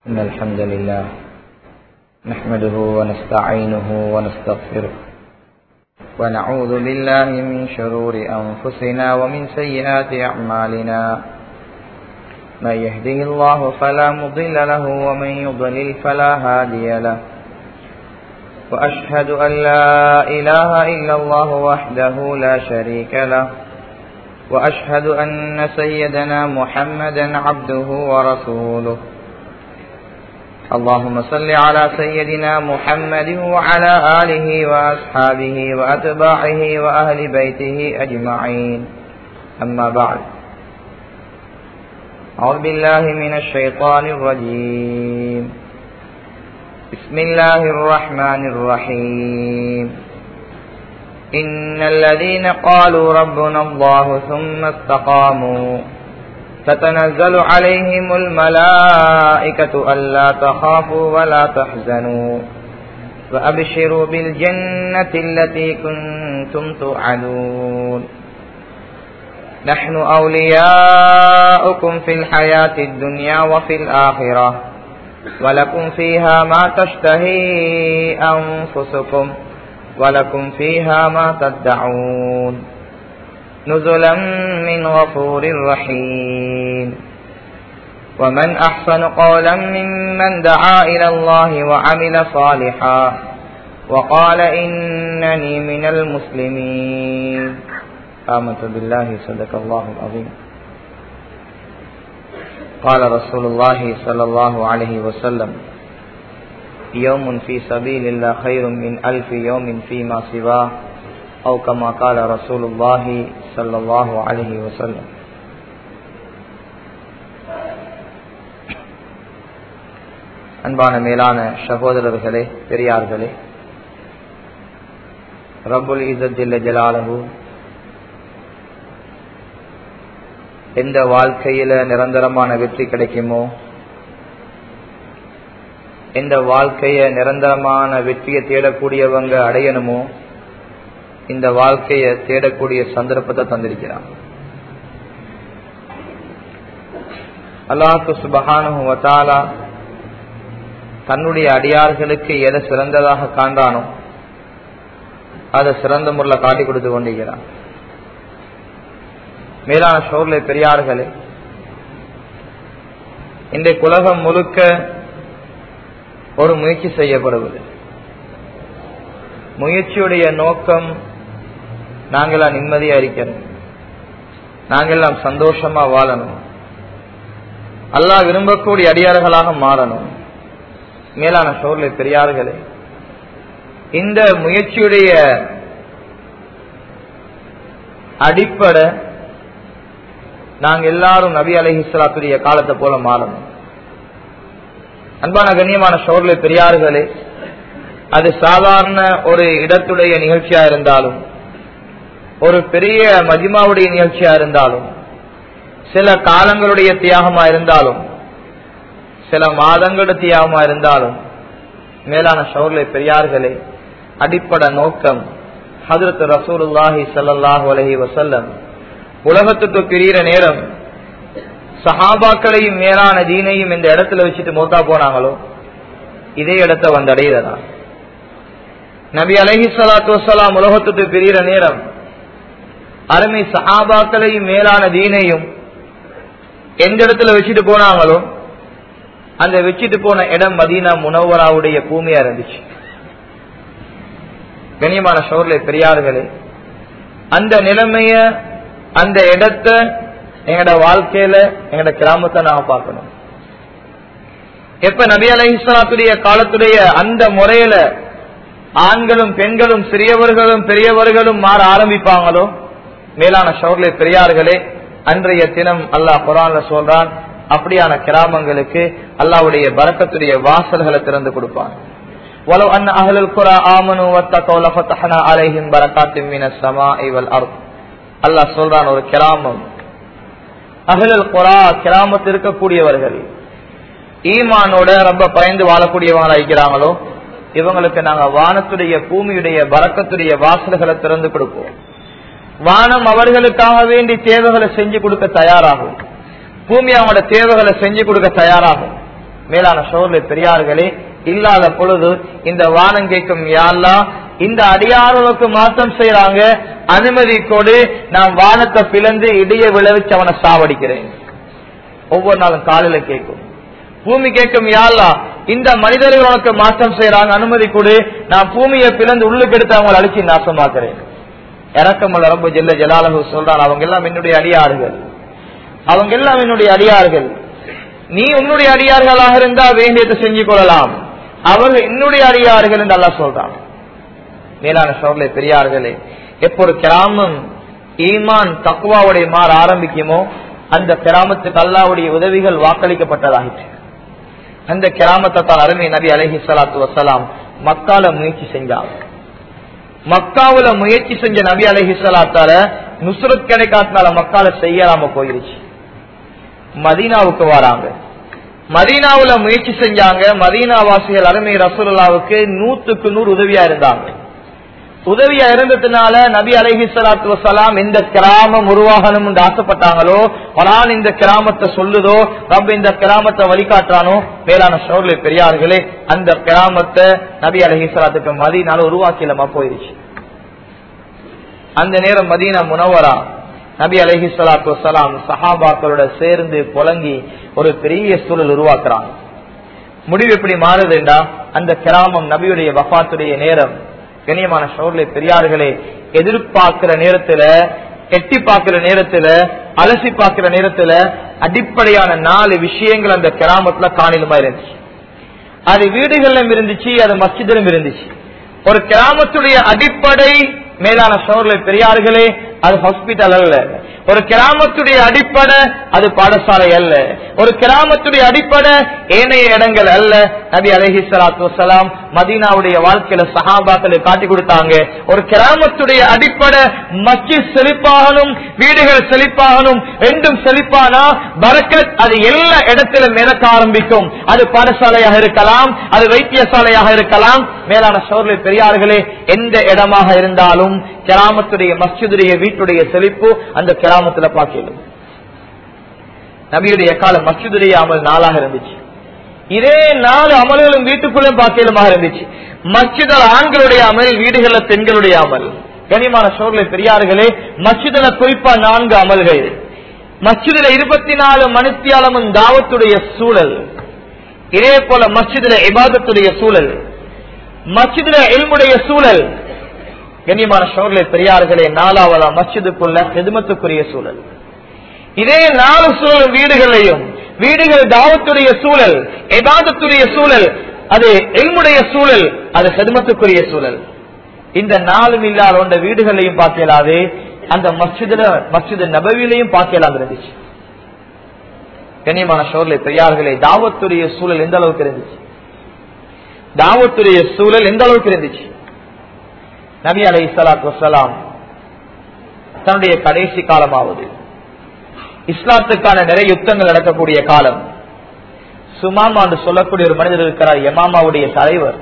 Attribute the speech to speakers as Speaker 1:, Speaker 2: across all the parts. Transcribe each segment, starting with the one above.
Speaker 1: إن الحمد لله نحمده ونستعينه ونستغفره ونعوذ بالله من شرور أنفسنا ومن سيئات أعمالنا من يهده الله فلا مضل له ومن يضلل فلا هادي له وأشهد أن لا إله إلا الله وحده لا شريك له وأشهد أن سيدنا محمدا عبده ورسوله اللهم صل على سيدنا محمد وعلى آله وأصحابه وأتباعه وأهل بيته أجمعين أما بعد أعوذ بالله من الشيطان الرجيم بسم الله الرحمن الرحيم إن الذين قالوا ربنا الله ثم استقاموا تتنزل عليهم الملائكة ألا تخافوا ولا تحزنوا وأبشروا بالجنة التي كنتم توعدون نحن أولياؤكم في الحياة الدنيا وفي الآخرة ولكم فيها ما تشتهي أنفسكم ولكم فيها ما تدعون نزلا من غفور رحيم ومن أحسن قولا ممن دعا إلى الله وعمل صالحا وقال إنني من المسلمين آمنت بالله صدق الله العظيم قال رسول الله صلى الله عليه وسلم يوم في سبيل الله خير من ألف يوم فيما سواه أو كما قال رسول الله صلى الله عليه وسلم அன்பான மேலான சகோதரர்களே பெரியார்களே ரபுல் இசத்தில்ல ஜலாலகு எந்த வாழ்க்கையில நிரந்தரமான வெற்றி கிடைக்குமோ எந்த வாழ்க்கைய நிரந்தரமான வெற்றியை தேடக்கூடியவங்க அடையணுமோ இந்த வாழ்க்கைய தேடக்கூடிய சந்தர்ப்பத்தை தந்திருக்கிறான் அல்லாஹு சுபகானு தன்னுடைய அடியார்களுக்கு எதை சிறந்ததாக காண்டானோ அதை சிறந்த முறையில் காட்டி கொடுத்து கொண்டிருக்கிறான் மேலான சோர்ல பெரியார்களே இன்றைக்கு உலகம் முழுக்க ஒரு முயற்சி செய்யப்படுவது முயற்சியுடைய நோக்கம் நாங்களாம் நிம்மதியா இருக்கணும் நாங்கெல்லாம் சந்தோஷமா வாழணும் அல்லாஹ் விரும்பக்கூடிய அடியார்களாக மாறணும் மேலான சோர்ல பெரியார்களே இந்த முயற்சியுடைய அடிப்படை நாங்க எல்லாரும் நபி அலஹிஸ்லாத்துடைய காலத்தை போல மாறணும் அன்பான கண்ணியமான சோர்ல பெரியார்களே அது சாதாரண ஒரு இடத்துடைய நிகழ்ச்சியா இருந்தாலும் ஒரு பெரிய மஜிமாவுடைய நிகழ்ச்சியா இருந்தாலும் சில காலங்களுடைய தியாகமா இருந்தாலும் சில மாதங்களோட தியாகமா இருந்தாலும் மேலான சௌர்ல பெரியார்களே அடிப்படை நோக்கம் ஹதரத் ரசூலுல்லாஹி சல்லாஹூ அலஹி வசல்லம் உலகத்துக்கு பிரிகிற நேரம் சஹாபாக்களையும் மேலான தீனையும் இந்த இடத்துல வச்சுட்டு மூத்தா போனாங்களோ இதே இடத்த வந்தடையதா நபி அலஹி சலாத்து வலாம் உலகத்துக்கு பிரிகிற நேரம் அருமை சஹாபாக்களையும் மேலான தீனையும் எந்த இடத்துல வச்சுட்டு போனாங்களோ அந்த வச்சுட்டு போன இடம் மதீனா முனவராவுடைய பூமியா இருந்துச்சு கண்ணியமான சோர்ல பெரியார்களே அந்த நிலைமைய அந்த இடத்த எங்கட வாழ்க்கையில எங்கட கிராமத்தை நாம பார்க்கணும் எப்ப நபி அலஹிஸ்லாத்துடைய காலத்துடைய அந்த முறையில ஆண்களும் பெண்களும் சிறியவர்களும் பெரியவர்களும் மாற ஆரம்பிப்பாங்களோ மேலான ஷோர்லே பெரியார்களே அன்றைய தினம் அல்லாஹ் குரான்ல சொல்றான் அப்படியான கிராமங்களுக்கு அல்லாவுடைய பறக்கத்துடைய வாசல்களை திறந்து கொடுப்பான் ولو أن أهل القرى آمنوا واتقوا لفتحنا عليهم بركات من السماء والأرض அல்லாஹ் சொல்றான் ஒரு கிராமம் அகலல் குரா கிராமத்தில் இருக்கக்கூடியவர்கள் ஈமானோட ரொம்ப பயந்து வாழக்கூடியவங்களா இருக்கிறாங்களோ இவங்களுக்கு நாங்க வானத்துடைய பூமியுடைய பறக்கத்துடைய வாசல்களை திறந்து கொடுப்போம் வானம் அவர்களுக்காக வேண்டி தேவைகளை செஞ்சு கொடுக்க தயாராகும் பூமி அவங்களோட தேவைகளை செஞ்சு கொடுக்க தயாராகும் மேலான சோர்ல பெரியார்களே இல்லாத பொழுது இந்த வானம் கேட்கும் யாழ்லா இந்த அடியார்களுக்கு மாற்றம் செய்யறாங்க அனுமதி கொடு நான் வானத்தை பிளந்து இடைய விளைவிச்சு அவனை சாவடிக்கிறேன் ஒவ்வொரு நாளும் காலையில கேட்கும் பூமி கேட்கும் யாழ்லா இந்த மனிதர்கள் உனக்கு மாற்றம் செய்யறாங்க அனுமதி கொடு நான் பூமியை பிளந்து உள்ளுக்கு எடுத்து அவங்களை அழிச்சு நாசமாக்குறேன் இறக்கமல்ல ரொம்ப ஜெல்ல ஜலாலகு சொல்றான் அவங்க எல்லாம் என்னுடைய அடியார்கள் அவங்க எல்லாம் என்னுடைய அடியார்கள் நீ உன்னுடைய அடியார்களாக இருந்தா வேண்டியதை செஞ்சு கொள்ளலாம் அவர்கள் என்னுடைய அடியார்கள் என்று அல்லா சொல்றான் மேலான சோழலை பெரியார்களே எப்போ ஒரு கிராமம் ஈமான் தக்குவாவுடைய மாற ஆரம்பிக்குமோ அந்த கிராமத்துக்கு அல்லாவுடைய உதவிகள் வாக்களிக்கப்பட்டதாகிட்டு அந்த கிராமத்தை தான் அருமை நபி அலஹி சலாத்து வசலாம் மக்கால முயற்சி செஞ்சாங்க மக்காவுல முயற்சி செஞ்ச நபி அலஹி சலாத்தால நுசுரத் கிடைக்காதனால மக்கால செய்யலாம போயிருச்சு மதீனாவுக்கு வராங்க மதீனாவுல முயற்சி செஞ்சாங்க மதீனா வாசிகள் அருமை ரசூலுல்லாவுக்கு நூத்துக்கு நூறு உதவியா இருந்தாங்க உதவியா இருந்ததுனால நபி அலஹி சலாத்து வசலாம் இந்த கிராமம் உருவாகணும் என்று ஆசைப்பட்டாங்களோ ஆனால் இந்த கிராமத்தை சொல்லுதோ ரப்ப இந்த கிராமத்தை வழிகாட்டுறானோ மேலான சோர்லை பெரியார்களே அந்த கிராமத்தை நபி அலஹி சலாத்துக்கு மதீனால உருவாக்கிலமா போயிருச்சு அந்த நேரம் மதீனா முனவரா நபி அலஹி சலாத்து வசலாம் சஹாபாக்களோட சேர்ந்து புலங்கி ஒரு பெரிய சூழல் உருவாக்குறாங்க முடிவு எப்படி மாறுதுண்டா அந்த கிராமம் நபியுடைய வஃத்துடைய நேரம் கண்ணியமான சோர்லை பெரியார்களே எதிர்பார்க்கிற நேரத்துல எட்டி பார்க்கிற நேரத்துல அலசி பார்க்கிற நேரத்துல அடிப்படையான நாலு விஷயங்கள் அந்த கிராமத்துல காணிலுமா இருந்துச்சு அது வீடுகளிலும் இருந்துச்சு அது மஸ்ஜிதிலும் இருந்துச்சு ஒரு கிராமத்துடைய அடிப்படை மேலான சோர்லை பெரியார்களே அது ஹாஸ்பிட்டல் அல்ல ஒரு கிராமத்துடைய அடிப்படை அது பாடசாலை அல்ல ஒரு கிராமத்துடைய அடிப்படை ஏனைய இடங்கள் அல்ல நபி அலஹி சலாத்து வசலாம் மதீனாவுடைய வாழ்க்கையில சஹாபாக்களை காட்டி கொடுத்தாங்க ஒரு கிராமத்துடைய அடிப்படை மஸ்ஜித் செழிப்பாகணும் வீடுகள் செழிப்பாகணும் ரெண்டும் செழிப்பானா பரக்கத் அது எல்லா இடத்திலும் மிதக்க ஆரம்பிக்கும் அது பாடசாலையாக இருக்கலாம் அது வைத்தியசாலையாக இருக்கலாம் மேலான சோர்லை பெரியார்களே எந்த இடமாக இருந்தாலும் கிராமத்துடைய மஸ்ஜிதுடைய வீட்டுடைய செழிப்பு அந்த கிராமத்துல பார்க்கலும் நபியுடைய காலம் மஸ்ஜிதுடைய அமல் நாளாக இருந்துச்சு இதே நாலு அமல்களும் வீட்டுக்குள்ளும் பாக்கியலுமாக இருந்துச்சு மஸ்ஜிதல் ஆண்களுடைய அமல் வீடுகளில் பெண்களுடைய அமல் கனிமான சோர்லை பெரியார்களே மஸ்ஜிதில குறிப்பா நான்கு அமல்கள் மஸ்ஜிதில இருபத்தி நாலு மணித்தியாலமும் தாவத்துடைய சூழல் இதே போல மஸ்ஜிதில இபாதத்துடைய சூழல் மஸ்ஜிதில எல்முடைய சூழல் கண்ணியமான சோர்லை பெரியார்களே நாலாவதா மஸ்ஜிதுக்குள்ள எதுமத்துக்குரிய சூழல் இதே நாலு சூழல் வீடுகளையும் வீடுகள் தாவத்துடைய சூழல் எபாதத்துடைய சூழல் அது எல்முடைய சூழல் அது செதுமத்துக்குரிய சூழல் இந்த நாலும் இல்லாத ஒன்ற வீடுகளையும் பார்க்கலாது அந்த மஸ்ஜிதுல மஸ்ஜிது நபவிலையும் பார்க்கலாம் இருந்துச்சு கண்ணியமான சோர்லை பெரியார்களே தாவத்துடைய சூழல் எந்த அளவுக்கு இருந்துச்சு தாவத்துடைய சூழல் எந்த அளவுக்கு இருந்துச்சு நபி அலை சலாத்து வசலாம் தன்னுடைய கடைசி காலமாவது இஸ்லாத்துக்கான நிறைய யுத்தங்கள் நடக்கக்கூடிய காலம் சுமாமா என்று சொல்லக்கூடிய ஒரு மனிதர் இருக்கிறார் யமாமாவுடைய தலைவர்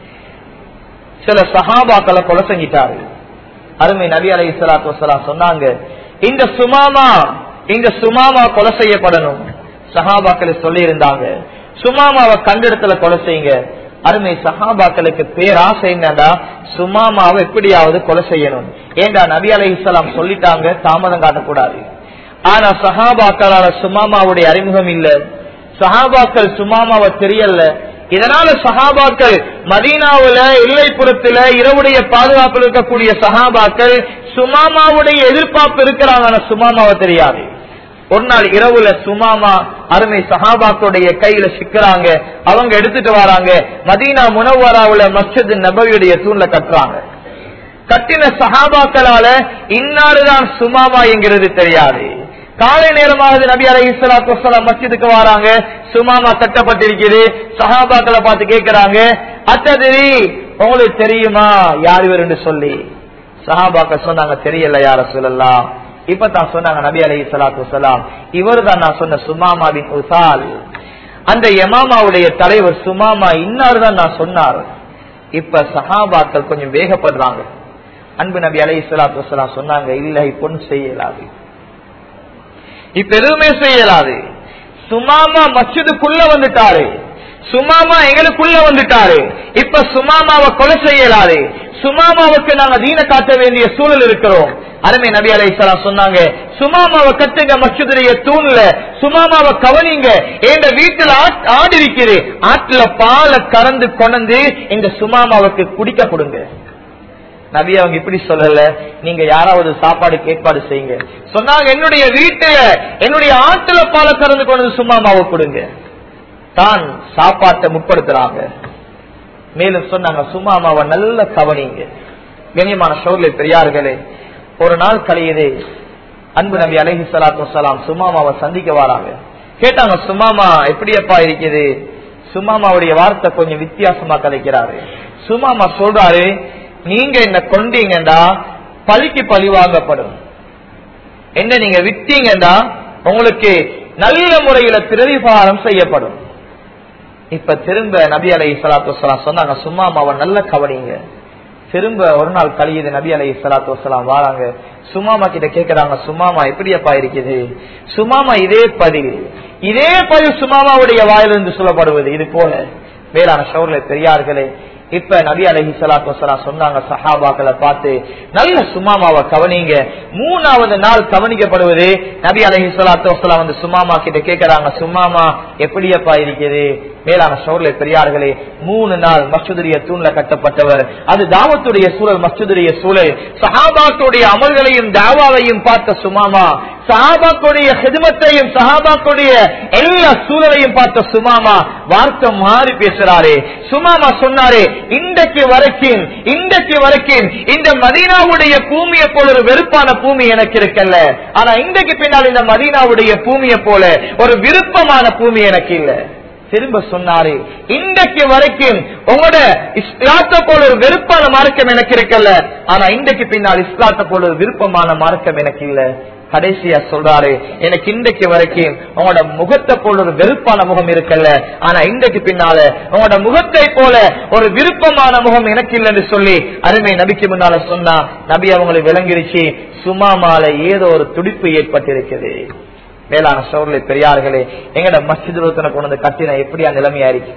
Speaker 1: சில சஹாபாக்களை கொலை செஞ்சிட்டாரு அருமை நபி அலை சலாத்து வசலாம் சொன்னாங்க இந்த சுமாமா இந்த சுமாமா கொலை செய்யப்படணும் சஹாபாக்களை சொல்லி இருந்தாங்க சுமாமாவை கண்டிடத்துல கொலை செய்யுங்க அருமை சஹாபாக்களுக்கு பேராசை என்னடா சுமாமாவை எப்படியாவது கொலை செய்யணும் ஏண்டா நபி அலை இஸ்லாம் சொல்லிட்டாங்க தாமதம் காட்டக்கூடாது ஆனா சஹாபாக்களால சுமாமாவுடைய அறிமுகம் இல்ல சஹாபாக்கள் சுமாமாவை தெரியல இதனால சஹாபாக்கள் மதீனாவுல எல்லைப்புறத்துல இரவுடைய பாதுகாப்பில் இருக்கக்கூடிய சஹாபாக்கள் சுமாமாவுடைய எதிர்பார்ப்பு இருக்கிறாங்க ஆனா சுமாமாவை தெரியாது ஒரு நாள் இரவுல சுமாமா அருமை சஹாபாக்களுடைய கையில சிக்கிறாங்க அவங்க எடுத்துட்டு வராங்க மதீனா முனவராவுல மஸ்ஜித் நபவியுடைய தூண்ல கட்டுறாங்க கட்டின சஹாபாக்களால இன்னாருதான் சுமாமா என்கிறது தெரியாது காலை நேரமாக நபி அலை இஸ்லாத்து வசலாம் மஸ்ஜிதுக்கு வராங்க சுமாமா கட்டப்பட்டிருக்குது சஹாபாக்களை பார்த்து கேட்கிறாங்க அத்ததிரி உங்களுக்கு தெரியுமா யார் இவர் என்று சொல்லி சஹாபாக்கள் சொன்னாங்க தெரியல யார சொல்லலாம் இப்ப தான் சொன்னாங்க நபி அலி சலாத்து வலாம் இவர் தான் நான் சொன்ன சுமாமாவின் உசால் அந்த யமாமாவுடைய தலைவர் சுமாமா இன்னார் தான் நான் சொன்னார் இப்ப சஹாபாக்கள் கொஞ்சம் வேகப்படுறாங்க அன்பு நபி அலி சலாத்து வலாம் சொன்னாங்க இல்ல இப்பொன்னு செய்யலாது இப்ப எதுவுமே செய்யலாது சுமாமா மஸ்ஜிதுக்குள்ள வந்துட்டாரு சுமாமா எங்களுக்குள்ள வந்துட்டாரு இப்ப சுமாமாவை கொலை செய்யலாது சுமாமாவுக்கு நாங்க தீன காட்ட வேண்டிய சூழல் இருக்கிறோம் அருமை நபி அலைஹிஸ்ஸலாம் சொன்னாங்க சுமாமாவை கட்டுங்க மச்சுடைய தூண்ல சுமாமாவை கவனிங்க எங்க வீட்டுல ஆட்- ஆடு இருக்குது ஆட்டுல பாலை கறந்து கொண்டு இந்த சுமாமாவுக்கு குடிக்க கொடுங்க நபி அவங்க இப்படி சொல்லல நீங்க யாராவது சாப்பாடு ஏற்பாடு செய்யுங்க சொன்னாங்க என்னுடைய வீட்டுல என்னுடைய ஆட்டுல பாலை கறந்து கொண்டு சும்மாமாவை கொடுங்க தான் சாப்பாட்டை முற்படுத்துறாங்க மேலும் சொன்னாங்க சும்மாமாவை நல்ல கவனிங்க கண்ணியமான சோழலை பெரியார்களே ஒரு நாள் கழியுது அன்பு நபி அலஹி சலாத்து வசலாம் சுமாமாவை சந்திக்க வராங்க கேட்டாங்க சுமாமா எப்படியப்பா இருக்குது சுமாமாவுடைய வார்த்தை கொஞ்சம் வித்தியாசமா கலைக்கிறாரு சுமாமா சொல்றாரு நீங்க என்ன கொண்டீங்கடா பழிக்கு பழி வாங்கப்படும் என்ன நீங்க விட்டீங்கடா உங்களுக்கு நல்ல முறையில பிரதிபாரம் செய்யப்படும் இப்ப திரும்ப நபி அலை சலாத்து வசலாம் சொன்னாங்க சும்மாமாவை நல்ல கவனிங்க திரும்ப ஒரு நாள் கழியுது நபி அலை சலாத்து வசலாம் வாராங்க சுமாமா கிட்ட கேக்குறாங்க சுமாமா எப்படியப்பா இருக்குது சுமாமா இதே பதில் இதே பதில் சுமாமாவுடைய வாயிலிருந்து சொல்லப்படுவது இது போல மேலான ஷவுர்ல பெரியார்களே இப்ப நபி அலஹி சலாத்து வசலாம் சொன்னாங்க சஹாபாக்களை பார்த்து நல்ல சுமாமாவை கவனிங்க மூணாவது நாள் கவனிக்கப்படுவது நபி அலஹி சலாத்து வசலாம் வந்து சுமாமா கிட்ட கேக்குறாங்க சுமாமா எப்படியப்பா இருக்குது மேலான சோர்ல பெரியார்களே மூணு நாள் மஸ்ஜிதுடைய தூண்ல கட்டப்பட்டவர் அது தாவத்துடைய சூழல் மஸ்ஜிதுடைய சூழல் சஹாபாக்களுடைய அமல்களையும் தாவாவையும் பார்த்த சுமாமா சஹாபாக்களுடைய ஹிதமத்தையும் சஹாபாக்களுடைய எல்லா சூழலையும் பார்த்த சுமாமா வார்த்தை மாறி பேசுறாரு சுமாமா சொன்னாரு இன்றைக்கு வரைக்கும் இன்றைக்கு வரைக்கும் இந்த மதீனாவுடைய பூமியை போல ஒரு வெறுப்பான பூமி எனக்கு இருக்கல்ல ஆனா இன்றைக்கு பின்னால் இந்த மதீனாவுடைய பூமியை போல ஒரு விருப்பமான பூமி எனக்கு இல்லை திரும்ப சொன்னாரு இன்றைக்கு வரைக்கும் உங்களோட இஸ்லாத்தை போல ஒரு வெறுப்பான மார்க்கம் எனக்கு இருக்கல்ல ஆனா இன்றைக்கு பின்னால் இஸ்லாத்தை போல ஒரு விருப்பமான மார்க்கம் எனக்கு இல்ல கடைசியா சொல்றாரு எனக்கு இன்றைக்கு வரைக்கும் உங்களோட முகத்தை போல ஒரு வெறுப்பான முகம் இருக்கல்ல ஆனா இன்றைக்கு பின்னால உங்களோட முகத்தை போல ஒரு விருப்பமான முகம் எனக்கு இல்லைன்னு சொல்லி அருமை நபிக்கு முன்னால சொன்னா நபி அவங்களுக்கு விளங்கிருச்சு சும்மாமால ஏதோ ஒரு துடிப்பு ஏற்பட்டிருக்குது மேலான சோர்லை பெரியார்களே எங்கட மஸ்ஜித் கொண்டு வந்து கட்டின எப்படியா நிலைமையா இருக்கு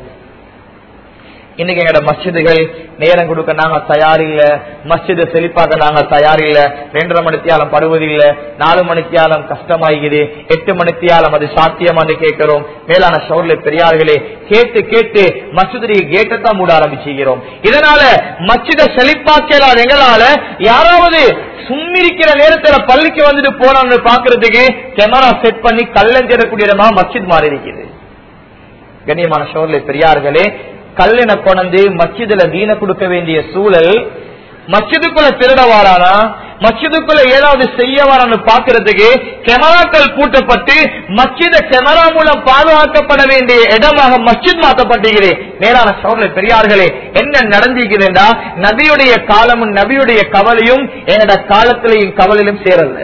Speaker 1: இன்னைக்கு எங்கட மஸ்ஜிதுகள் நேரம் கொடுக்க நாங்க தயார் இல்ல மஸ்ஜித செழிப்பாக்க நாங்க தயார் இல்ல ரெண்டரை மணித்தியாலம் படுவதில்லை நாலு மணித்தியாலம் கஷ்டமாகுது எட்டு மணித்தியாலம் அது சாத்தியமான்னு கேட்கிறோம் மேலான சோர்ல பெரியார்களே கேட்டு கேட்டு மஸ்ஜிதுடைய கேட்டை தான் மூட ஆரம்பிச்சுக்கிறோம் இதனால மஸ்ஜித செழிப்பாக்கலாம் எங்களால யாராவது சும்மிருக்கிற நேரத்துல பள்ளிக்கு வந்துட்டு போறான்னு பாக்குறதுக்கு கேமரா செட் பண்ணி கல்லஞ்செறக்கூடிய இடமா மஸ்ஜித் மாறி இருக்குது கண்ணியமான சோர்ல பெரியார்களே கல்லென கொண்டு மஸ்ஜிதுல தீன கொடுக்க வேண்டிய சூழல் மஸ்ஜிதுக்குள்ள திருட வாரானா மஸ்ஜிதுக்குள்ள ஏதாவது செய்ய வரான்னு பாக்குறதுக்கு கேமராக்கள் பூட்டப்பட்டு மஸ்ஜித கேமரா மூலம் பாதுகாக்கப்பட வேண்டிய இடமாக மஸ்ஜித் மாற்றப்பட்டிருக்கிறேன் மேலான சோழ பெரியார்களே என்ன நடந்திருக்கிறேன்டா நபியுடைய காலமும் நபியுடைய கவலையும் என்னோட காலத்திலையும் கவலையிலும் சேரல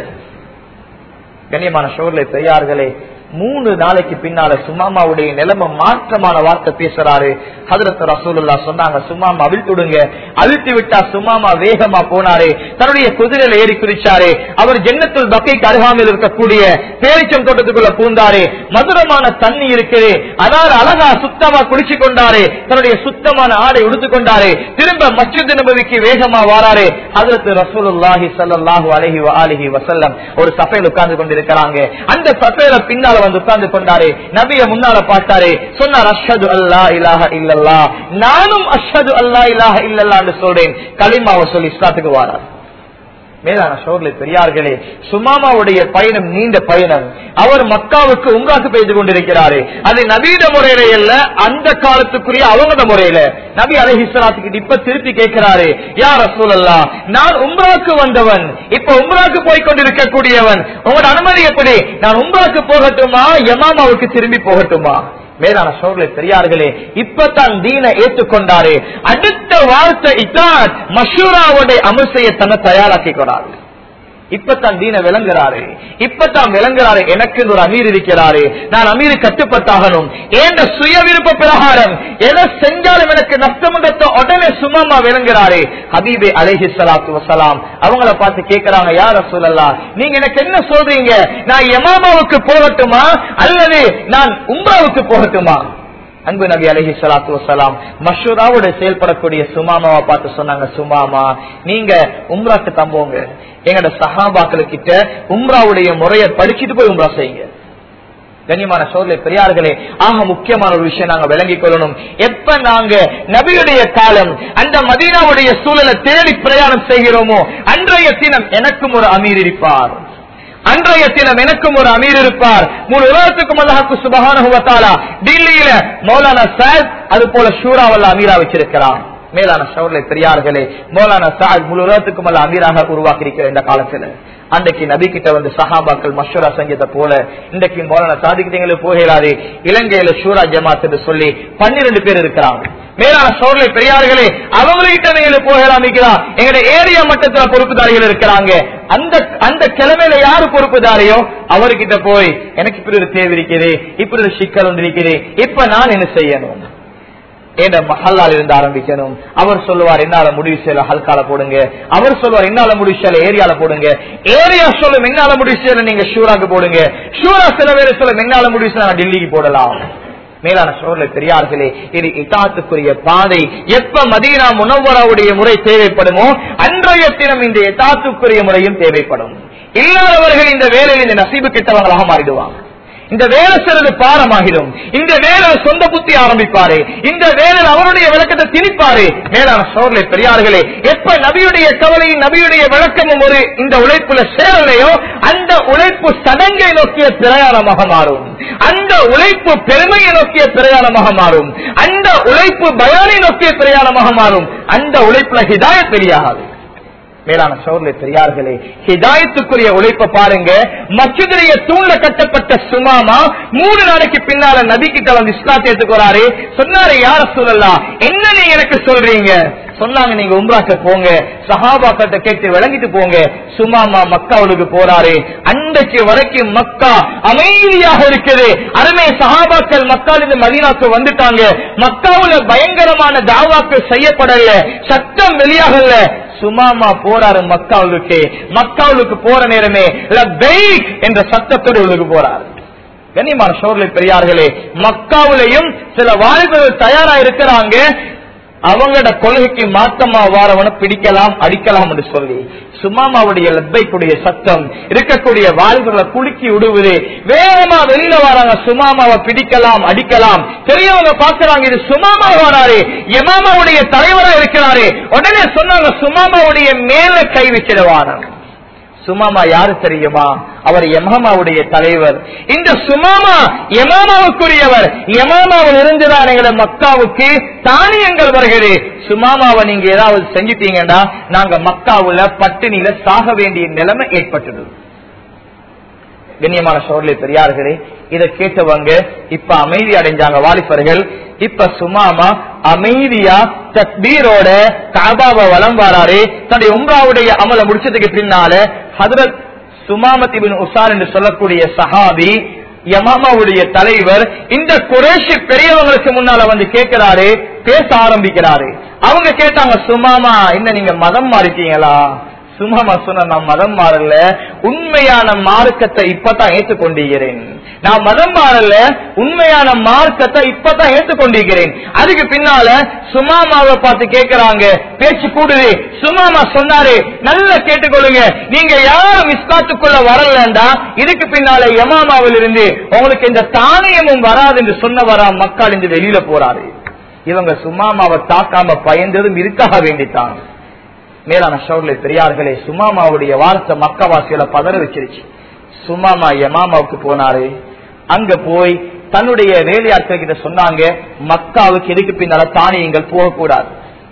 Speaker 1: கண்ணியமான சோழ பெரியார்களே மூணு நாளைக்கு பின்னால சுமாமாவுடைய நிலைமை மாற்றமான வார்த்தை பேசுறாரு ஹதரத் ரசூலுல்லா சொன்னாங்க சுமாமா அவிழ்த்துடுங்க அவிழ்த்து விட்டா சுமாமா வேகமா போனாரு தன்னுடைய குதிரையில ஏறி குதிச்சாரு அவர் ஜென்னத்துல் பக்கைக்கு அருகாமையில் இருக்கக்கூடிய பேரிச்சம் தோட்டத்துக்குள்ள பூந்தாரு மதுரமான தண்ணி இருக்குது அதாவது அழகா சுத்தமா குளிச்சு கொண்டாரு தன்னுடைய சுத்தமான ஆடை உடுத்து கொண்டாரு திரும்ப மஸ்ஜித் நபவிக்கு வேகமா வாராரு ஹதரத் ரசூலுல்லாஹி ஸல்லல்லாஹு அலைஹி வஆலிஹி வஸல்லம் ஒரு சபையில் உட்கார்ந்து கொண்டிருக்கிறாங்க அந்த சபையில பின்னால வந்து உட்கார்ந்து கொண்டாரு நபிய முன்னால பார்த்தாரு சொன்னார் அஷ்ஹது அல்லா இலாஹ இல்லல்லா நானும் அஷ்ஹது அல்லா இலாஹ இல்லல்லா என்று சொல்றேன் கலிமாவை சொல்லி இஸ்லாத்துக்கு வாரார் மேலான சோர்லை பெரியார்களே சுமாமாவுடைய பயணம் நீண்ட பயணம் அவர் மக்காவுக்கு உங்காக்கு பெய்து கொண்டிருக்கிறாரு அது நவீன முறையில அல்ல அந்த காலத்துக்குரிய அவங்களோட முறையில நபி அலஹிஸ்லாத்துக்கு இப்ப திருப்பி கேட்கிறாரு யார் ரசூலல்லா நான் உம்ராக்கு வந்தவன் இப்ப உம்ராக்கு போய் கொண்டிருக்கக்கூடியவன் உங்களோட அனுமதி எப்படி நான் உம்ராக்கு போகட்டுமா யமாமாவுக்கு திரும்பி போகட்டுமா மேலான சோழலை பெரியார்களே இப்பதான் தீன ஏற்றுக்கொண்டாரு அடுத்த வார்த்தை இத்தான் மஷூராவுடைய அமல் செய்ய தன்னை தயாராக்கி கொண்டாரு இப்பதான் தீன விளங்குறாரு இப்பதான் விளங்குறாரு எனக்கு ஒரு அமீர் இருக்கிறாரு நான் அமீர் கட்டுப்பட்டாகணும் ஏண்ட சுய விருப்ப பிரகாரம் எதை செஞ்சாலும் எனக்கு நஷ்டமுண்டத்தை உடனே சும்மா விளங்குறாரு ஹபீபே அலைஹி சலாத்து வசலாம் அவங்கள பார்த்து கேட்கிறாங்க யார சொல்லலாம் நீங்க எனக்கு என்ன சொல்றீங்க நான் யமாமாவுக்கு போகட்டுமா அல்லது நான் உம்ராவுக்கு போகட்டுமா அன்பு நபி அலஹி சலாத்து வசலாம் மஷூராவோட செயல்படக்கூடிய சுமாமாவை பார்த்து சொன்னாங்க சுமாமா நீங்க உம்ராக்கு தம்போங்க எங்கட சஹாபாக்கள் கிட்ட உம்ராவுடைய முறையை படிச்சுட்டு போய் உம்ரா செய்யுங்க கண்ணியமான சோதனை பெரியார்களே ஆக முக்கியமான ஒரு விஷயம் நாங்க விளங்கிக் கொள்ளணும் எப்ப நாங்க நபியுடைய காலம் அந்த மதீனாவுடைய சூழலை தேடி பிரயாணம் செய்கிறோமோ அன்றைய தினம் எனக்கும் ஒரு அமீர் இருப்பார் அன்றைய தினம் எனக்கும் ஒரு அமீர் இருப்பார் முழு உலகத்துக்கும் அல்லாஹுக்கு சுபகானுவத்தாலா டில்லியில மௌலானா சாத் அது போல ஷூராவல்ல அமீரா வச்சிருக்கிறார் மேலான சோழலை பெரியார்களே மௌலானா சாத் முழு உலகத்துக்கும் அல்ல அமீராக உருவாக்கி இருக்கிற இந்த காலத்துல அன்றைக்கு நபி கிட்ட வந்து சஹாபாக்கள் மஷூரா செஞ்சதை போல இன்றைக்கு மௌலான சாதிக்கிட்டீங்களே போகிறாரு இலங்கையில ஷூரா ஜமாத் என்று சொல்லி பன்னிரண்டு பேர் இருக்கிறாங்க மேலான சோழலை பெரியார்களே அவங்ககிட்ட நீங்க போகலாம் எங்களுடைய ஏரியா மட்டத்துல பொறுப்புதாரிகள் இருக்கிறாங்க அந்த அந்த கிழமையில யாரு பொறுப்புதாரியோ அவர்கிட்ட போய் எனக்கு இப்படி ஒரு தேவை இருக்குது இப்படி ஒரு சிக்கல் ஒன்று இருக்குது இப்ப நான் என்ன செய்யணும் ஏட மஹல்லால் இருந்து ஆரம்பிக்கணும் அவர் சொல்லுவார் என்னால முடிவு செய்யல ஹல்கால போடுங்க அவர் சொல்லுவார் என்னால முடிவு செய்யல ஏரியால போடுங்க ஏரியா சொல்லும் என்னால முடிவு செய்யல நீங்க ஷூராக்கு போடுங்க ஷூரா சில பேர் சொல்லும் என்னால முடிவு செய்யல டெல்லிக்கு போடலாம் மேலான சோழலை பெரியார்களே இது இத்தாத்துக்குரிய பாதை எப்ப மதீனா முனவராவுடைய முறை தேவைப்படுமோ அன்றைய தினம் இந்த எத்தாத்துக்குரிய முறையும் தேவைப்படும் இல்லாதவர்கள் இந்த வேலையில் இந்த நசீபு கிட்டவங்களாக மாறிடுவாங்க இந்த வேலை சிறது பாரமாகிடும் இந்த வேலை சொந்த புத்தி ஆரம்பிப்பாரு இந்த வேலை அவருடைய விளக்கத்தை திணிப்பாரு மேலான சோழலை பெரியார்களே எப்ப நபியுடைய கவலையும் நபியுடைய விளக்கமும் ஒரு இந்த உழைப்புல சேரலையோ அந்த உழைப்பு சடங்கை நோக்கிய பிரயாணமாக மாறும் அந்த உழைப்பு பெருமையை நோக்கிய பிரயாணமாக மாறும் அந்த உழைப்பு பயானை நோக்கிய பிரயாணமாக மாறும் அந்த உழைப்புல ஹிதாய தெரியாது மேலான சோர்லை பெரியார்களே ஹிதாயத்துக்குரிய உழைப்ப பாருங்க மச்சுதிரிய தூண்ல கட்டப்பட்ட சுமாமா மூணு நாளைக்கு பின்னால நபி கிட்ட வந்து இஸ்லாத்தை எடுத்துக்கிறாரு சொன்னாரு யார சொல்லலாம் என்ன நீங்க எனக்கு சொல்றீங்க சொன்னாங்க நீங்க உம்ராக்க போங்க சஹாபாக்கிட்ட கேட்டு விளங்கிட்டு போங்க சுமாமா மக்காவுக்கு போறாரு அன்றைக்கு வரைக்கும் மக்கா அமைதியாக இருக்குது அருமை சஹாபாக்கள் மக்காலிருந்து மதீனாக்கு வந்துட்டாங்க மக்காவுல பயங்கரமான தாவாக்கள் செய்யப்படல சட்டம் வெளியாகல சுமாமா போறாரு மக்காவுக்கு மக்காவுக்கு போற நேரமே லப்பைக் என்ற சத்தத்தோடு உள்ளுக்கு போறாரு கண்ணியமான சோழலை பெரியார்களே மக்காவிலையும் சில வாலிபர்கள் தயாரா இருக்கிறாங்க அவங்களோட கொள்கைக்கு மாத்தமா வாரவன பிடிக்கலாம் அடிக்கலாம் என்று சொல்லி சுமாமாவுடைய லப்பைக்குடைய சத்தம் இருக்கக்கூடிய வாலிபர்களை குலுக்கி விடுவது வேகமா வெளியில வராங்க சுமாமாவை பிடிக்கலாம் அடிக்கலாம் பெரியவங்க பாக்குறாங்க இது சுமாமா வராரு எமாமாவுடைய தலைவரா இருக்கிறாரு உடனே சொன்னாங்க சுமாமாவுடைய மேல கை வச்சிடுவாராங்க சுமாமா யாரு தெரியுமா அவர் எமாமாவுடைய தலைவர் இந்த சுமாமா எமாமாவுக்குரியவர் எமாமாவில் இருந்துதான் எங்களை மக்காவுக்கு தானியங்கள் வருகிறது சுமாமாவை நீங்க ஏதாவது செஞ்சிட்டீங்கன்னா நாங்க மக்காவுல பட்டினியில சாக வேண்டிய நிலைமை ஏற்பட்டது கண்ணியமான சோழலை பெரியார்களே இதை கேட்டவங்க இப்ப அமைதி அடைஞ்சாங்க வாலிபர்கள் இப்ப சுமாமா அமைதியா தக்பீரோட காபாவை வலம் வராரு தன்னுடைய உம்ராவுடைய அமல முடிச்சதுக்கு பின்னால ஹதரத் சுமாமத் இபின் உசார் என்று சொல்லக்கூடிய சஹாபி யமாமாவுடைய தலைவர் இந்த குரேஷி பெரியவங்களுக்கு முன்னால வந்து கேட்கிறாரு பேச ஆரம்பிக்கிறாரு அவங்க கேட்டாங்க சுமாமா என்ன நீங்க மதம் மாறிட்டீங்களா சும்மா சொன்ன நான் மதம் மாறல உண்மையான மார்க்கத்தை இப்பதான் ஏற்றுக்கொண்டிருக்கிறேன் நான் மதம் மாறல உண்மையான மார்க்கத்தை இப்பதான் ஏற்றுக்கொண்டிருக்கிறேன் அதுக்கு பின்னால சுமாமாவை பார்த்து கேட்கிறாங்க பேச்சு கூடுது சுமாமா சொன்னாரு நல்லா கேட்டுக்கொள்ளுங்க நீங்க யாரும் இஸ்லாத்துக்குள்ள வரலண்டா இதுக்கு பின்னால யமாமாவில் இருந்து உங்களுக்கு இந்த தானியமும் வராது என்று சொன்னவரா மக்கள் இந்த வெளியில போறாரு இவங்க சுமாமாவை தாக்காம பயந்ததும் இருக்காக வேண்டித்தான் மேலான ஷவுர்ல பெரியார்களே சுமாமாவுடைய வார்த்தை மக்கவாசியில பதற வச்சிருச்சு சுமாமா யமாமாவுக்கு போனாரு அங்க போய் தன்னுடைய வேலையாட்கள் கிட்ட சொன்னாங்க மக்காவுக்கு எதுக்கு பின்னால தானியங்கள் போகக்கூடாது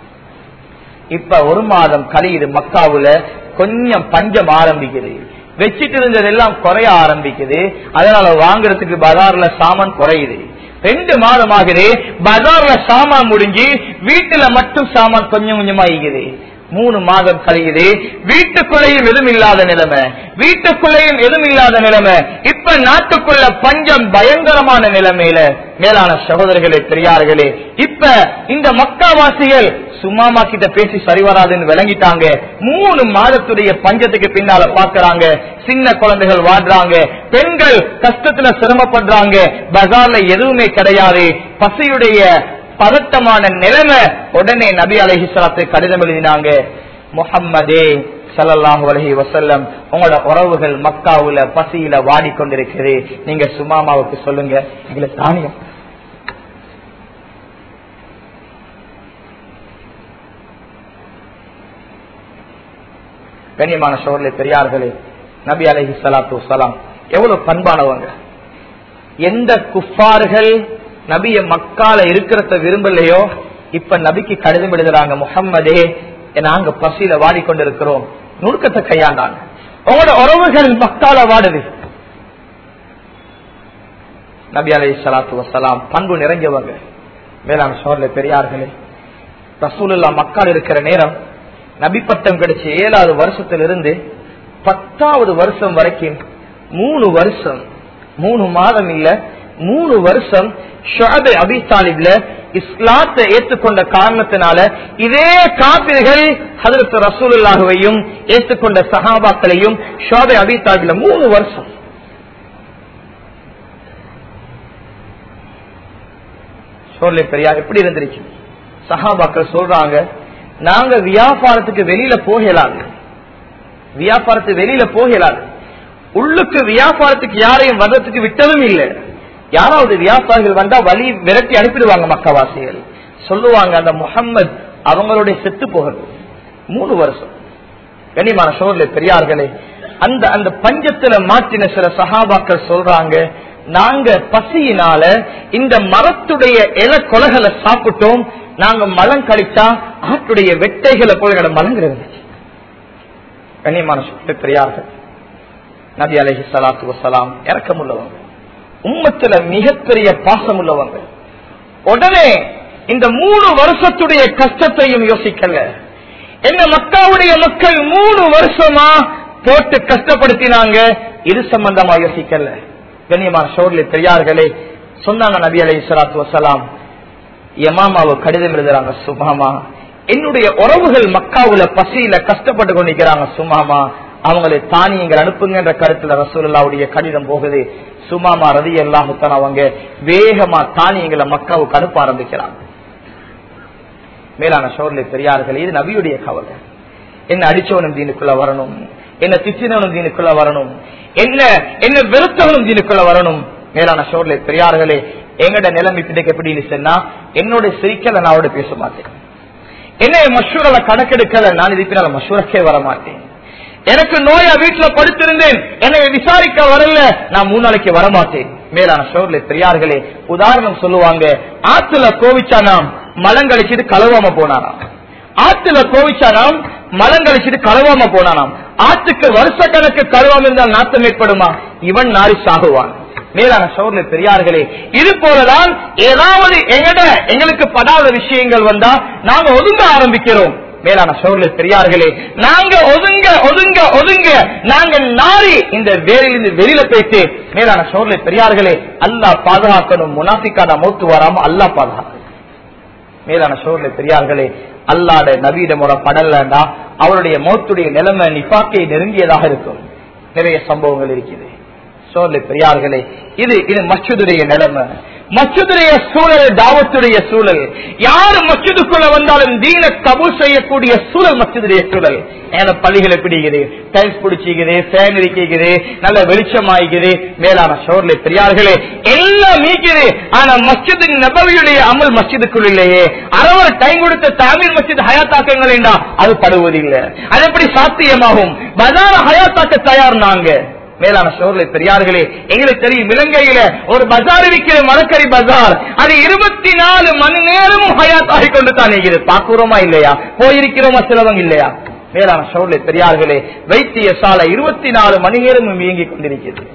Speaker 1: இப்ப ஒரு மாதம் கழியுது மக்காவுல கொஞ்சம் பஞ்சம் ஆரம்பிக்குது வச்சிட்டு இருந்ததெல்லாம் குறைய ஆரம்பிக்குது அதனால வாங்குறதுக்கு பஜார்ல சாமான் குறையுது ரெண்டு மாதம் ஆகுது பஜார்ல சாமான் முடிஞ்சு வீட்டுல மட்டும் சாமான் கொஞ்சம் கொஞ்சமா ஆகுது மூணு மாதம் கழியுது வீட்டுக்குள்ளேயும் எதுவும் இல்லாத நிலைமை வீட்டுக்குள்ளேயும் எதுவும் இல்லாத நிலைமை இப்ப நாட்டுக்குள்ள பஞ்சம் பயங்கரமான நிலைமையில மேலான சகோதரர்களே பெரியார்களே இப்ப இந்த மக்காவாசிகள் சும்மாமா கிட்ட பேசி சரி வராதுன்னு விளங்கிட்டாங்க மூணு மாதத்துடைய பஞ்சத்துக்கு பின்னால பாக்குறாங்க சின்ன குழந்தைகள் வாடுறாங்க பெண்கள் கஷ்டத்துல சிரமப்படுறாங்க பஜார்ல எதுவுமே கிடையாது பசியுடைய பதட்டமான நிலைமை உடனே நபி அலஹிஸ்லாத்து கடிதம் எழுதினாங்க முஹம்மதே சல்லல்லாஹு அலஹி வசல்லம் உங்களோட உறவுகள் மக்காவுல பசியில வாடிக்கொண்டிருக்கிறது நீங்க சுமாமாவுக்கு சொல்லுங்க எங்களுக்கு தானியம் கண்ணியமான சோழலை பெரியார்களே நபி அலஹி சலாத்து சலாம் எவ்வளவு பண்பானவங்க எந்த குஃபார்கள் நபிய மக்கால இருக்கிறத விரும்பலையோ இப்ப நபிக்கு கடிதம் எழுதுறாங்க முகம்மதே நாங்க பசியில வாடிக்கொண்டிருக்கிறோம் நுணுக்கத்தை கையாண்டாங்க உங்களோட உறவுகள் மக்கால வாடுது நபி அலை சலாத்து வசலாம் பண்பு நிறைஞ்சவங்க வேளாண் சோழல பெரியார்களே ரசூலுல்லா மக்கள் இருக்கிற நேரம் நபி பட்டம் கிடைச்ச ஏழாவது வருஷத்திலிருந்து பத்தாவது வருஷம் வரைக்கும் மூணு வருஷம் மூணு மாதம் இல்ல மூணு வருஷம் ஷாபே அபி தாலிப்ல இஸ்லாத்தை ஏற்றுக்கொண்ட காரணத்தினால இதே காப்பிர்கள் ஹதரத் ரசூலுல்லாஹுவையும் ஏற்றுக்கொண்ட சஹாபாக்களையும் ஷாபே அபி தாலிப்ல மூணு வருஷம் சொல்ல பெரியா எப்படி இருந்துருச்சு சஹாபாக்கள் சொல்றாங்க நாங்க வியாபாரத்துக்கு வெளியில போகலாது வியாபாரத்துக்கு வெளியில போகலாது உள்ளுக்கு வியாபாரத்துக்கு யாரையும் வர்றதுக்கு விட்டதும் இல்லை யாராவது வியாபாரிகள் வந்தா வழி விரட்டி அனுப்பிடுவாங்க மக்கவாசிகள் சொல்லுவாங்க அந்த முகம்மது அவங்களுடைய செத்து போகிறது மூணு வருஷம் கனிமான சோழல பெரியார்களே அந்த அந்த பஞ்சத்துல மாற்றின சில சகாபாக்கள் சொல்றாங்க நாங்க பசியினால இந்த மரத்துடைய இல கொலைகளை சாப்பிட்டோம் நாங்க மலம் கழிச்சா ஆட்டுடைய வெட்டைகளை போய் எங்களோட மலங்கிறது கண்ணியமான சொல்ல பெரியார்கள் நபி அலஹி சலாத்து வசலாம் இறக்கம் உள்ளவங்க உம்மத்துல மிகப்பெரிய பாசம் உள்ளவங்க உடனே இந்த மூணு வருஷத்துடைய கஷ்டத்தையும் யோசிக்கல என்ன மக்காவுடைய மக்கள் மூணு வருஷமா போட்டு கஷ்டப்படுத்தினாங்க இது சம்பந்தமா யோசிக்கல கண்ணியமான சோர்ல பெரியார்களே சொன்னாங்க நபி அலை சலாத்து வசலாம் எமாமாவை கடிதம் எழுதுறாங்க சுமாமா என்னுடைய உறவுகள் மக்காவுல பசியில கஷ்டப்பட்டு கொண்டிருக்கிறாங்க சுமாமா அவங்களை தானியங்கள் அனுப்புங்கன்ற கருத்துல ரசூலுல்லாவுடைய கடிதம் போகுது சுமாமா ரதி எல்லாமுத்தான் அவங்க வேகமா தானியங்களை மக்காவுக்கு அனுப்ப ஆரம்பிக்கிறாங்க மேலான சோர்ல பெரியார்கள் இது நபியுடைய கவலை என்ன அடிச்சவனும் தீனுக்குள்ள வரணும் என்ன திச்சினவனும் தீனுக்குள்ள வரணும் என்ன என்ன வெறுத்தவனும் தீனுக்குள்ள வரணும் மேலான சோர்ல பெரியார்களே எங்கட நிலைமை பிடிக்க எப்படின்னு சொன்னா என்னோட சிரிக்கல நான் அவட பேச மாட்டேன் என்ன மஷூரல கணக்கெடுக்கல நான் இது பின்னால மஷூரக்கே வர மாட்டேன் எனக்கு நோயா வீட்டுல படுத்திருந்தேன் என்னை விசாரிக்க வரல நான் மூணு நாளைக்கு வரமாட்டேன் மேலான சோர்ல பெரியார்களே உதாரணம் சொல்லுவாங்க ஆத்துல கோவிச்சா நாம் மலங்கழிச்சிட்டு கழுவாம போனாராம் ஆத்துல கோவிச்சா நாம் மலங்கழிச்சிட்டு கழுவாம போனானாம் ஆற்றுக்கு வருஷ கணக்கு கழுவாம இருந்தால் நாத்தம் ஏற்படுமா இவன் நாரி சாகுவான் மேலான சோர்ல பெரியார்களே இது போலதான் ஏதாவது எங்கட எங்களுக்கு படாத விஷயங்கள் வந்தா நாங்க ஒதுங்க ஆரம்பிக்கிறோம் மேலான சோர்ல பெரியார்களே நாங்க ஒதுங்க ஒதுங்க ஒதுங்க நாங்க நாரி இந்த வேலையிலிருந்து வெளியில போயிட்டு மேலான சோர்ல பெரியார்களே அல்லா பாதுகாக்கணும் முனாஃபிக்கான மூத்து வராம அல்லா பாதுகாக்கணும் மேலான சோர்ல பெரியார்களே அல்லாட நவீனமோட படலண்டா அவருடைய மௌத்துடைய நிலைமை நிப்பாக்கை நெருங்கியதாக இருக்கும் நிறைய சம்பவங்கள் இருக்குது சோர்ல பெரியார்களே இது இது மச்சுதுடைய நிலைமை மச்சுதுடைய சூழல் தாவத்துடைய சூழல் யாரு மச்சுதுக்குள்ள வந்தாலும் தீன கபூல் செய்யக்கூடிய சூழல் மச்சுதுடைய சூழல் ஏன்னா பள்ளிகளை பிடிக்குது டைல்ஸ் பிடிச்சிக்குது ஃபேன் இருக்குது நல்ல வெளிச்சம் ஆகிக்குது மேலான சோர்ல பெரியார்களே எல்லாம் நீக்குது ஆனா மஸ்ஜிது நபவியுடைய அமல் மஸ்ஜிதுக்குள் இல்லையே அரவர் டைம் கொடுத்த தாமீர் மஸ்ஜித் ஹயாத்தாக்கங்கள் என்றா அது படுவதில்லை அது எப்படி சாத்தியமாகும் பஜார ஹயாத்தாக்க தயார் நாங்க மேலான சோர்லை பெரியார்களே எங்களுக்கு தெரியும் இலங்கையில ஒரு பஜார் இருக்கிற மரக்கறி பஜார் அது இருபத்தி நாலு மணி நேரமும் ஹயாத் ஆகி கொண்டு தான் இருக்கிறது பாக்குறோமா இல்லையா போயிருக்கிறோமா சிலவங்க இல்லையா மேலான சோர்லை பெரியார்களே வைத்திய சாலை இருபத்தி நாலு மணி நேரமும் இயங்கிக் கொண்டிருக்கிறது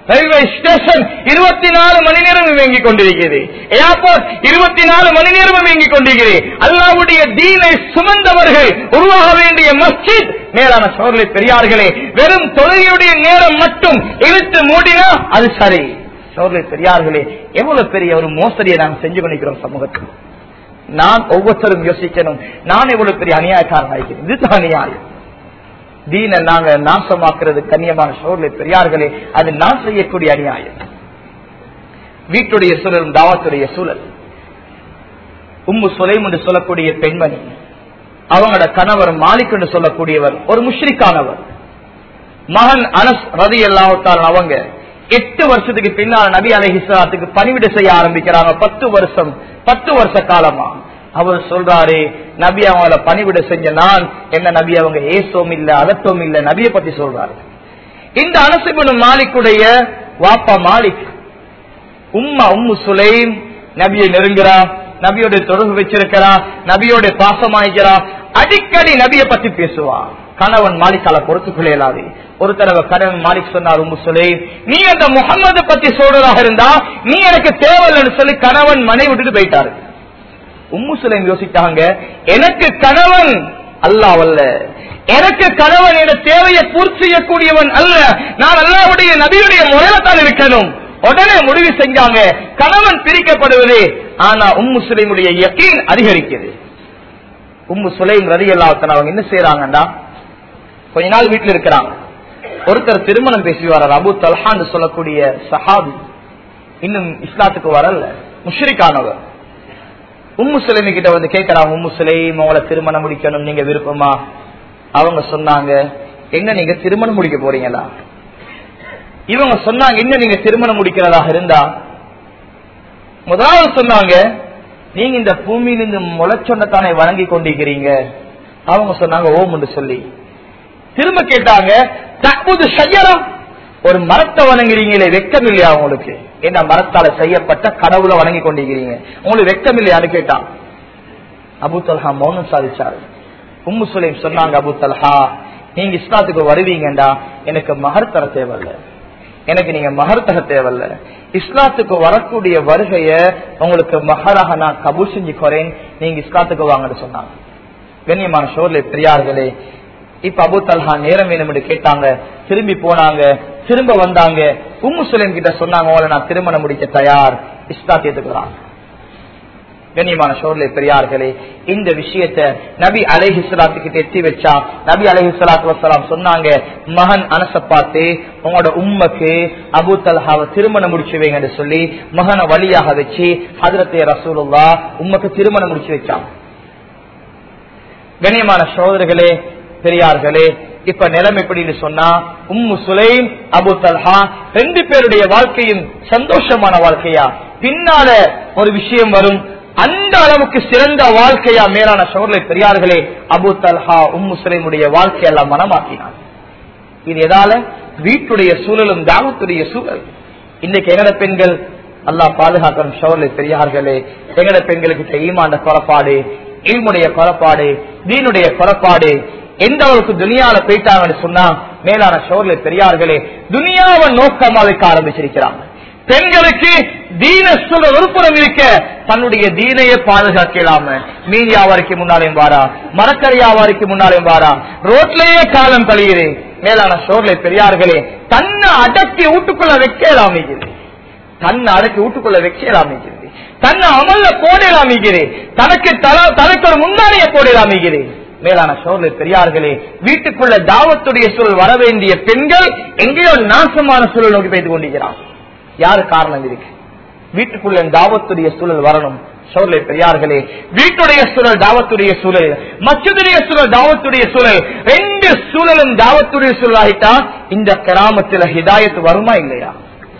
Speaker 1: ரயில்வே ஸ்டேஷன் இருபத்தி நாலு மணி நேரம் இயங்கிக் கொண்டிருக்கிறது ஏர்போர்ட் இருபத்தி நாலு மணி நேரமும் இயங்கிக் கொண்டிருக்கிறது அல்லாவுடைய தீனை சுமந்தவர்கள் உருவாக வேண்டிய மஸ்ஜித் மேலான சோழலை பெரியார்களே வெறும் தொழுகையுடைய நேரம் மட்டும் இழுத்து மூடினா அது சரி சோழலை பெரியார்களே எவ்வளவு பெரிய ஒரு மோசடியை நாங்கள் செஞ்சு கொண்டிருக்கிறோம் சமூகத்தில் நான் ஒவ்வொருத்தரும் யோசிக்கணும் நான் எவ்வளவு பெரிய அநியாயக்காரன் ஆகிறேன் இதுதான் அநியாயம் தீனை நாங்க நாசமாக்குறது கண்ணியமான சோழலை பெரியார்களே அது நான் செய்யக்கூடிய அநியாயம் வீட்டுடைய சூழலும் தாவத்துடைய சூழல் உம்மு சுலைம் என்று சொல்லக்கூடிய பெண்மணி அவங்களோட கணவர் மாலிக் என்று சொல்லக்கூடியவர் ஒரு முஷ்ரிக்கானவர் மகன் அனஸ் ரதி அல்லாஹால் அவங்க எட்டு வருஷத்துக்கு பின்னால் நபி அலஹிஸ்லாத்துக்கு பணிவிட செய்ய ஆரம்பிக்கிறாங்க பத்து வருஷம் பத்து வருஷ காலமா அவர் சொல்றாரு நபி அவங்கள பணிவிட செஞ்ச நான் என்ன நபி அவங்க ஏசோம் இல்ல அதட்டோம் இல்ல நபியை பத்தி சொல்றாரு இந்த அனசுபின் மாலிக்குடைய வாப்பா மாலிக் உம்மா உம்மு சுலைம் நபியை நெருங்குறா நபியோட தொடர்பு வச்சிருக்கிறா நபியோட பாசமாய்க்கிறா அடிக்கடி நபியை பத்தி பேசுவா கணவன் மாலிக்கால பொறுத்துக் கொள்ளையலாது ஒரு தடவை கணவன் மாலிக் சொன்னார் உம்மு சுலைம் நீ அந்த முகம்மது பத்தி சொல்றதாக இருந்தா நீ எனக்கு தேவையில்லைன்னு சொல்லி கணவன் மனை விட்டுட்டு போயிட்டாரு உம்மு சுலைம் யோசித்தாங்க எனக்கு கணவன் அல்லாவல்ல எனக்கு கணவன் என தேவையை பூர்த்தி செய்யக்கூடியவன் அல்ல நான் அல்லாவுடைய நபியுடைய முறையில தான் இருக்கணும் உடனே முடிவு செஞ்சாங்க கணவன் பிரிக்கப்படுவது ஆனா உம்மு சுலைமுடைய யக்கீன் அதிகரிக்குது உம்மு சுலைம் ரதி அல்லாத்தன் அவங்க என்ன செய்யறாங்கடா கொஞ்ச நாள் வீட்டுல இருக்கிறாங்க ஒருத்தர் திருமணம் பேசி வர்றார் அபு தல்ஹான்னு சொல்லக்கூடிய சஹாபி இன்னும் இஸ்லாத்துக்கு வரல முஷ்ரிக்கானவர் உம்மு சுலைமி கிட்ட வந்து கேட்கறாங்க உம்மு சுலைம் உங்களை திருமணம் முடிக்கணும் நீங்க விருப்பமா அவங்க சொன்னாங்க என்ன நீங்க திருமணம் முடிக்க போறீங்களா இவங்க சொன்னாங்க என்ன நீங்க திருமணம் முடிக்கிறதாக இருந்தா முதலாவது சொன்னாங்க நீங்க இந்த பூமியிலிருந்து முளைச்சொன்னத்தானே வணங்கி கொண்டிருக்கிறீங்க அவங்க சொன்னாங்க ஓம் என்று சொல்லி திரும்ப கேட்டாங்க தற்போது செய்யலாம் ஒரு மரத்தை வணங்குறீங்களே வெக்கம் இல்லையா உங்களுக்கு என்ன மரத்தால செய்யப்பட்ட கடவுளை வணங்கி கொண்டிருக்கிறீங்க உங்களுக்கு வெக்கம் இல்லையான்னு கேட்டான் அபு தல்ஹா மௌனம் சாதிச்சாரு உம்மு சுலைம் சொன்னாங்க அபு தல்ஹா நீங்க இஸ்லாத்துக்கு வருவீங்கடா எனக்கு மகர் தர தேவையில்ல எனக்கு நீங்க மகர் தர தேவையில்ல இஸ்லாத்துக்கு வரக்கூடிய வருகைய உங்களுக்கு மகராக நான் கபூல் செஞ்சு குறேன் நீங்க இஸ்லாத்துக்கு வாங்கன்னு சொன்னாங்க கண்ணியமான ஷோர்ல பெரியார்களே இப்ப அபு தல்ஹா நேரம் வேணும் என்று கேட்டாங்க திரும்பி போனாங்க திரும்ப வந்தாங்க உம்மு சுலைம் கிட்ட சொன்னாங்க உங்களை நான் திருமணம் முடிக்க தயார் இஸ்லாத்தியத்துக்குறாங்க கண்ணியமான சோர்லை பெரியார்களே இந்த விஷயத்த நபி அலைஹி சலாத்துக்கிட்ட எத்தி வச்சா நபி அலைஹி சலாத்து வசலாம் சொன்னாங்க மகன் அனச பார்த்து உங்களோட உம்மக்கு அபு தல்ஹாவை திருமணம் முடிச்சு வைங்கன்னு சொல்லி மகனை வழியாக வச்சு ஹதரத்தே ரசூலுல்லா உம்மக்கு திருமணம் முடிச்சு வச்சாங்க கண்ணியமான சோதர்களே பெரியார்களே இப்ப நிலம் எப்படின்னு சொன்னா உம்மு சுலைம் அபு தல்ஹா ரெண்டு பேருடைய வாழ்க்கையும் சந்தோஷமான வாழ்க்கையா பின்னால ஒரு விஷயம் வரும் அந்த அளவுக்கு சிறந்த வாழ்க்கையா மேலான சோர்லை பெரியார்களே அபு தல்ஹா உம்மு சுலைமுடைய வாழ்க்கையெல்லாம் மனமாக்கினார் இது எதால வீட்டுடைய சூழலும் தாவத்துடைய சூழல் இன்னைக்கு எங்கட பெண்கள் அல்லாஹ் பாதுகாக்கணும் சோர்லை பெரியார்களே எங்கட பெண்களுக்கு ஈமாண்ட குறப்பாடு இல்முடைய குறப்பாடு தீனுடைய குறப்பாடு எந்த அளவுக்கு துனியால போயிட்டாங்கன்னு சொன்னா மேலான சோர்ல பெரியார்களே துனியாவை நோக்கமா வைக்க ஆரம்பிச்சிருக்கிறாங்க பெண்களுக்கு தீன சொல்ற ஒருபுறம் இருக்க தன்னுடைய தீனையே பாதுகாக்கலாம மீன் வியாபாரிக்கு முன்னாலேயும் வாரா மரக்கறி வியாபாரிக்கு முன்னாலேயும் வாரா ரோட்லயே காலம் கழியுது மேலான சோர்ல பெரியார்களே தன்னை அடக்கி வீட்டுக்குள்ள வைக்கலாமே தன்னை அடக்கி வீட்டுக்குள்ள வைக்கலாமே தன்னை அமல்ல போடலாமிக்கிறேன் தனக்கு தனக்கு ஒரு முன்னாடியே போடலாமிக்கிறேன் மேலான சோழ பெரியார்களே வீட்டுக்குள்ள தாவத்துடைய சூழல் வர வேண்டிய பெண்கள் எங்கேயோ நாசமான சூழல் நோக்கி போய்த்து கொண்டிருக்கிறான் யாரு காரணம் இருக்கு வீட்டுக்குள்ள தாவத்துடைய சூழல் வரணும் சோழலை பெரியார்களே வீட்டுடைய சூழல் தாவத்துடைய சூழல் மச்சதுடைய சூழல் தாவத்துடைய சூழல் ரெண்டு சூழலும் தாவத்துடைய சூழல் ஆகிட்டா இந்த கிராமத்துல ஹிதாயத்து வருமா இல்லையா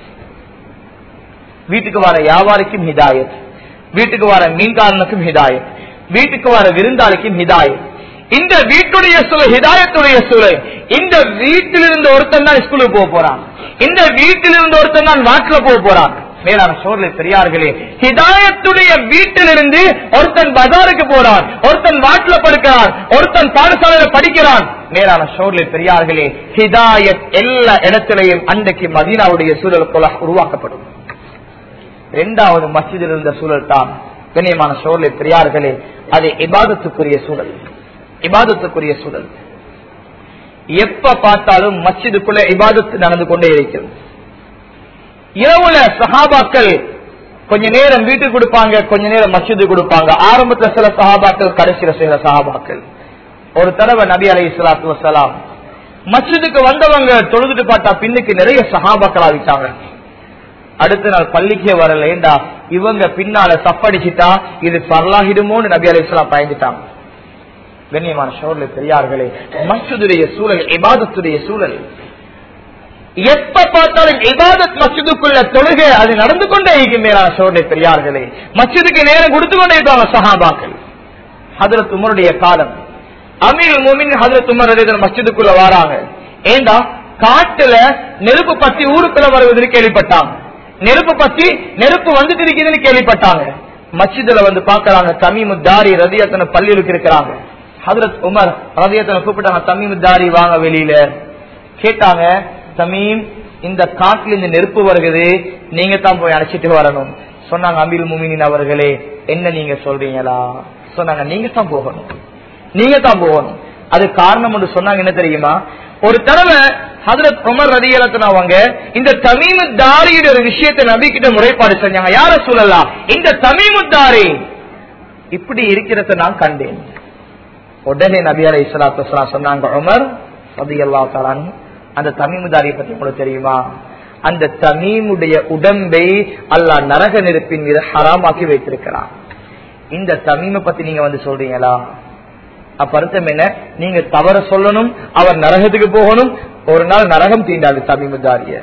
Speaker 1: வீட்டுக்கு வர வியாபாரிக்கும் ஹிதாயத் வீட்டுக்கு வர மீன்காரனுக்கும் ஹிதாயத் வீட்டுக்கு வர விருந்தாளிக்கும் ஹிதாயத் இந்த வீட்டுடைய சூழல் ஹிதாயத்துடைய சூழல் இந்த வீட்டிலிருந்து ஒருத்தன் தான் ஸ்கூலுக்கு போக போறான் இந்த வீட்டிலிருந்து ஒருத்தன் தான் நாட்டுல போக போறான் மேலான சோர்லை பெரியார்களே ஹிதாயத்துடைய வீட்டிலிருந்து ஒருத்தன் பஜாருக்கு போறான் ஒருத்தன் வாட்டில படுக்கிறான் ஒருத்தன் பாடசாலையில படிக்கிறான் மேலான சோர்லை பெரியார்களே ஹிதாயத் எல்லா இடத்திலையும் அன்றைக்கு மதீனாவுடைய சூழல் போல உருவாக்கப்படும் இரண்டாவது மஸ்ஜிதில் இருந்த சூழல் தான் கண்ணியமான சோர்லை பெரியார்களே அது இபாதத்துக்குரிய சூழல் இபாதத்துக்குரிய சூழல் எப்ப பார்த்தாலும் மஸ்ஜிதுக்குள்ள இபாதத்து நடந்து கொண்டே இருக்கிறது இரவுல சஹாபாக்கள் கொஞ்ச நேரம் வீட்டுக்கு கொடுப்பாங்க கொஞ்ச நேரம் மஸ்ஜிது கொடுப்பாங்க ஆரம்பத்துல சில சஹாபாக்கள் கடைசியில சில சஹாபாக்கள் ஒரு தடவை நபி அலை இஸ்லாத்து வசலாம் மஸ்ஜிதுக்கு வந்தவங்க தொழுதுட்டு பார்த்தா பின்னுக்கு நிறைய சஹாபாக்கள் ஆகிட்டாங்க அடுத்த நாள் பள்ளிக்கே வரலேண்டா இவங்க பின்னால தப்படிச்சுட்டா இது பரலாகிடுமோன்னு நபி அலை இஸ்லாம் பயந்துட்டாங்க கண்ணியமான சோழல பெரியார்களே மஸ்ஜிதுடைய சூழல் இபாதத்துடைய சூழல் எப்ப பார்த்தாலும் இபாதத் மஸ்ஜிதுக்குள்ள தொழுகை அது நடந்து கொண்டே இருக்கின்றன சோழலை பெரியார்களே மஸ்ஜிதுக்கு நேரம் கொடுத்து கொண்டே இருப்பாங்க சஹாபாக்கள் ஹதரத் உமருடைய காலம் அமீர் மோமின் ஹதரத் உமர் ரலியல்லாஹு மஸ்ஜிதுக்குள்ள வராங்க ஏண்டா காட்டுல நெருப்பு பத்தி ஊருக்குள்ள வருவதற்கு கேள்விப்பட்டாங்க நெருப்பு பத்தி நெருப்பு வந்துட்டு இருக்குதுன்னு கேள்விப்பட்டாங்க மஸ்ஜிதுல வந்து பாக்குறாங்க தமீமு தாரி ரதியத்தன பள்ளியிலுக்கு இருக்கிறாங்க ஹதரத் உமர் ரதியத்தனை கூப்பிட்டாங்க தமீமு தாரி வாங்க வெளியில கேட்டாங்க தமீம் இந்த காட்டுல இந்த நெருப்பு வருகிறது நீங்க தான் போய் அழைச்சிட்டு வரணும் சொன்னாங்க அமீர் முமினின் அவர்களே என்ன நீங்க சொல்றீங்களா சொன்னாங்க நீங்க தான் போகணும் நீங்க தான் போகணும் அது காரணம் என்று சொன்னாங்க என்ன தெரியுமா ஒரு தடவை ஹதரத் உமர் ரதியலத்தன அவங்க இந்த தமீமு தாரியோட ஒரு விஷயத்தை நபி கிட்ட முறைப்பாடு செஞ்சாங்க யார சொல்லலாம் இந்த தமீமு தாரி இப்படி இருக்கிறத நான் கண்டேன் உடனே நபி அலை இஸ்லாத்து சொன்னாங்க உமர் ரதியல்லா தலான் அந்த தமீமுதாரியை பத்தி உங்களுக்கு தெரியுமா அந்த தமீமுடைய உடம்பை அல்லாஹ் நரக நெருப்பின் மீது ஹராமாக்கி வைத்திருக்கிறான் இந்த தமீமை பத்தி நீங்க வந்து சொல்றீங்களா அப்ப அர்த்தம் என்ன நீங்க தவற சொல்லணும் அவர் நரகத்துக்கு போகணும் ஒரு நாள் நரகம் தீண்டாது தமீமுதாரிய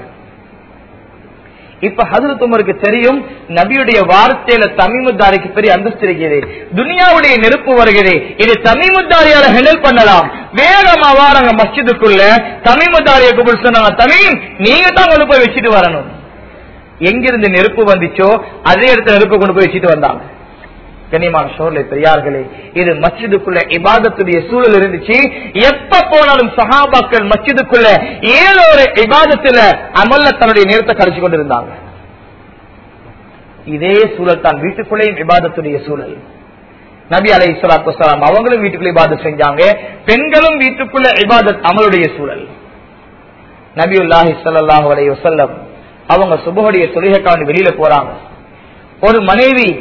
Speaker 1: இப்ப ஹசரத் உமருக்கு தெரியும் நபியுடைய வார்த்தையில தமிமுத்தாரிக்கு பெரிய அந்தஸ்து இருக்கிறது துனியாவுடைய நெருப்பு வருகிறது இது தமிமுத்தாரியால ஹெண்டல் பண்ணலாம் வேகமா வாராங்க மஸ்ஜிதுக்குள்ள தமிமுத்தாரிய கூப்பிட்டு சொன்னாங்க தமிம் நீங்க தான் கொண்டு போய் வச்சுட்டு வரணும் எங்கிருந்து நெருப்பு வந்துச்சோ அதே இடத்துல நெருப்பு கொண்டு போய் வச்சுட்டு வந்தாங்க கண்ணியமான சோழலை பெரியார்களே இது மஸ்ஜிதுக்குள்ள இபாதத்துடைய சூழல் இருந்துச்சு எப்ப போனாலும் சஹாபாக்கள் மஸ்ஜிதுக்குள்ள ஏதோ ஒரு இபாதத்துல அமல்ல தன்னுடைய நேரத்தை கழிச்சு கொண்டிருந்தாங்க இதே சூழல் தான் வீட்டுக்குள்ளேயும் இபாதத்துடைய சூழல் நபி அலை இஸ்லாத்து வலாம் அவங்களும் வீட்டுக்குள்ள இபாதத் செஞ்சாங்க பெண்களும் வீட்டுக்குள்ள இபாதத் அமலுடைய சூழல் நபியுல்லாஹி ஸல்லல்லாஹு அலைஹி வஸல்லம் அவங்க சுபஹுடைய தொழுகைக்கான வெளியில போறாங்க ஒரு மனைவி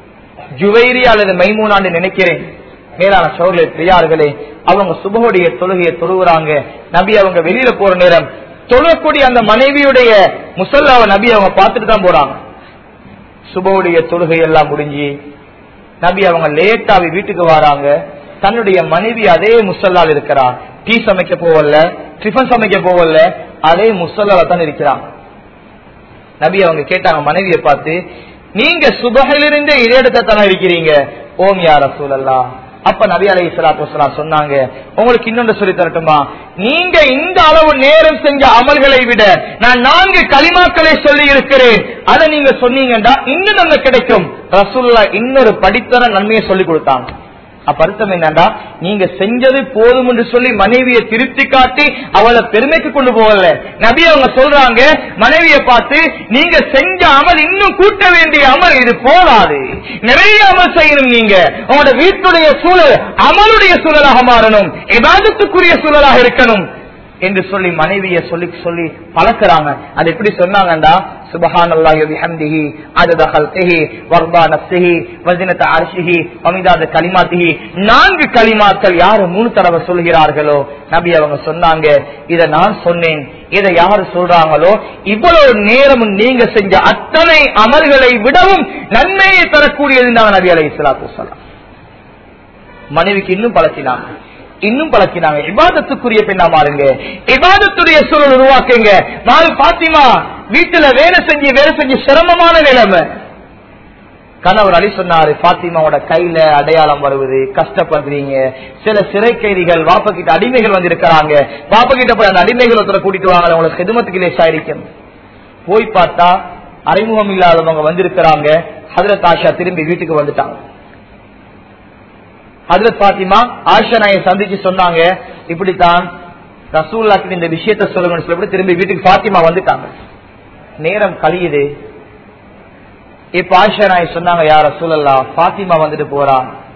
Speaker 1: ஜுவைரி அல்லது மைமூனான்னு நினைக்கிறேன் மேலான சோழர்களே பிரியார்களே அவங்க சுபகுடைய தொழுகையை தொழுகிறாங்க நபி அவங்க வெளியில போற நேரம் தொழக்கூடிய அந்த மனைவியுடைய முசல்லாவை நபி அவங்க பார்த்துட்டு தான் போறாங்க சுபவுடைய தொழுகை எல்லாம் முடிஞ்சு நபி அவங்க லேட்டாவி வீட்டுக்கு வராங்க தன்னுடைய மனைவி அதே முசல்லால் இருக்கிறார் டீ சமைக்க போவல்ல டிஃபன் சமைக்க போவல்ல அதே முசல்லால தான் இருக்கிறாங்க நபி அவங்க கேட்டாங்க மனைவியை பார்த்து நீங்க சுபகிலிருந்தே இதே இடத்துல தானே இருக்கிறீங்க ஓம் யார சூழல்லா அப்ப நபி அலை சலாத்து சொன்னாங்க உங்களுக்கு இன்னொன்று சொல்லி தரட்டுமா நீங்க இந்த அளவு நேரம் செஞ்ச அமல்களை விட நான் நான்கு களிமாக்களை சொல்லி இருக்கிறேன் அதை நீங்க சொன்னீங்கன்னா இன்னும் நன்மை கிடைக்கும் ரசூல்லா இன்னொரு படித்தர நன்மையை சொல்லி கொடுத்தாங்க அப்ப அர்த்தம் என்னண்டா நீங்க செஞ்சது போதும் என்று சொல்லி மனைவியை திருப்தி காட்டி அவளை பெருமைக்கு கொண்டு போகல நபி அவங்க சொல்றாங்க மனைவியை பார்த்து நீங்க செஞ்ச அமல் இன்னும் கூட்ட வேண்டிய அமல் இது போதாது நிறைய அமல் செய்யணும் நீங்க உங்களோட வீட்டுடைய சூழல் அமலுடைய சூழலாக மாறணும் எதாதத்துக்குரிய சூழலாக இருக்கணும் என்று சொல்லி மனைவியை சொல்லி சொல்லி பழக்கிறாங்க அது எப்படி சொன்னாங்கண்டா சுபஹான் அல்லாஹி பிஹம்திஹி அதத ஹல்கிஹி வர்தா நஃப்ஸிஹி வஸினத அர்ஷிஹி வமிதாத கலிமாத்திஹி நான்கு கலிமாக்கள் யாரு மூணு தடவை சொல்கிறார்களோ நபி அவங்க சொன்னாங்க இத நான் சொன்னேன் இதை யாரு சொல்றாங்களோ இவ்வளவு நேரமும் நீங்க செஞ்ச அத்தனை அமல்களை விடவும் நன்மையை தரக்கூடியது நபி அலை இஸ்லாத்து வலாம் மனைவிக்கு இன்னும் பழக்கினாங்க இன்னும் பழக்கினாங்க இபாதத்துக்குரிய பெண்ணா மாறுங்க இபாதத்துடைய சூழல் உருவாக்குங்க மாறு பாத்திமா வீட்டுல வேலை செஞ்சு வேலை செஞ்சு சிரமமான நிலைமை கணவர் அலி சொன்னாரு பாத்திமாவோட கையில அடையாளம் வருவது கஷ்டப்படுறீங்க சில சிறை கைதிகள் வாப்ப கிட்ட அடிமைகள் வந்திருக்கிறாங்க வாப்ப கிட்ட போய் அந்த அடிமைகள் ஒருத்தர கூட்டிட்டு வாங்க உங்களுக்கு ஹெதுமத்துக்கு லேசா இருக்கும் போய் பார்த்தா அறிமுகம் இல்லாதவங்க வந்திருக்கிறாங்க ஹதரத் ஆஷா திரும்பி வீட்டுக்கு வந்துட்டாங்க ஹதரத் பாத்திமா ஆஷா நாயை சந்திச்சு சொன்னாங்க இப்படித்தான் ரசூல்லாக்கு இந்த விஷயத்த சொல்லுங்கன்னு சொல்லி திரும்பி வீட்டுக்கு பாத்திமா வந்துட்டாங்க நேரம் கழியுது இப்ப ஆஷா நாய் சொன்னாங்க யார் ரசூலல்லா பாத்திமா வந்துட்டு போறா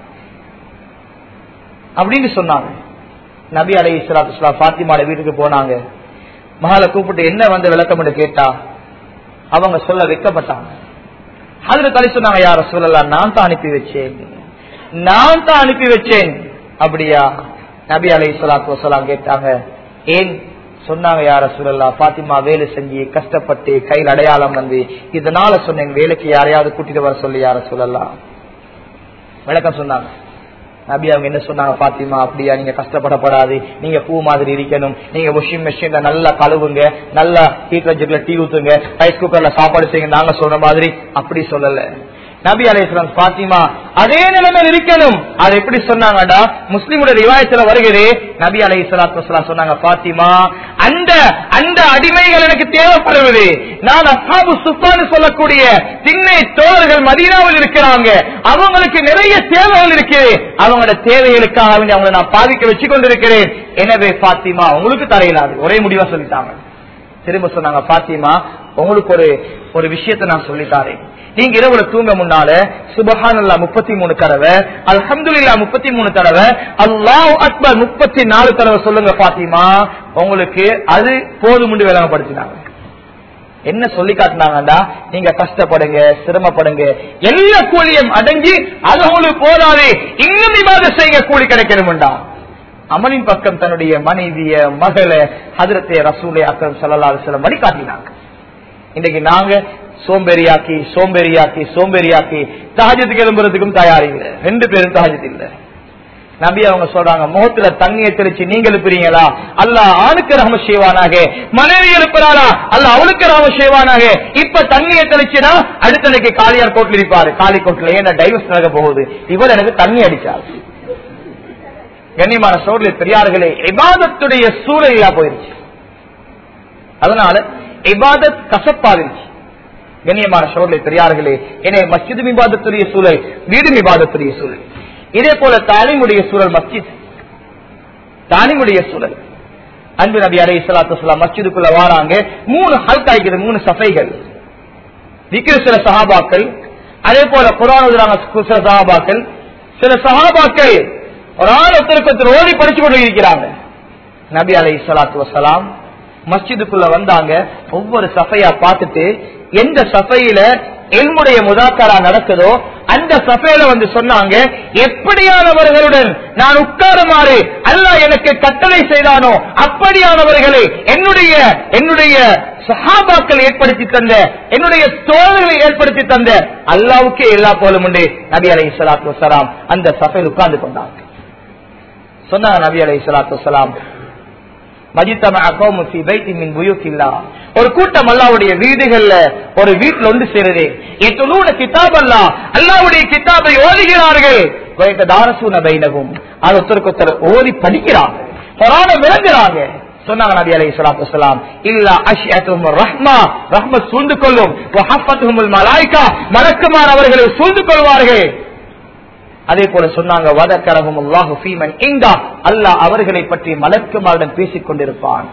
Speaker 1: அப்படின்னு சொன்னாங்க நபி அலை இஸ்லாத்து பாத்திமாட வீட்டுக்கு போனாங்க மகளை கூப்பிட்டு என்ன வந்து விளக்கம் கேட்டா அவங்க சொல்ல வைக்கப்பட்டாங்க அதுல தலை சொன்னாங்க யார சொல்லலாம் நான் தான் அனுப்பி வச்சேன் நான் தான் அனுப்பி வச்சேன் அப்படியா நபி அலை சலாத்து வசலாம் கேட்டாங்க ஏன் சொன்னாங்க யார சொல்லலா பாத்திமா வேலை செஞ்சு கஷ்டப்பட்டு கையில் அடையாளம் வந்து இதனால சொன்னேன் வேலைக்கு யாரையாவது கூட்டிட்டு வர சொல்லி யார சொல்லலாம் விளக்கம் சொன்னாங்க நபி அவங்க என்ன சொன்னாங்க பாத்திமா அப்படியா நீங்க கஷ்டப்படப்படாது நீங்க பூ மாதிரி இருக்கணும் நீங்க வாஷிங் மெஷின்ல நல்லா கழுவுங்க நல்லா ஹீட்ல ஜெட்ல டீ ஊத்துங்க ரைஸ் குக்கர்ல சாப்பாடு செய்யுங்க நாங்க சொல்ற மாதிரி அப்படி சொல்லல நபி அலையாம் பாத்திமா அதே நிலைமையில் இருக்கணும் அது எப்படி சொன்னாங்கடா முஸ்லிமுடைய ரிவாயத்துல வருகிறது நபி அலை சலாத்து சொன்னாங்க பாத்திமா அந்த அந்த அடிமைகள் எனக்கு தேவைப்படுவது நான் அசாபு சுப்பான்னு சொல்லக்கூடிய திண்ணை தோழர்கள் மதீனாவில் இருக்கிறாங்க அவங்களுக்கு நிறைய தேவைகள் இருக்குது அவங்களோட தேவைகளுக்காக வேண்டி அவங்களை நான் பாதிக்க வச்சு கொண்டிருக்கிறேன் எனவே பாத்திமா உங்களுக்கு தரையிலாது ஒரே முடிவா சொல்லிட்டாங்க திரும்ப சொன்னாங்க பாத்திமா உங்களுக்கு ஒரு ஒரு விஷயத்தை நான் சொல்லித்தாரேன் நீங்க இரவுல தூங்க முன்னால சுபஹானல்லா முப்பத்தி மூணு தடவை அல்ஹம்துலில்லா முப்பத்தி மூணு தடவை அல்லாஹ் அக்பர் முப்பத்தி நாலு தடவை சொல்லுங்க பாத்திமா உங்களுக்கு அது போதும் விளங்கப்படுத்தினாங்க என்ன சொல்லி காட்டினாங்கடா நீங்க கஷ்டப்படுங்க சிரமப்படுங்க எல்லா கூலியும் அடங்கி அது உங்களுக்கு போதாது இன்னும் இவாத செய்ய கூலி கிடைக்கணும்டா அமனின் பக்கம் தன்னுடைய மனைவிய மகள ஹதரத்தே ரசூலே அக்கம் சல்லா சிலம் வழி காட்டினாங்க இன்னைக்கு நாங்க சோம்பேறியாக்கி சோம்பேறியாக்கி சோம்பேறியாக்கி தகஜத்துக்கு எழும்புறதுக்கும் தயார் இல்லை ரெண்டு பேரும் தகஜத்து இல்ல நபி அவங்க சொல்றாங்க முகத்துல தண்ணியை தெளிச்சு நீங்க எழுப்புறீங்களா அல்ல ஆணுக்கு ரம செய்வானாக மனைவி எழுப்புறாரா அல்ல அவளுக்கு ரம செய்வானாக இப்ப தண்ணியை தெளிச்சுனா அடுத்தனைக்கு காளியார் கோட்டில் இருப்பாரு காளி கோட்டில் ஏன்னா டைவர்ஸ் நடக்க போகுது இவர் எனக்கு தண்ணி அடிச்சார் கண்ணியமான சோழ பெரியார்களே இபாதத்துடைய சூழலா போயிருச்சு அதனால இபாதத் கசப்பாயிருச்சு கண்ணியமான சோழலை பெரியார்களே எனவே மஸ்ஜிது விவாதத்துடைய சூழல் வீடு விவாதத்துடைய சூழல் இதே போல தாலிமுடைய சூழல் மஸ்ஜித் தாலிமுடைய சூழல் அன்பு நபி அலை சலாத்து மஸ்ஜிதுக்குள்ள வாராங்க மூணு ஹல்க் ஆகிக்கிறது மூணு சஃபைகள் விக்கிற சில சஹாபாக்கள் அதே போல குரான் சில சஹாபாக்கள் சில சஹாபாக்கள் ஒரு ஆள் ஒருத்தருக்கு ஓடி படிச்சு கொண்டு இருக்கிறாங்க நபி அலை சலாத்து வசலாம் மஸ்ஜிதுக்குள்ள வந்தாங்க ஒவ்வொரு சஃபையா பார்த்துட்டு எந்த சஃபையில எல்முடைய முதாக்கரா நடக்குதோ அந்த சஃபையில வந்து சொன்னாங்க எப்படியானவர்களுடன் நான் உட்காருமாறு அல்ல எனக்கு கட்டளை செய்தானோ அப்படியானவர்களை என்னுடைய என்னுடைய சஹாபாக்கள் ஏற்படுத்தி தந்த என்னுடைய தோழர்களை ஏற்படுத்தி தந்த அல்லாவுக்கே எல்லா போலும் உண்டு நபி அலை சலாத்து வசலாம் அந்த சபையில் உட்கார்ந்து கொண்டாங்க சொன்னாங்க நபி அலை சலாத்து வசலாம் ஒரு கூட்டம் அல்லாவுடைய வீடுகள்ல ஒரு வீட்டுல ஒன்று சேருது எத்தனூட கிதாப் அல்லா அல்லாவுடைய கிதாபை ஓதுகிறார்கள் தாரசூன பைனகும் அது ஒருத்தருக்கு ஒருத்தர் ஓதி படிக்கிறாங்க பொறான விளங்குறாங்க சொன்னாங்க நபி அலை சலாத்து வலாம் இல்ல அஷ்யத்தும் ரஹ்மா ரஹ்மத் சூழ்ந்து கொள்ளும் மலாய்க்கா மலக்குமார் அவர்களை சூழ்ந்து கொள்வார்கள் அதே போல சொன்னாங்க வதக்கரகும் அல்லாஹு ஃபீமன் இங்கா அல்லாஹ் அவர்களை பற்றி மலக்குமாருடன் பேசிக் கொண்டிருப்பான்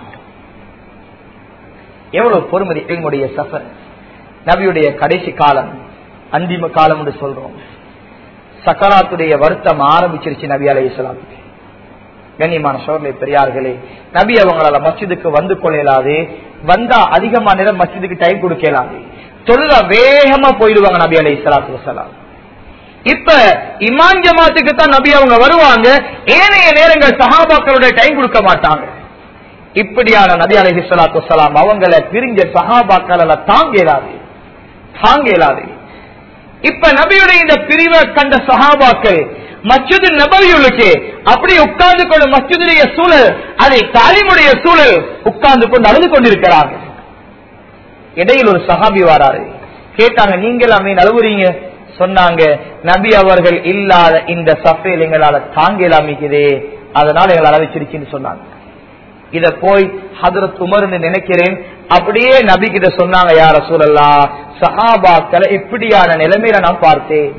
Speaker 1: எவ்வளவு பொறுமதி எங்களுடைய சஃபர் நபியுடைய கடைசி காலம் அந்திம காலம் என்று சொல்றோம் சக்கராத்துடைய வருத்தம் ஆரம்பிச்சிருச்சு நபி அலை இஸ்லாமுக்கு கண்ணியமான சோழனை பெரியார்களே நபி அவங்களால மஸ்ஜிதுக்கு வந்து கொள்ளலாது வந்தா அதிகமான நேரம் மஸ்ஜிதுக்கு டைம் கொடுக்கலாது தொழுத வேகமா போயிடுவாங்க நபி அலை இஸ்லாத்து வசலாம் இப்ப இமான் ஜமாத்துக்கு தான் நபி அவங்க வருவாங்க ஏனைய நேரங்கள் சஹாபாக்களுடைய டைம் கொடுக்க மாட்டாங்க இப்படியான நபி அலஹி சலாத்து வலாம் அவங்களை பிரிஞ்ச சஹாபாக்கள் தாங்க இயலாது தாங்க இயலாது இப்ப நபியுடைய இந்த பிரிவை கண்ட சஹாபாக்கள் மஸ்ஜிது நபவியுளுக்கு அப்படி உட்கார்ந்து கொண்டு மஸ்ஜிதுடைய சூழல் அதை தாலிமுடைய சூழல் உட்கார்ந்து கொண்டு அழுது கொண்டிருக்கிறாங்க இடையில் ஒரு சஹாபி வராரு கேட்டாங்க நீங்க எல்லாமே நழுவுறீங்க சொன்னாங்க நபி அவர்கள் இல்லாத இந்த சஃபையில் எங்களால தாங்க இல்லாமிக்குதே அதனால எங்களை அளவிச்சிருச்சுன்னு சொன்னாங்க இத போய் ஹதரத் உமர்னு நினைக்கிறேன் அப்படியே நபி கிட்ட சொன்னாங்க யார சூழல்லா சஹாபாக்களை இப்படியான நிலைமையில நான் பார்த்தேன்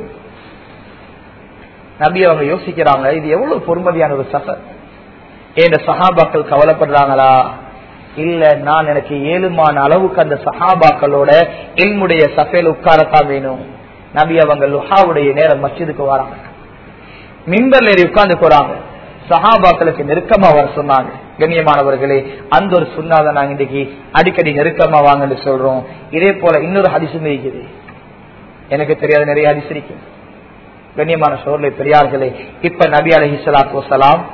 Speaker 1: நபி அவங்க யோசிக்கிறாங்க இது எவ்வளவு பொறுமதியான ஒரு சஃபர் ஏன் சஹாபாக்கள் கவலைப்படுறாங்களா இல்ல நான் எனக்கு ஏழுமான அளவுக்கு அந்த சஹாபாக்களோட என்னுடைய சஃபையில் உட்காரத்தான் வேணும் நபி அவங்க லுஹாவுடைய நேரம் மஸ்ஜிதுக்கு வராங்க மிம்பர்ல ஏறி உட்கார்ந்து போறாங்க சஹாபாக்களுக்கு நெருக்கமா வர சொன்னாங்க கண்ணியமானவர்களே அந்த ஒரு சுண்ணாத நாங்க இன்னைக்கு அடிக்கடி நெருக்கமா வாங்கன்னு சொல்றோம் இதே போல இன்னொரு ஹதிசும் இருக்குது எனக்கு தெரியாத நிறைய ஹதிஸ் இருக்கு கண்ணியமான சோர்லை பெரியார்களே இப்ப நபி அலஹி சலாத்து வசலாம்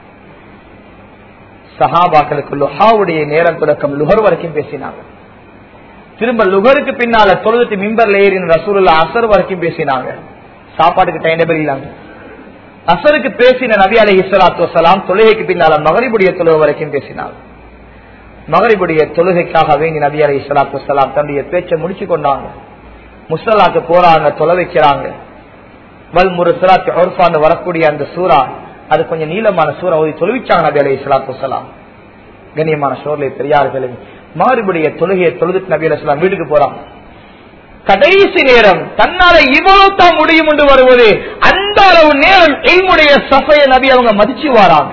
Speaker 1: சஹாபாக்களுக்கு லுஹாவுடைய நேரம் தொடக்கம் லுகர் வரைக்கும் பேசினாங்க திரும்ப லுகருக்கு பின்னால தொழுதுட்டு மிம்பர்ல ஏறின ரசூலுல்லா அசர் வரைக்கும் பேசினாங்க சாப்பாட்டுக்கு டைம் டேபிள் இல்லாங்க அசருக்கு பேசின நபி அலி இஸ்லாத்து வசலாம் தொழுகைக்கு பின்னால மகரிபுடைய தொழுகை வரைக்கும் பேசினாங்க மகரிபுடைய தொழுகைக்காக வேண்டி நபி அலி இஸ்லாத்து வசலாம் தன்னுடைய பேச்சை முடிச்சு கொண்டாங்க முசலாக்கு போறாங்க தொலை வைக்கிறாங்க வல் முரு சிலாத்து ஒர்ஃபான்னு வரக்கூடிய அந்த சூறா அது கொஞ்சம் நீளமான சூறா ஓதி தொழுவிச்சாங்க நபி அலி இஸ்லாத்து வசலாம் கண்ணியமான சோர்லை பெரியார்களே மாறுபடிய தொழுகையை தொழுதுட்டு நபி அலிஸ்லாம் வீட்டுக்கு போறாங்க கடைசி நேரம் தன்னால இவ்வளவு தான் முடியும் என்று வருவது அந்த அளவு நேரம் எய்முடைய சபைய நபி அவங்க மதிச்சு வராங்க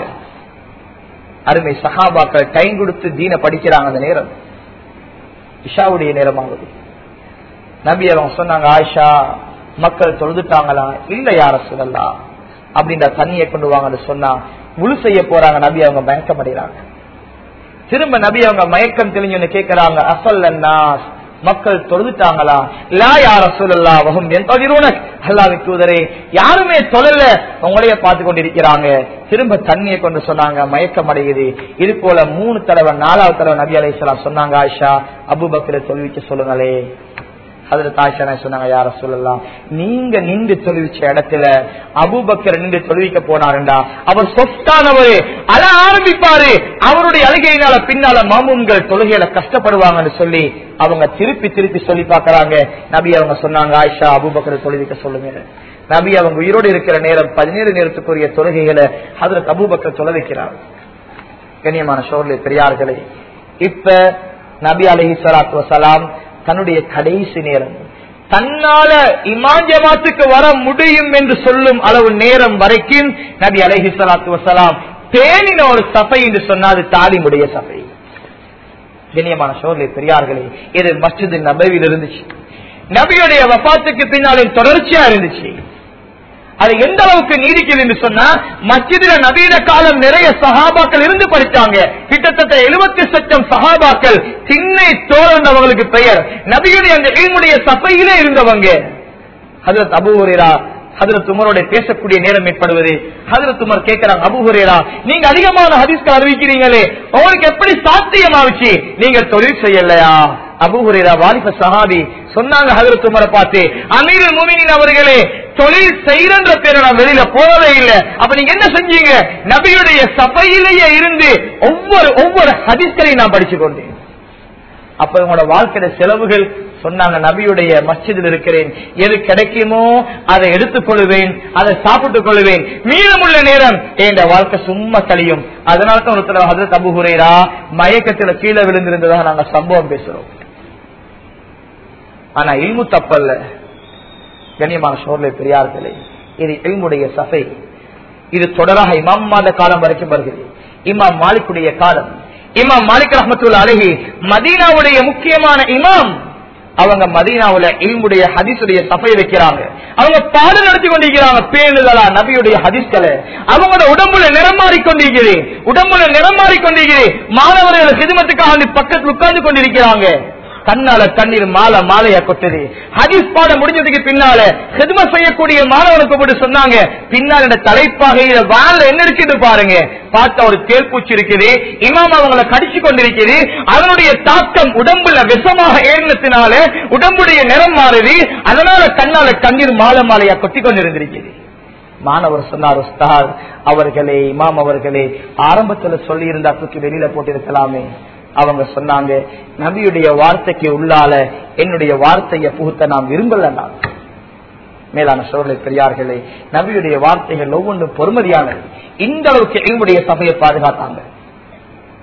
Speaker 1: அருமை சஹாபாக்கள் டைம் கொடுத்து தீன படிக்கிறாங்க அந்த நேரம் இஷாவுடைய நேரம் ஆகுது நபி அவங்க சொன்னாங்க ஆயிஷா மக்கள் தொழுதுட்டாங்களா இல்ல யார சொல்லலாம் அப்படின்ற தண்ணியை கொண்டு வாங்கன்னு சொன்னா முழு செய்ய போறாங்க நபி அவங்க மயக்கம் அடைகிறாங்க திரும்ப நபி அவங்க மயக்கம் தெளிஞ்சு கேட்கிறாங்க அசல் நாஸ் மக்கள் தொழுதுட்டாங்களா லா யார சொல்லலா வகும் என் பகிர்வுனக் அல்லாவி தூதரே யாருமே தொழல உங்களைய பார்த்து கொண்டிருக்கிறாங்க திரும்ப தண்ணியை கொண்டு சொன்னாங்க மயக்கம் அடையுது இது போல மூணு தடவை நாலாவது தடவை நபி அலைசலாம் சொன்னாங்க ஆயிஷா அபுபக்கரை தொழுவிக்க சொல்லுங்களே அதுல தாய்ஷா சொன்னாங்க யார சொல்லலாம் நீங்க நின்று தொழுவிச்ச இடத்துல அபுபக்கர் நின்று தொழுவிக்க போனாருண்டா அவர் சொத்தானவரு அழ ஆரம்பிப்பாரு அவருடைய அழுகையினால பின்னால மாமூன்கள் தொழுகையில கஷ்டப்படுவாங்கன்னு சொல்லி அவங்க திருப்பி திருப்பி சொல்லி பாக்குறாங்க நபி அவங்க சொன்னாங்க ஆயிஷா அபுபக்கர் தொழுவிக்க சொல்லுங்க நபி அவங்க உயிரோடு இருக்கிற நேரம் பதினேழு நேரத்துக்குரிய தொழுகைகளை அதுல அபுபக்கர் தொலை வைக்கிறார் கண்ணியமான சோர்லே பெரியார்களே இப்ப நபி அலஹி சலாத்து வசலாம் தன்னுடைய கடைசி நேரம் தன்னால இமாஞ்சமாத்துக்கு வர முடியும் என்று சொல்லும் அளவு நேரம் வரைக்கும் நபி அலஹி சலாத்து வசலாம் தேனின ஒரு சபை என்று சொன்னால் தாலிமுடைய சபை கண்ணியமான சோர்லை பெரியார்களே இது மஸ்ஜித் நபவியில் இருந்துச்சு நபியுடைய வபாத்துக்கு பின்னாலே தொடர்ச்சியா இருந்துச்சு அது எந்த அளவுக்கு நீடிக்குது என்று சொன்னா மஸ்ஜிதில நவீன காலம் நிறைய சஹாபாக்கள் இருந்து படித்தாங்க கிட்டத்தட்ட எழுபத்தி சட்டம் சஹாபாக்கள் திண்ணை தோழந்தவங்களுக்கு பெயர் நபியுடைய அந்த இல்முடைய சபையிலே இருந்தவங்க ஹதரத் அபுஹுரேரா ஹதரத் உமரோட பேசக்கூடிய நேரம் ஏற்படுவது ஹதரத் உமர் கேட்கிறாங்க அபுஹுரேரா நீங்க அதிகமான ஹதீஸ்க்கு அறிவிக்கிறீங்களே உங்களுக்கு எப்படி சாத்தியமாச்சு நீங்க தொழில் செய்யலையா அபுஹுரேரா வாலிப சஹாபி சொன்னாங்க ஹதரத் உமரை பார்த்து அமீர் முமினின் அவர்களே தொழில் செய்யறன்ற பேரை நான் வெளியில போறதே இல்லை அப்ப நீங்க என்ன செஞ்சீங்க நபியுடைய சபையிலேயே இருந்து ஒவ்வொரு ஒவ்வொரு ஹதீஸ்களையும் நான் படிச்சு கொண்டேன் அப்ப உங்களோட வாழ்க்கையில செலவுகள் சொன்னாங்க நபியுடைய மஸ்ஜிதில் இருக்கிறேன் எது கிடைக்குமோ அதை எடுத்துக் கொள்வேன் அதை சாப்பிட்டுக் கொள்வேன் மீதமுள்ள நேரம் என் வாழ்க்கை சும்மா கழியும் அதனால தான் ஒருத்தர் ஹதரத் அபு ஹுரேரா மயக்கத்துல கீழே விழுந்திருந்ததாக நாங்க சம்பவம் பேசுறோம் ஆனா இல்மு தப்பல்ல கண்ணியமான சோர்லை பெரியார்களே இது இல்முடைய சபை இது தொடராக இமாம் மாத காலம் வரைக்கும் வருகிறது இமாம் மாலிக்குடைய காலம் இமாம் மாலிக் ரஹமத்துல்ல அழகி மதீனாவுடைய முக்கியமான இமாம் அவங்க மதீனாவுல இல்முடைய ஹதீஸுடைய சபை வைக்கிறாங்க அவங்க பாடு நடத்தி கொண்டிருக்கிறாங்க பேணுதலா நபியுடைய ஹதீஸ்களை அவங்களோட உடம்புல நிறம் மாறிக்கொண்டிருக்கிறது உடம்புல நிறம் மாறிக்கொண்டிருக்கிறது மாணவர்கள் சிதுமத்துக்காக பக்கத்தில் உட்கார்ந்து கொண்டிருக்கிறாங்க கண்ணால தண்ணீர் மாலை மாலையா கொட்டுது ஹதீஸ் பாடம் முடிஞ்சதுக்கு பின்னால ஹெதும செய்யக்கூடிய மாணவனுக்கு போட்டு சொன்னாங்க பின்னால் இந்த தலைப்பாகையில வாழ என்ன இருக்குது பாருங்க பார்த்தா ஒரு தேல்பூச்சி இருக்குது இமாம் அவங்களை கடிச்சு கொண்டிருக்கிறது அதனுடைய தாக்கம் உடம்புல விஷமாக ஏறினத்தினால உடம்புடைய நிறம் மாறுது அதனால கண்ணால தண்ணீர் மாலை மாலையா கொட்டி கொண்டிருந்திருக்கிறது மாணவர் சொன்னார் உஸ்தாத் அவர்களே இமாம் அவர்களே ஆரம்பத்துல சொல்லி இருந்தா தூக்கி வெளியில போட்டிருக்கலாமே அவங்க சொன்னாங்க நபியுடைய வார்த்தைக்கு உள்ளால என்னுடைய வார்த்தையை புகுத்த நாம் விரும்பல மேலான சோழலை பெரியார்களே நபியுடைய வார்த்தைகள் ஒவ்வொன்றும் பொறுமதியானது இந்த அளவுக்கு எங்களுடைய சபையை பாதுகாத்தாங்க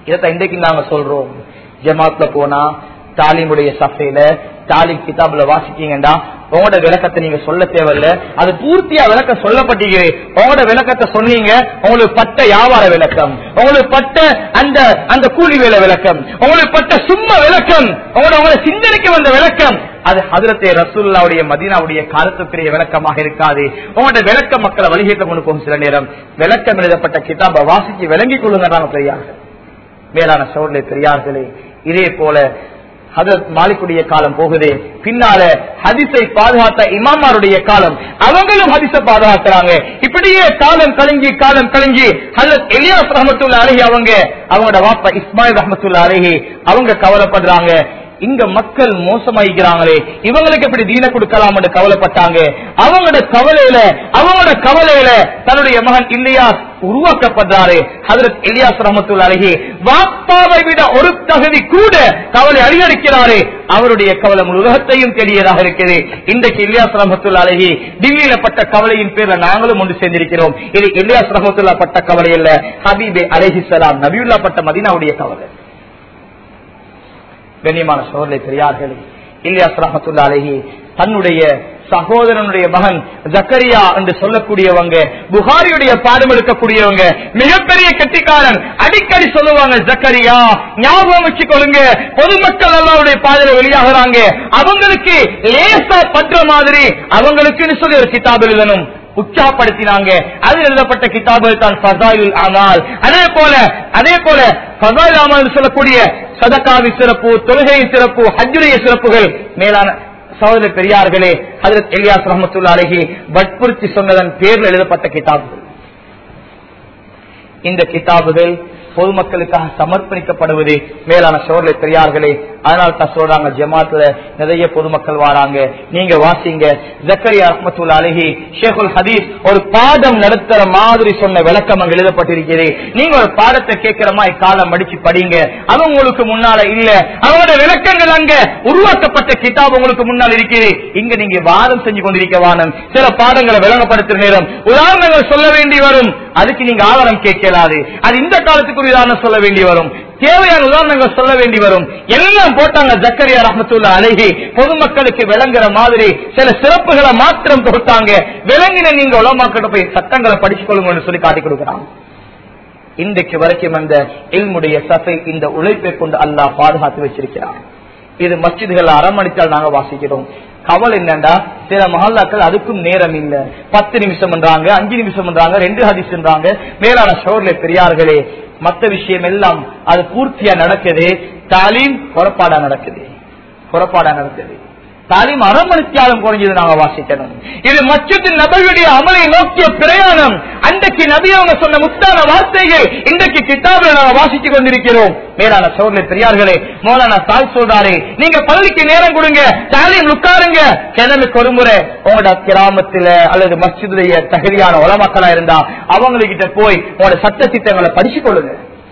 Speaker 1: இதைத்தான் இன்றைக்கு நாங்க சொல்றோம் ஜமாத்ல போனா தாலிமுடைய சஃபையில தாலிம் கிதாபுல வாசிக்கீங்கடா உங்களோட விளக்கத்தை நீங்க சொல்ல தேவையில்ல அது பூர்த்தியா விளக்கம் சொல்லப்பட்டீங்க உங்களோட விளக்கத்தை சொன்னீங்க உங்களுக்கு பட்ட வியாபார விளக்கம் உங்களுக்கு பட்ட அந்த அந்த கூலி வேலை விளக்கம் உங்களுக்கு பட்ட சும்மா விளக்கம் உங்களோட உங்களோட சிந்தனைக்கு வந்த விளக்கம் அது ஹதரத்தே ரசூல்லாவுடைய மதீனாவுடைய காலத்துக்குரிய விளக்கமாக இருக்காது உங்களோட விளக்க மக்களை வழிகேட்ட கொண்டு போகும் சில நேரம் விளக்கம் எழுதப்பட்ட கிதாபை வாசிச்சு விளங்கிக் கொள்ளுங்க பெரியார்கள் மேலான சோழலை பெரியார்களே இதே போல ஹதரத் மாலிக்குடைய காலம் போகுது பின்னால ஹதிஸை பாதுகாத்த இமாமாருடைய காலம் அவங்களும் ஹதிஸை பாதுகாக்கிறாங்க இப்படியே காலம் கலங்கி காலம் கலங்கி ஹதரத் எலியாஸ் ரஹமத்துல்லா அருகே அவங்க அவங்களோட வாப்பா இஸ்மாயில் ரஹமத்துல்லா அருகே அவங்க கவலைப்படுறாங்க இங்க மக்கள் மோசமாயிக்கிறாங்களே இவங்களுக்கு எப்படி தீன கொடுக்கலாம் என்று கவலைப்பட்டாங்க அவங்களோட கவலையில அவங்களோட கவலையில தன்னுடைய மகன் இல்லையாஸ் உருவாக்கப்படுறாரு ஹதரத் இலியாஸ் ரஹமத்துல் அழகி வாப்பாவை விட ஒரு தகுதி கூட கவலை அதிகரிக்கிறாரு அவருடைய கவலை முழு உலகத்தையும் தெரியதாக இருக்குது இன்றைக்கு இலியாஸ் ரஹமத்துல் அழகி டில்லியில பட்ட கவலையின் பேர்ல நாங்களும் ஒன்று சேர்ந்திருக்கிறோம் இது இலியாஸ் ரஹமத்துல்லா பட்ட கவலை இல்ல ஹபீபே அலஹிசலாம் நபியுல்லா பட்ட மதினாவுடைய கவலை கண்ணியமான சோழலை பெரியார்களே இலியாஸ் ரஹமத்துல்லா அலஹி தன்னுடைய சகோதரனுடைய மகன் ஜக்கரியா என்று சொல்லக்கூடியவங்க புகாரியுடைய பாடம் எடுக்கக்கூடியவங்க மிகப்பெரிய கெட்டிக்காரன் அடிக்கடி சொல்லுவாங்க ஜக்கரியா ஞாபகம் வச்சுக்கொள்ளுங்க பொதுமக்கள் எல்லாருடைய பாதையில வெளியாகிறாங்க அவங்களுக்கு லேசா பற்ற மாதிரி அவங்களுக்குன்னு சொல்லி ஒரு கிதாப் எழுதணும் உற்சாகப்படுத்தினாங்க அது எழுதப்பட்ட கிதாபுகள் தான் ஃபசாயுல் அமால் அதே போல அதே போல ஃபசாயுல் அமால் சொல்லக்கூடிய சதகாவி சிறப்பு தொழுகையின் சிறப்பு ஹஜ்ஜுடைய சிறப்புகள் மேலான சகோதர பெரியார்களே ஹதரத் எலியாஸ் ரஹமத்துல்லா அலஹி வற்புறுத்தி சொன்னதன் பேரில் எழுதப்பட்ட கிதாபுகள் இந்த கிதாபுகள் பொதுமக்களுக்காக சமர்ப்பணிக்கப்படுவது மேலான சோழலை பெரியார்களே அதனால தான் சொல்றாங்க ஜமாத்துல நிறைய பொதுமக்கள் வராங்க நீங்க வாசிங்க ஜக்கரியா ரஹமத்துல் அலஹி ஷேகுல் ஹதீஸ் ஒரு பாடம் நடத்துற மாதிரி சொன்ன விளக்கம் அங்க எழுதப்பட்டிருக்கிறது நீங்க ஒரு பாடத்தை கேட்கிற மாதிரி காலம் அடிச்சு படிங்க அது உங்களுக்கு முன்னால இல்ல அவங்களோட விளக்கங்கள் அங்க உருவாக்கப்பட்ட கிதாப் உங்களுக்கு முன்னால் இருக்கிறது இங்க நீங்க வாதம் செஞ்சு கொண்டிருக்க வானம் சில பாடங்களை விளங்கப்படுத்துற நேரம் உதாரணங்கள் சொல்ல வேண்டி வரும் அதுக்கு நீங்க ஆதாரம் கேட்கலாது அது இந்த காலத்துக்கு ஒரு உதாரணம் சொல்ல வேண்டி வரும் தேவையான உதாரணங்கள் சொல்ல வேண்டி வரும் எல்லாம் போட்டாங்க ஜக்கரியா ரஹமத்துல்லா அழகி பொதுமக்களுக்கு விளங்குற மாதிரி சில சிறப்புகளை மாத்திரம் தொகுத்தாங்க விளங்கின நீங்க உலமாக்கிட்ட போய் சட்டங்களை படிச்சுக் கொள்ளுங்கன்னு சொல்லி காட்டி கொடுக்கிறாங்க இன்றைக்கு வரைக்கும் அந்த இல்முடைய சஃபை இந்த உழைப்பை கொண்டு அல்லாஹ் பாதுகாத்து வச்சிருக்கிறான் இது மஸ்ஜிதுகள் அரமணித்தால் நாங்க வாசிக்கிறோம் கவல் என்னண்டா சில மஹல்லாக்கள் அதுக்கும் நேரம் இல்ல பத்து நிமிஷம் என்றாங்க அஞ்சு நிமிஷம் என்றாங்க ரெண்டு ஹதீஸ் என்றாங்க மேலான ஷோர்ல பெரியார்களே மத்த விஷயம் எல்லாம் அது பூர்த்தியா நடக்குது தாலீம் புறப்பாடா நடக்குது புறப்பாடா நடக்குது தாலீம் அரமணித்தியாலும் குறைஞ்சது நாங்க வாசிக்கணும் இது மச்சத்தின் நபர்களுடைய அமலை நோக்கிய பிரயாணம் அன்றைக்கு நபி அவங்க சொன்ன முத்தான வார்த்தைகள் இன்றைக்கு கிட்டாபில் நாங்க வாசித்துக் கொண்டிருக்கிறோம் மேலான சோழனை பெரியார்களே மோலான தாய் சொல்றாரு நீங்க பள்ளிக்கு நேரம் கொடுங்க தாலீம் உட்காருங்க கிழமைக்கு ஒரு முறை உங்களோட கிராமத்துல அல்லது மஸ்ஜிதுடைய தகுதியான உலமக்களா இருந்தா அவங்ககிட்ட போய் உங்களோட சட்ட திட்டங்களை படிச்சு கொள்ளுங்க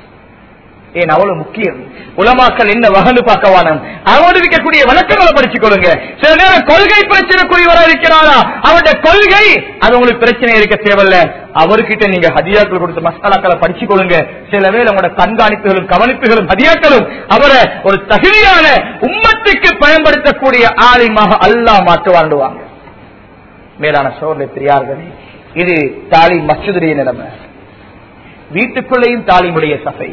Speaker 1: ஏன் அவ்வளவு முக்கியம் உலமாக்கள் என்ன வகனு பார்க்கவானம் அவனோடு இருக்கக்கூடிய வழக்கங்களை படிச்சுக் கொள்ளுங்க சில நேரம் கொள்கை பிரச்சனைக்குரியவரா இருக்கிறாரா அவருடைய கொள்கை அது உங்களுக்கு பிரச்சனை இருக்க தேவையில்ல அவர்கிட்ட நீங்க ஹதியாக்கள் கொடுத்த மசாலாக்களை படிச்சுக் கொள்ளுங்க சில வேளை உங்களோட கண்காணிப்புகளும் கவனிப்புகளும் ஹதியாக்களும் அவரை ஒரு தகுதியான உம்மத்துக்கு பயன்படுத்தக்கூடிய ஆலிமாக அல்லாஹ் மாற்ற வாழ்ந்துவாங்க மேலான சோழனை பெரியார்களே இது தாலி மச்சுதுடைய நிலைமை வீட்டுக்குள்ளேயும் தாலிமுடைய சபை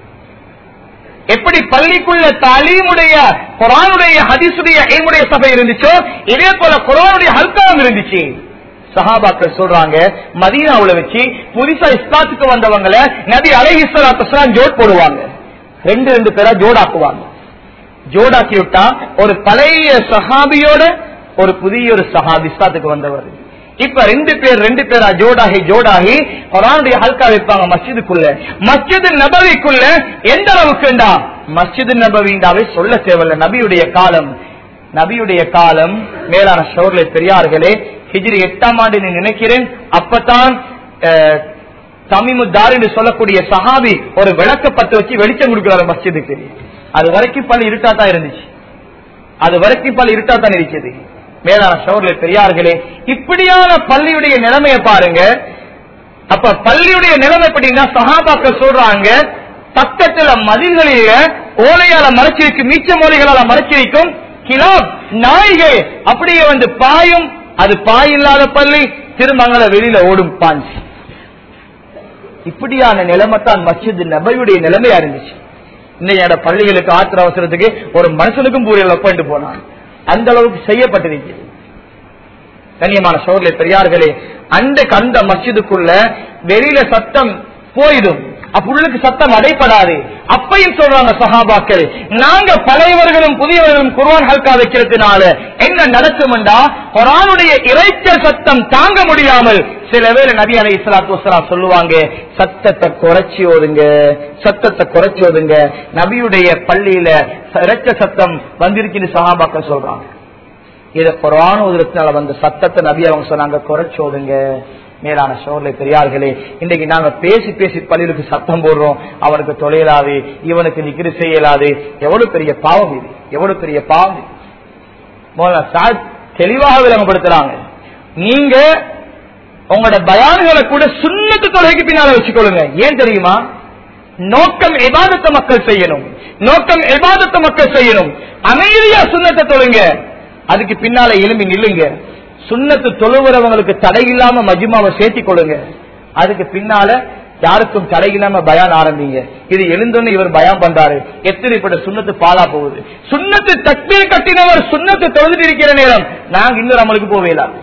Speaker 1: எப்படி பள்ளிக்குள்ள தாலீமுடைய குரானுடைய ஹதீசுடைய ஏமுடைய சபை இருந்துச்சோ இதே போல குரானுடைய ஹல்காவும் இருந்துச்சு சஹாபாக்கள் சொல்றாங்க மதீனாவுல வச்சு புதுசா இஸ்லாத்துக்கு வந்தவங்கள நபி அலைஹிஸ்லாத்து ஜோட் போடுவாங்க ரெண்டு ரெண்டு பேரா ஜோடாக்குவாங்க ஜோடாக்கி விட்டா ஒரு பழைய சஹாபியோட ஒரு புதிய ஒரு சஹாபி இஸ்லாத்துக்கு வந்தவர் இப்ப ரெண்டு பேர் ரெண்டு பேரா ஜோடாகி ஜோடாகி குரானுடைய ஹல்கா வைப்பாங்க மஸ்ஜிதுக்குள்ள மஸ்ஜிது நபவிக்குள்ள எந்த அளவுக்குண்டா மஸ்ஜிது நபவிண்டாவே சொல்ல தேவையில்ல நபியுடைய காலம் நபியுடைய காலம் மேலான ஷோர்ல பெரியார்களே ஹிஜ்ரி எட்டாம் ஆண்டு நான் நினைக்கிறேன் அப்பதான் அஹ், தமிமுத்தார் என்று சொல்லக்கூடிய சஹாபி ஒரு விளக்க பத்து வச்சு வெளிச்சம் கொடுக்கிறாரு மஸ்ஜிதுக்கு அது வரைக்கும் பள்ளி இருட்டா தான் இருந்துச்சு அது வரைக்கும் பள்ளி இருட்டா தான் இருக்குது மேலான சோர்ல பெரியார்களே இப்படியான பள்ளியுடைய நிலைமையை பாருங்க அப்ப பள்ளியுடைய நிலைமை எப்படின்னா சஹாபாக்கள் சொல்றாங்க பக்கத்துல மதில்களில ஓலையால மறைச்சிருக்கும் மீச்ச மொழிகளால மறைச்சிருக்கும் கிலாப் நாய்கள் அப்படியே வந்து பாயும் அது பாய் இல்லாத பள்ளி திருமங்கள வெளியில ஓடும் பாஞ்சு இப்படியான நிலைமை தான் மஸ்ஜித் நபையுடைய நிலைமையா இருந்துச்சு இன்னையோட பள்ளிகளுக்கு ஆத்திர அவசரத்துக்கு ஒரு மனுஷனுக்கும் பூரியில் ஒப்பிட்டு போனான் அந்த அளவுக்கு செய்யப்பட்டிருக்கிறது கண்ணியமான சோழலை பெரியார்களே அந்த கந்த மஸ்ஜிதுக்குள்ள வெளியில சத்தம் போயிடும் அப்ப உள்ளுக்கு சத்தம் அடைப்படாது அப்பையும் சொல்றாங்க சஹாபாக்கள் நாங்க பழையவர்களும் புதியவர்களும் குர்ஆன் ஹல்கா வைக்கிறதுனால என்ன நடக்கும்டா குர்ஆனுடைய இறைச்சல் சத்தம் தாங்க முடியாமல் சில பேர் நபி அலை இஸ்லாத்து வஸ்ஸலாம் சொல்லுவாங்க சத்தத்தை குறைச்சி ஓதுங்க சத்தத்தை குறைச்சி ஓதுங்க நபியுடைய பள்ளியில இறைச்ச சத்தம் வந்திருக்குன்னு சஹாபாக்கள் சொல்றாங்க இத குரான் ஓதுறதுனால வந்த சத்தத்தை நபி அவங்க சொன்னாங்க குறைச்சோடுங்க மேலான சோழலை பெரியார்களே இன்னைக்கு நாங்க பேசி பேசி பள்ளிகளுக்கு சத்தம் போடுறோம் அவனுக்கு தொழிலாது இவனுக்கு நிக்கிற செய்யலாது எவ்வளவு பெரிய பாவம் இது எவ்வளவு பெரிய பாவம் இது மௌலானா சாத் தெளிவாக விளங்கப்படுத்துறாங்க நீங்க உங்களோட பயான்களை கூட சுண்ணத்து தொலைக்கு பின்னால வச்சுக்கொள்ளுங்க ஏன் தெரியுமா நோக்கம் எபாதத்தை மக்கள் செய்யணும் நோக்கம் எபாதத்தை மக்கள் செய்யணும் அமைதியா சுண்ணத்தை தொழுங்க அதுக்கு பின்னால எலும்பி நில்லுங்க சுண்ணத்து தொழுகிறவங்களுக்கு தடை இல்லாம மஜ்மாவை சேர்த்திக் கொள்ளுங்க அதுக்கு பின்னால யாருக்கும் தடை இல்லாம பயான் ஆரம்பிங்க இது எழுந்தோன்னு இவர் பயம் பண்றாரு எத்தனை இப்படி சுண்ணத்து பாலா போகுது சுண்ணத்து தக்பீர் கட்டினவர் சுண்ணத்து தொழுதுட்டு இருக்கிற நேரம் நாங்க இன்னொரு அமலுக்கு போவேலாம்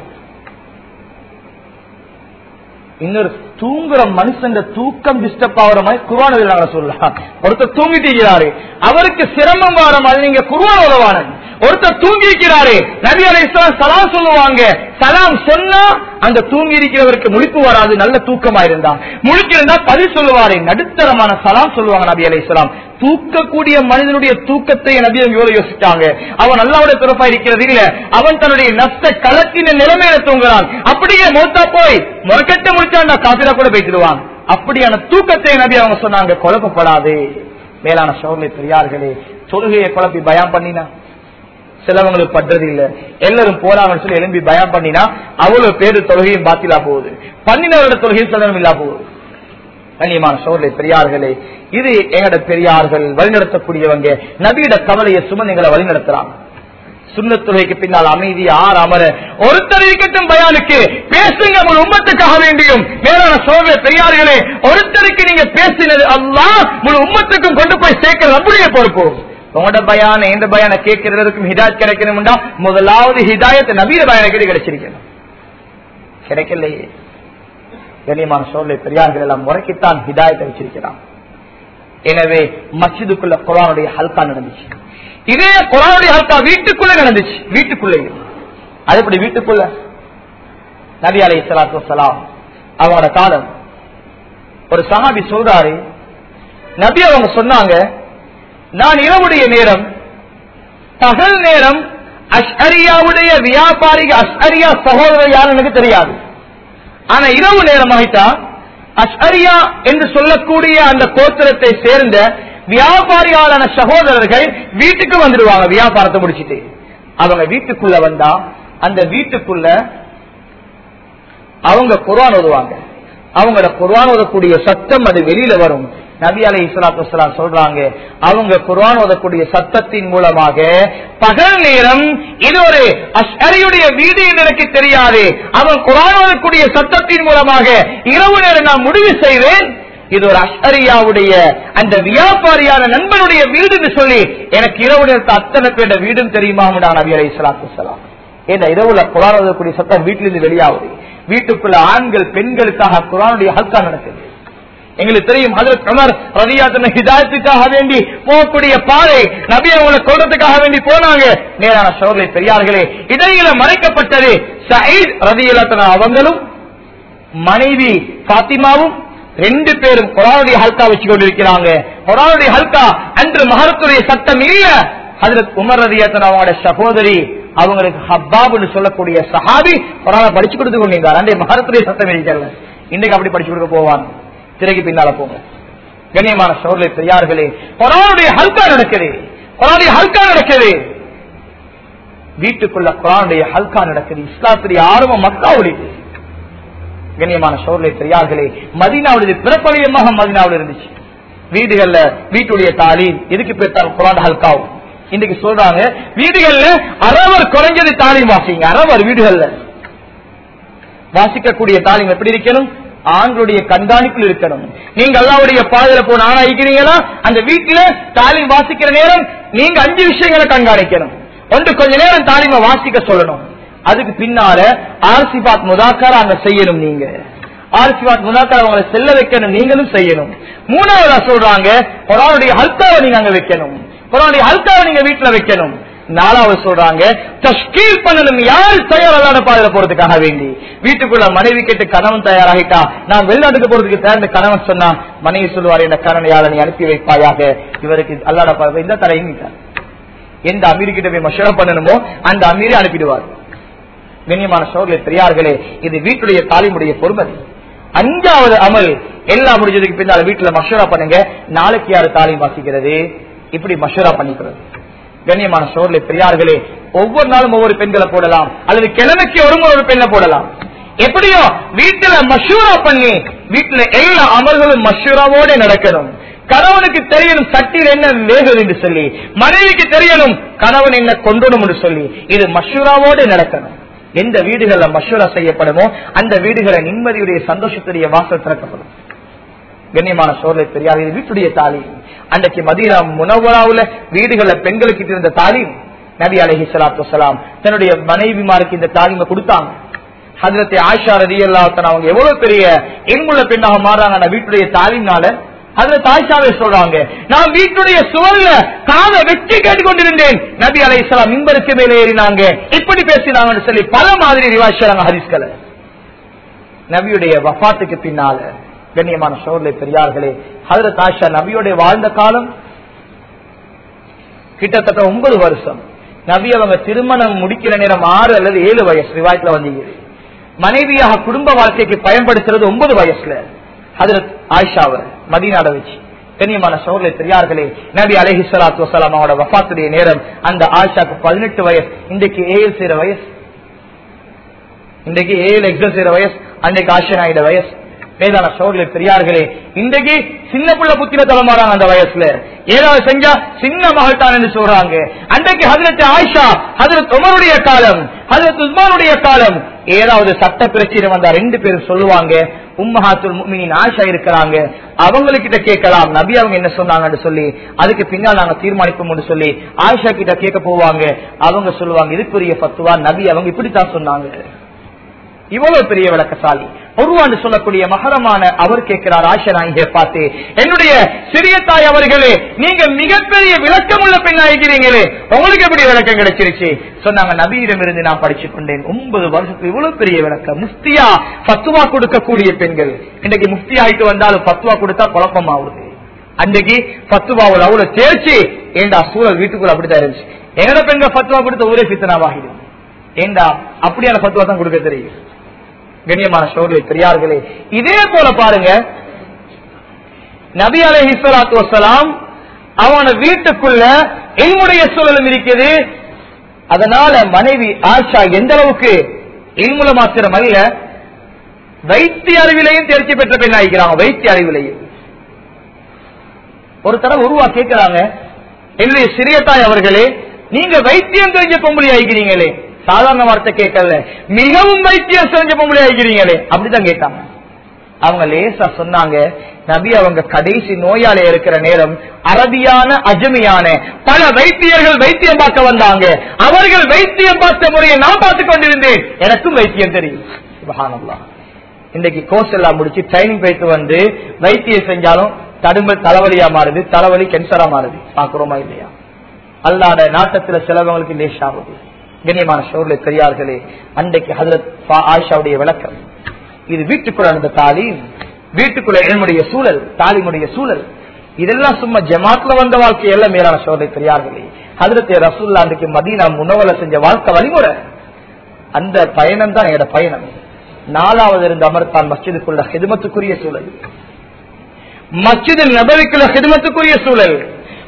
Speaker 1: இன்னொரு தூங்குற மனுஷன் தூக்கம் டிஸ்டர்ப் ஆகுற மாதிரி குருவான நாங்க சொல்லலாம் ஒருத்தர் தூங்கிட்டு இருக்கிறாரு அவருக்கு சிரமம் வர மாதிரி நீங்க குருவான உதவான ஒருத்தர் தூங்கி இருக்கிறாரு நபி அலை சலாம் சொல்லுவாங்க சலாம் சொன்னா அந்த தூங்கி இருக்கிறவருக்கு முழிப்பு வராது நல்ல தூக்கமா இருந்தா முழிச்சிருந்தா பதில் சொல்லுவாரு நடுத்தரமான சலாம் சொல்லுவாங்க நபி அலை தூக்கக்கூடிய மனிதனுடைய தூக்கத்தை நபி அவங்க எவ்வளவு யோசிச்சாங்க அவன் அல்லாவுடைய பிறப்பா இருக்கிறது இல்ல அவன் தன்னுடைய நஷ்ட களத்தின நிலைமையில தூங்குறான் அப்படியே மூத்தா போய் முறக்கட்ட முடிச்சாண்டா காப்பிரா கூட பேசிடுவான் அப்படியான தூக்கத்தை நபி அவங்க சொன்னாங்க குழப்பப்படாது மேலான சோழலை பெரியார்களே தொழுகையை குழப்பி பயம் பண்ணினா சிலவங்களுக்கு பண்றது இல்ல எல்லாரும் போறாங்கன்னு சொல்லி எழும்பி பயம் பண்ணினா அவ்வளவு பேரு தொழுகையும் பாத்திலா போகுது பன்னினவரோட தொழுகையும் சதனம் இல்லா போகுது கண்ணியமான சோழலை பெரியார்களே இது எங்கட பெரியார்கள் வழிநடத்தக்கூடியவங்க நபியிட கவலையை சுமந்திகளை வழிநடத்துறாங்க சுண்ணத்துறைக்கு பின்னால் அமைதி ஆறு அமர ஒருத்தர் இருக்கட்டும் பயானுக்கு பேசுங்க உங்கள் உம்மத்துக்காக வேண்டியும் மேலான சோழ பெரியார்களே ஒருத்தருக்கு நீங்க பேசினது அல்லா முழு உம்மத்துக்கும் கொண்டு போய் சேர்க்கிறது அப்படியே பொறுப்பு உங்களோட பயான எந்த பயான கேட்கிறதுக்கும் ஹிதாயத் கிடைக்கணும்டா முதலாவது ஹிதாயத்தை நவீன பயான கேட்டு கிடைச்சிருக்கணும் கிடைக்கலையே கண்ணியமான சோழலை பெரியார்கள் எல்லாம் முறைக்குத்தான் ஹிதாயத்தை வச்சிருக்கிறான் எனவே மஸ்ஜிதுக்குள்ள குரானுடைய ஹல்கா நடந்துச்சு இதே குரானுடைய ஹல்கா வீட்டுக்குள்ள நடந்துச்சு வீட்டுக்குள்ளே அது எப்படி வீட்டுக்குள்ள நபி அலை சலாத்து வலாம் அவங்களோட காலம் ஒரு சஹாபி சொல்றாரு நபி அவங்க சொன்னாங்க நான் இரவுடைய நேரம் பகல் நேரம் அஷ்அரியாவுடைய வியாபாரிக அஷ்அரியா சகோதரர் யார் எனக்கு தெரியாது ஆனா இரவு நேரம் ஆயிட்டா அஷ்அரியா என்று சொல்லக்கூடிய அந்த கோத்திரத்தை சேர்ந்த வியாபாரிகளான சகோதரர்கள் வீட்டுக்கு வந்துடுவாங்க வியாபாரத்தை முடிச்சிட்டு அவங்க வீட்டுக்குள்ள வந்தா அந்த வீட்டுக்குள்ள அவங்க குர்ஆன் ஓதுவாங்க அவங்களோட குர்ஆன் ஓதக்கூடிய சத்தம் அது வெளியில வரும் நபி அலை இஸ்லாத்து வஸ்ஸலாம் சொல்றாங்க அவங்க குர்ஆன் ஓதக்கூடிய சத்தத்தின் மூலமாக பகல் நேரம் இது ஒரு அஷ்அரியுடைய வீடு என்று எனக்கு தெரியாது அவன் குர்ஆன் ஓதக்கூடிய சத்தத்தின் மூலமாக இரவு நேரம் நான் முடிவு செய்வேன் இது ஒரு அஷ்அரியாவுடைய அந்த வியாபாரியான நண்பனுடைய வீடு என்று சொல்லி எனக்கு இரவு நேரத்தை அத்தனை பேருடைய வீடும் தெரியுமா நபி அலை இஸ்லாத்து வஸ்ஸலாம் ஏன்னா இரவுல குரான் ஓதக்கூடிய சத்தம் வீட்டிலிருந்து வெளியாகுது வீட்டுக்குள்ள ஆண்கள் பெண்களுக்காக குரானுடைய ஹல்கா நடக்குது எங்களுக்கு தெரியும் ஹதரத் உமர் ரதியாத்தன ஹிதாயத்துக்காக வேண்டி போகக்கூடிய பாதை நபி அவங்களை கொள்றதுக்காக வேண்டி போனாங்க நேரான சோதனை பெரியார்களே இடையில மறைக்கப்பட்டது சயீத் ரதியலாத்தன அவங்களும் மனைவி பாத்திமாவும் ரெண்டு பேரும் குரானுடைய ஹல்கா வச்சு கொண்டிருக்கிறாங்க குரானுடைய ஹல்கா அன்று மகரத்துடைய சட்டம் இல்ல ஹதரத் உமர் ரதியாத்தன அவங்களோட சகோதரி அவங்களுக்கு ஹப்பாப்னு சொல்லக்கூடிய சஹாபி குரான படிச்சு கொடுத்து கொண்டிருந்தார் அன்றைய மகரத்துடைய சட்டம் இருக்கிறது இன்னைக்கு அப்படி படிச்சு கொடுக்க போவான் திரைக்கு பின்னால போங்க கண்ணியமான சோழலை பெரியார்களே குரானுடைய ஹல்கா நடக்குது குரானுடைய ஹல்கா நடக்குது வீட்டுக்குள்ள குரானுடைய ஹல்கா நடக்குது இஸ்லாத்துடைய ஆர்வம் மக்காவுடைய கண்ணியமான சோழலை பெரியார்களே மதினாவுடைய பிறப்பழியமாக மதினாவில் இருந்துச்சு வீடுகள்ல வீட்டுடைய தாலீம் இதுக்கு பேர் தான் குரான் ஹல்காவும் இன்னைக்கு சொல்றாங்க வீடுகள்ல அறவர் குறைஞ்சது தாலீம் வாசிங்க அறவர் வீடுகள்ல வாசிக்கக்கூடிய தாலீம் எப்படி இருக்கணும் ஆண்களுடைய கண்காணிப்பில் இருக்கணும் நீங்க அல்லாவுடைய பாதையில போன ஆணா இருக்கிறீங்களா அந்த வீட்டுல தாலீம் வாசிக்கிற நேரம் நீங்க அஞ்சு விஷயங்களை கண்காணிக்கணும் ஒன்று கொஞ்ச நேரம் தாலீமை வாசிக்க சொல்லணும் அதுக்கு பின்னால ஆர்சிபாத் முதாக்கார அங்க செய்யணும் நீங்க ஆர்சிபாத் முதாக்கார அவங்களை செல்ல வைக்கணும் நீங்களும் செய்யணும் மூணாவதா சொல்றாங்க குரானுடைய ஹல்காவை நீங்க அங்க வைக்கணும் குரானுடைய ஹல்காவை நீங்க வீட்டுல வைக்கணும் நாலாவது சொல்றாங்க தஷ்கீல் பண்ணணும் யார் தயார் அல்லாத பாதையில போறதுக்காக வேண்டி வீட்டுக்குள்ள மனைவி கேட்டு கணவன் தயாராகிட்டா நான் வெளிநாட்டுக்கு போறதுக்கு தயார் கணவன் சொன்னா மனைவி சொல்லுவார் என்ன கணவன் யாரை நீ அனுப்பி வைப்பாயாக இவருக்கு அல்லாத பாதை இந்த தரையும் எந்த அமீர்கிட்ட போய் மஷூரா பண்ணணுமோ அந்த அமீரை அனுப்பிடுவார் கண்ணியமான சோழர்களே பெரியார்களே இது வீட்டுடைய தாலிமுடைய பொறுமதி அஞ்சாவது அமல் எல்லாம் முடிஞ்சதுக்கு பின்னால வீட்டுல மஷூரா பண்ணுங்க நாளைக்கு யாரு தாலீம் வாசிக்கிறது இப்படி மஷூரா பண்ணிக்கிறது கண்ணியமான சோழர்களே பெரியார்களே ஒவ்வொரு நாளும் ஒவ்வொரு பெண்களை போடலாம் அல்லது கிழமைக்கு ஒரு முறை ஒரு பெண்ணை போடலாம் எப்படியோ வீட்டுல மஷூரா பண்ணி வீட்டுல எல்லா அமல்களும் மஷூராவோட நடக்கணும் கணவனுக்கு தெரியணும் சட்டியில் என்ன வேகுது என்று சொல்லி மனைவிக்கு தெரியணும் கணவன் என்ன கொண்டணும் என்று சொல்லி இது மஷூராவோடு நடக்கணும் எந்த வீடுகள்ல மஷூரா செய்யப்படுமோ அந்த வீடுகளை நிம்மதியுடைய சந்தோஷத்துடைய வாசல் திறக்கப்படும் கண்ணியமான சோழலை பெரியார் இது வீட்டுடைய தாலீம் அன்றைக்கு மதீனா முனவராவுல வீடுகள்ல பெண்களுக்கு இருந்த தாலீம் நபி அலஹி சலாத்து வலாம் தன்னுடைய மனைவிமாருக்கு இந்த தாலீமை கொடுத்தாங்க ஹதரத்தை ஆஷா ரதி அவங்க எவ்வளவு பெரிய எங்குள்ள பெண்ணாக மாறாங்க அந்த வீட்டுடைய தாலீம்னால அதுல தாய்ஷாவே சொல்றாங்க நான் வீட்டுடைய சுவர்ல காதை வெட்டி கேட்டுக்கொண்டிருந்தேன் நபி அலை இஸ்லாம் மின்பருக்கு மேலே ஏறினாங்க இப்படி பேசினாங்கன்னு சொல்லி பல மாதிரி ரிவாஷாங்க ஹரிஸ்களை நபியுடைய வஃபாத்துக்கு பின்னால கண்ணியமான சோழலை பெரியார்களே ஹதரத் ஆஷா நபியோடைய வாழ்ந்த காலம் கிட்டத்தட்ட ஒன்பது வருஷம் நபி அவங்க திருமணம் முடிக்கிற நேரம் ஆறு அல்லது ஏழு வயசு ரிவாயத்துல வந்தீங்க மனைவியாக குடும்ப வாழ்க்கைக்கு பயன்படுத்துறது ஒன்பது வயசுல ஹதரத் ஆயிஷாவை மதீனாட வச்சு கண்ணியமான சோழலை பெரியார்களே நபி அலஹி சலாத்து வசலாம் அவரோட வஃபாத்துடைய நேரம் அந்த ஆயிஷாக்கு பதினெட்டு வயசு இன்றைக்கு ஏழு செய்யற வயசு இன்றைக்கு ஏழு எக்ஸல் செய்யற வயசு அன்றைக்கு ஆஷன் ஆயிட வயசு மேதான சோழலை பெரியார்களே இன்றைக்கு சின்ன புள்ள புத்திர தலைமாறாங்க அந்த வயசுல ஏதாவது செஞ்சா சின்ன மகள் தான் என்று சொல்றாங்க அன்றைக்கு ஹதரத் ஆயிஷா ஹதரத் உமருடைய காலம் ஹதரத் உஸ்மானுடைய காலம் ஏதாவது சட்ட பிரச்சனை வந்தா ரெண்டு பேரும் சொல்லுவாங்க உம்மஹாத்துல் முக்மினின் ஆஷா இருக்கிறாங்க அவங்ககிட்ட கேட்கலாம் நபி அவங்க என்ன சொன்னாங்கன்னு சொல்லி அதுக்கு பின்னால் நாங்க தீர்மானிப்போம் சொல்லி ஆயிஷா கிட்ட கேட்க போவாங்க அவங்க சொல்லுவாங்க இதுக்குரிய பத்துவா நபி அவங்க இப்படித்தான் சொன்னாங்க இவ்வளவு பெரிய விளக்கசாலி ஒருவாண்டு சொல்லக்கூடிய மகரமான அவர் கேட்கிறார் ஆஷா நாயகியை பார்த்து என்னுடைய சிறிய தாய் அவர்களே நீங்க மிகப்பெரிய விளக்கம் உள்ள பெண்ணாகிறீங்களே உங்களுக்கு எப்படி விளக்கம் கிடைச்சிருச்சு சொன்னாங்க நபியிடம் இருந்து நான் படிச்சு கொண்டேன் ஒன்பது வருஷத்துக்கு இவ்வளவு பெரிய விளக்கம் முஃப்தியா பத்துவா கொடுக்கக்கூடிய பெண்கள் இன்னைக்கு முஃப்தி ஆயிட்டு வந்தாலும் பத்துவா கொடுத்தா குழப்பமாவுது அன்றைக்கு பத்துவாவில் அவ்வளவு தேர்ச்சி ஏண்டா சூழல் வீட்டுக்குள்ள அப்படித்தான் இருந்துச்சு எங்கட பெண்கள் பத்துவா கொடுத்த ஒரே பித்தனாவாகிடும் ஏண்டா அப்படியான பத்துவா தான் கொடுக்க தெரியும் கண்ணியமான சோழலை பெரியார்களே இதே போல பாருங்க நபி அலை இஸ்லாத்து வசலாம் அவன வீட்டுக்குள்ள எல்முடைய சூழலும் இருக்குது அதனால மனைவி ஆஷா எந்த அளவுக்கு இல்முல மாத்திரம் அல்ல வைத்திய அறிவிலையும் தேர்ச்சி பெற்ற பெண் ஆகிக்கிறாங்க வைத்திய அறிவிலையும் ஒரு தடவை உருவா கேட்கிறாங்க என்னுடைய சிறிய தாய் அவர்களே நீங்க வைத்தியம் தெரிஞ்ச பொம்பளை ஆகிக்கிறீங்களே சாதாரண வார்த்தை கேட்கல மிகவும் வைத்தியம் செஞ்ச பொம்பளை ஆகிறீங்களே அப்படிதான் கேட்டாங்க அவங்க லேசா சொன்னாங்க நபி அவங்க கடைசி நோயாளி இருக்கிற நேரம் அரபியான அஜமியான பல வைத்தியர்கள் வைத்தியம் பார்க்க வந்தாங்க அவர்கள் வைத்தியம் பார்த்த முறையை நான் பார்த்து கொண்டிருந்தேன் எனக்கும் வைத்தியம் தெரியும் சுபஹானல்லா இன்னைக்கு கோர்ஸ் எல்லாம் முடிச்சு ட்ரைனிங் போயிட்டு வந்து வைத்தியம் செஞ்சாலும் தடும்பல் தலைவலியா மாறுது தலைவலி கேன்சரா மாறுது பாக்குறோமா இல்லையா அல்லாத நாட்டத்துல சிலவங்களுக்கு லேஷ் ஆகுது கண்ணியமான சோர்ல பெரியார்களே அன்றைக்கு ஹதரத் ஆயிஷாவுடைய விளக்கம் இது வீட்டுக்குள்ள நடந்த தாலீம் வீட்டுக்குள்ள என்னுடைய சூழல் தாலிமுடைய சூழல் இதெல்லாம் சும்மா ஜமாத்ல வந்த வாழ்க்கை எல்லாம் மேலான சோதனை பெரியார்களே ஹதரத் ரசூல்லா அன்றைக்கு மதீனா முனவல செஞ்ச வாழ்க்கை வழிமுறை அந்த பயணம் தான் என்னோட பயணம் நாலாவது இருந்த அமர்தான் மஸ்ஜிதுக்குள்ள ஹிதமத்துக்குரிய சூழல் மஸ்ஜிது நபவிக்குள்ள ஹிதமத்துக்குரிய சூழல்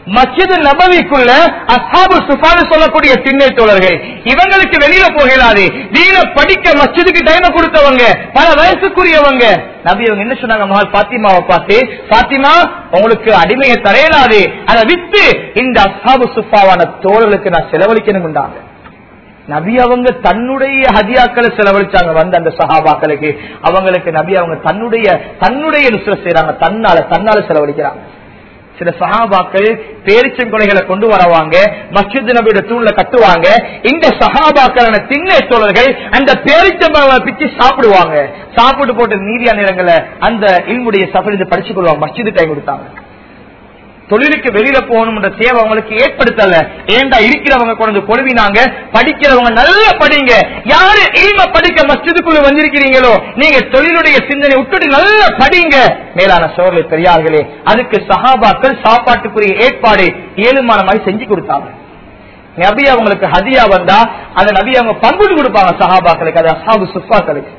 Speaker 1: மஸ்ஜிது நபவிக்குள்ள அசாபு சுஃபான்னு சொல்லக்கூடிய திண்ணை தோழர்கள் இவங்களுக்கு வெளியில போகலாது தீன படிக்க மஸ்ஜிதுக்கு டைம் கொடுத்தவங்க பல வயசுக்குரியவங்க நபி அவங்க என்ன சொன்னாங்க மகள் பாத்திமாவை பார்த்து பாத்திமா உங்களுக்கு அடிமையை தரையலாது அதை வித்து இந்த அசாபு சுஃபாவான தோழர்களுக்கு நான் செலவழிக்கணும்ன்றாங்க நபி அவங்க தன்னுடைய ஹதியாக்களை செலவழிச்சாங்க வந்த அந்த சஹாபாக்களுக்கு அவங்களுக்கு நபி அவங்க தன்னுடைய தன்னுடைய நுசுர செய்யறாங்க தன்னால தன்னால செலவழிக்கிறாங்க சில சஹாபாக்கள் பேரிச்சம் கொலைகளை கொண்டு வரவாங்க மஸ்ஜித் நபியோட தூண்ல கட்டுவாங்க இந்த சஹாபாக்களான திண்ணை தோழர்கள் அந்த பேரிச்சம் பிச்சு சாப்பிடுவாங்க சாப்பிட்டு போட்டு மீதியான நேரங்களை அந்த இல்முடைய சஃபரிந்து படிச்சு கொள்வாங்க மஸ்ஜிது கை கொடுத்தாங்க தொழிலுக்கு வெளியில போகணும்ன்ற தேவை அவங்களுக்கு ஏற்படுத்தல ஏண்டா இருக்கிறவங்க கொண்டு கொழுவினாங்க படிக்கிறவங்க நல்லா படிங்க யாரு இல்ம படிக்க மஸ்ஜிதுக்குள்ள வந்திருக்கிறீங்களோ நீங்க தொழிலுடைய சிந்தனை விட்டுட்டு நல்லா படிங்க மேலான சோழலை பெரியார்களே அதுக்கு சஹாபாக்கள் சாப்பாட்டுக்குரிய ஏற்பாடு ஏழுமான மாதிரி செஞ்சு கொடுத்தாங்க நபி அவங்களுக்கு ஹதியா வந்தா அந்த நபி அவங்க பங்குட்டு கொடுப்பாங்க சஹாபாக்களுக்கு அது அசாபு சுஃபாக்களுக்கு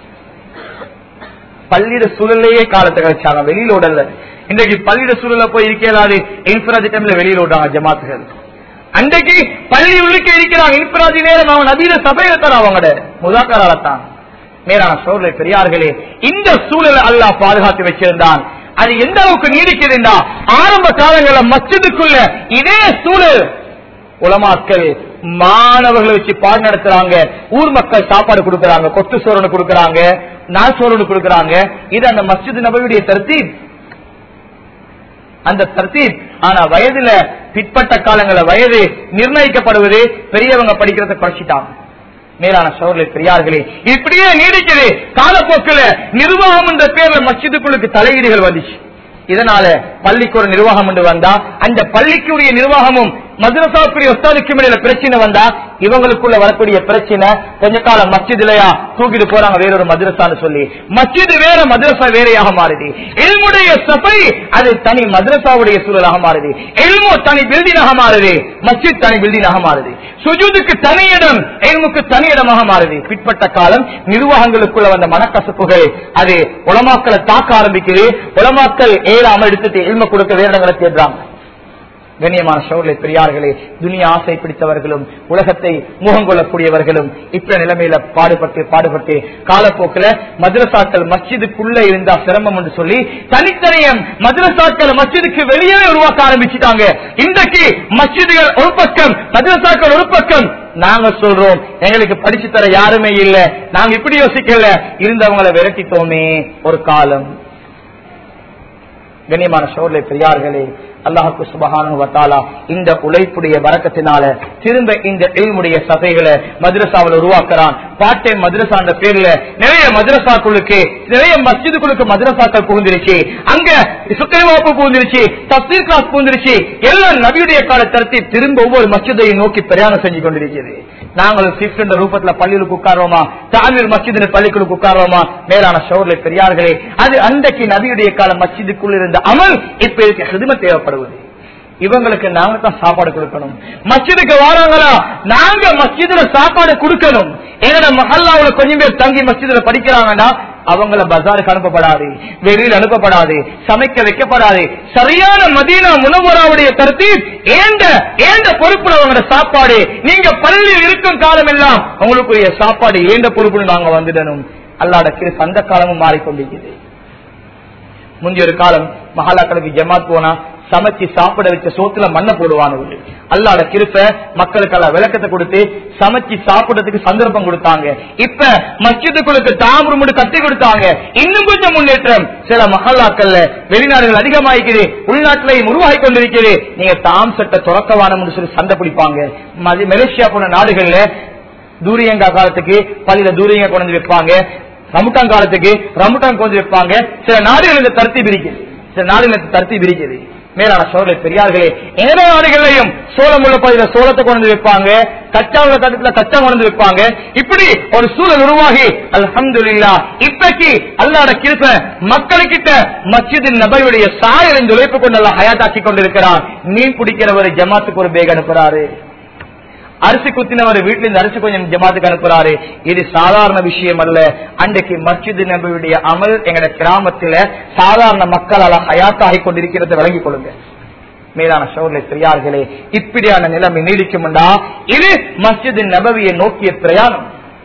Speaker 1: பள்ளியிட சூழலையே காலத்தை கழிச்சாங்க வெளியில உடல்ல இன்றைக்கு பள்ளியிட சூழல போய் இருக்கலாது இன்ஃபராஜி டைம்ல வெளியில விடுறாங்க ஜமாத்துகள் அன்றைக்கு பள்ளி உள்ளுக்கு இருக்கிறாங்க இன்ஃபராஜி நேரம் அவன் நபீன சபையில தர அவங்களோட முதாக்கரால தான் மேலான சோழலை பெரியார்களே இந்த சூழலை அல்லாஹ் பாதுகாத்து வச்சிருந்தான் அது எந்த அளவுக்கு நீடிக்குதுண்டா ஆரம்ப காலங்களில் மச்சதுக்குள்ள இதே சூழல் உலமாக்கள் மாணவர்களை வச்சு பாடு நடத்துறாங்க ஊர் மக்கள் சாப்பாடு கொடுக்கறாங்க கொத்து சோறுன்னு கொடுக்கறாங்க நாள் சோறுன்னு கொடுக்கறாங்க இது அந்த மஸ்ஜித் நபவியுடைய தர்த்தீப் அந்த தர்த்தீப் ஆனா வயதுல பிற்பட்ட காலங்கள வயது நிர்ணயிக்கப்படுவது பெரியவங்க படிக்கிறத குறைச்சிட்டாங்க மேலான சோழர்களே பெரியார்களே இப்படியே நீடிக்குது காலப்போக்கில் நிர்வாகம் என்ற பேர்ல மஸ்ஜிதுக்குள்ளுக்கு தலையீடுகள் வந்துச்சு இதனால பள்ளிக்கு ஒரு நிர்வாகம் என்று வந்தா அந்த பள்ளிக்குரிய நிர்வாகமும் மதுரசாவுக்குரிய ஒத்தாதுக்கும் இடையில பிரச்சனை வந்தா இவங்களுக்குள்ள வரக்கூடிய பிரச்சனை கொஞ்ச காலம் மஸ்ஜிதுலயா தூக்கிட்டு போறாங்க வேறொரு மதுரசான்னு சொல்லி மஸ்ஜிது வேற மதுரசா வேறையாக மாறுது எல்முடைய சபை அது தனி மதுரசாவுடைய சூழலாக மாறுது எல்மோ தனி பில்டிங்காக மாறுது மஸ்ஜித் தனி பில்டிங்காக மாறுது சுஜூதுக்கு தனி இடம் எல்முக்கு தனி இடமாக மாறுது பிற்பட்ட காலம் நிர்வாகங்களுக்குள்ள வந்த மனக்கசப்புகள் அது உலமாக்களை தாக்க ஆரம்பிக்குது உலமாக்கள் ஏழாமல் எடுத்துட்டு எல்ம கொடுக்க வேற இடங்களை தேடுறாங்க கண்ணியமான சோழலை பெரியார்களே துனியா ஆசை பிடித்தவர்களும் உலகத்தை முகம் கொள்ளக்கூடியவர்களும் இப்ப நிலைமையில பாடுபட்டு பாடுபட்டு காலப்போக்கில் மதுரசாக்கள் மஸ்ஜிதுக்குள்ள இருந்தா சிரமம் என்று சொல்லி தனித்தனியம் மதுரசாக்கள் மஸ்ஜிதுக்கு வெளியே உருவாக்க ஆரம்பிச்சுட்டாங்க இன்றைக்கு மஸ்ஜிதுகள் ஒரு பக்கம் மதுரசாக்கள் ஒரு பக்கம் நாங்க சொல்றோம் எங்களுக்கு படிச்சு தர யாருமே இல்ல நாங்க இப்படி யோசிக்கல இருந்தவங்களை விரட்டிட்டோமே ஒரு காலம் கண்ணியமான சோழலை பெரியார்களே அல்லாஹுக்கு சுபகான இந்த உழைப்புடைய வரக்கத்தினால திரும்ப இந்த இல்முடைய சபைகளை மதுரசாவில் உருவாக்குறான் பாட்டை மதுரசா என்ற பேர்ல நிறைய மதுரசாக்களுக்கு நிறைய மஸ்ஜிதுக்குழுக்கு மதுரசாக்கள் புகுந்திருச்சு அங்க சுக்கரவாப்பு புகுந்திருச்சு தப்தீர் கிளாஸ் புகுந்திருச்சு எல்லாம் நபியுடைய கால தரத்தை திரும்ப ஒவ்வொரு மஸ்ஜிதையும் நோக்கி பிரயாணம் செஞ்சு கொண்டிருக்கிறது நாங்கள் சிப்ட் என்ற ரூபத்துல பள்ளிகளுக்கு உட்காருவோமா தாமீர் மஸ்ஜிதின் பள்ளிகளுக்கு உட்காருவோமா மேலான சோழலை பெரியார்களே அது அன்றைக்கு நபியுடைய கால மஸ்ஜிதுக்குள் இருந்த அமல் இப்ப இதுக்கு ஹிதம தேவைப்படுவது இவங்களுக்கு நாங்க தான் சாப்பாடு கொடுக்கணும் மஸ்ஜிதுக்கு வராங்களா நாங்க மஸ்ஜிதுல சாப்பாடு கொடுக்கணும் எங்கட மஹல்லாவுல கொஞ்சம் பேர் தங்கி மஸ்ஜிதுல படிக்கிறாங்கன்னா அவங்கள பஜாருக்கு அனுப்பப்படாது வெளியில் அனுப்பப்படாது சமைக்க வைக்கப்படாது சரியான மதீனா முனவராவுடைய கருத்து ஏண்ட ஏண்ட பொறுப்புல அவங்களோட சாப்பாடு நீங்க பள்ளியில் இருக்கும் காலம் எல்லாம் உங்களுக்குரிய சாப்பாடு ஏண்ட பொறுப்புன்னு நாங்க வந்துடணும் அல்லாட கிரு அந்த காலமும் மாறிக்கொண்டிருக்கிறது முந்தைய ஒரு காலம் மகாலாக்களுக்கு ஜமாத் போனா சமைச்சு சாப்பிட வச்ச சோத்துல மண்ணை போடுவானு அல்லாட கிருப்ப மக்களுக்கு விளக்கத்தை கொடுத்து சமைச்சு சாப்பிடறதுக்கு சந்தர்ப்பம் கொடுத்தாங்க இப்ப மஸ்ஜிதுக்குழுக்கு தாமரமுடு கட்டி கொடுத்தாங்க இன்னும் கொஞ்சம் முன்னேற்றம் சில மஹல்லாக்கள்ல வெளிநாடுகள் அதிகமாகிக்குது உள்நாட்டிலையும் உருவாகி கொண்டிருக்கிறது நீங்க தாம் சட்ட துறக்கவானம் சொல்லி சண்டை பிடிப்பாங்க மதி- மலேசியா போன நாடுகள்ல தூரியங்கா காலத்துக்கு பள்ளியில தூரியங்க கொண்டு வந்து வைப்பாங்க ரமுட்டான் காலத்துக்கு ரமுட்டான் கொண்டு வைப்பாங்க சில நாடுகள் இந்த தருத்தி பிரிக்குது சில நாடுகள் இந்த தருத்தி பிரிக்குது மேலான சோழலை பெரியார்களே எந்த நாடுகளையும் சோளம் உள்ள பகுதியில சோளத்தை கொண்டு வந்து வைப்பாங்க கச்சா உள்ள தட்டத்துல கச்சா கொண்டு வந்து வைப்பாங்க இப்படி ஒரு சூழல் உருவாகி அல்ஹம்துலில்லா இப்பக்கு அல்லாட கிருப்ப மக்களுக்கிட்ட மஸ்ஜிதின் நபருடைய சாயலின் உழைப்பு கொண்டு எல்லாம் ஹயாத்தாக்கி கொண்டிருக்கிறார் மீன் பிடிக்கிறவர் ஜமாத்துக்கு ஒரு பேக் அனுப்புறாரு அரிசி குத்தினவர் வீட்டுல இருந்து அரிசி கொஞ்சம் ஜமாத்துக்கு அனுப்புறாரு இது சாதாரண விஷயம் அல்ல அன்றைக்கு மஸ்ஜித் நபியுடைய அமல் எங்கட கிராமத்துல சாதாரண மக்களால் ஹயாத்தாகி கொண்டிருக்கிறத விளங்கிக் கொள்ளுங்க மேலான சோழலை பெரியார்களே இப்படியான நிலைமை நீடிக்கும்டா இது மஸ்ஜித் நபவியை நோக்கிய பிரயாணம்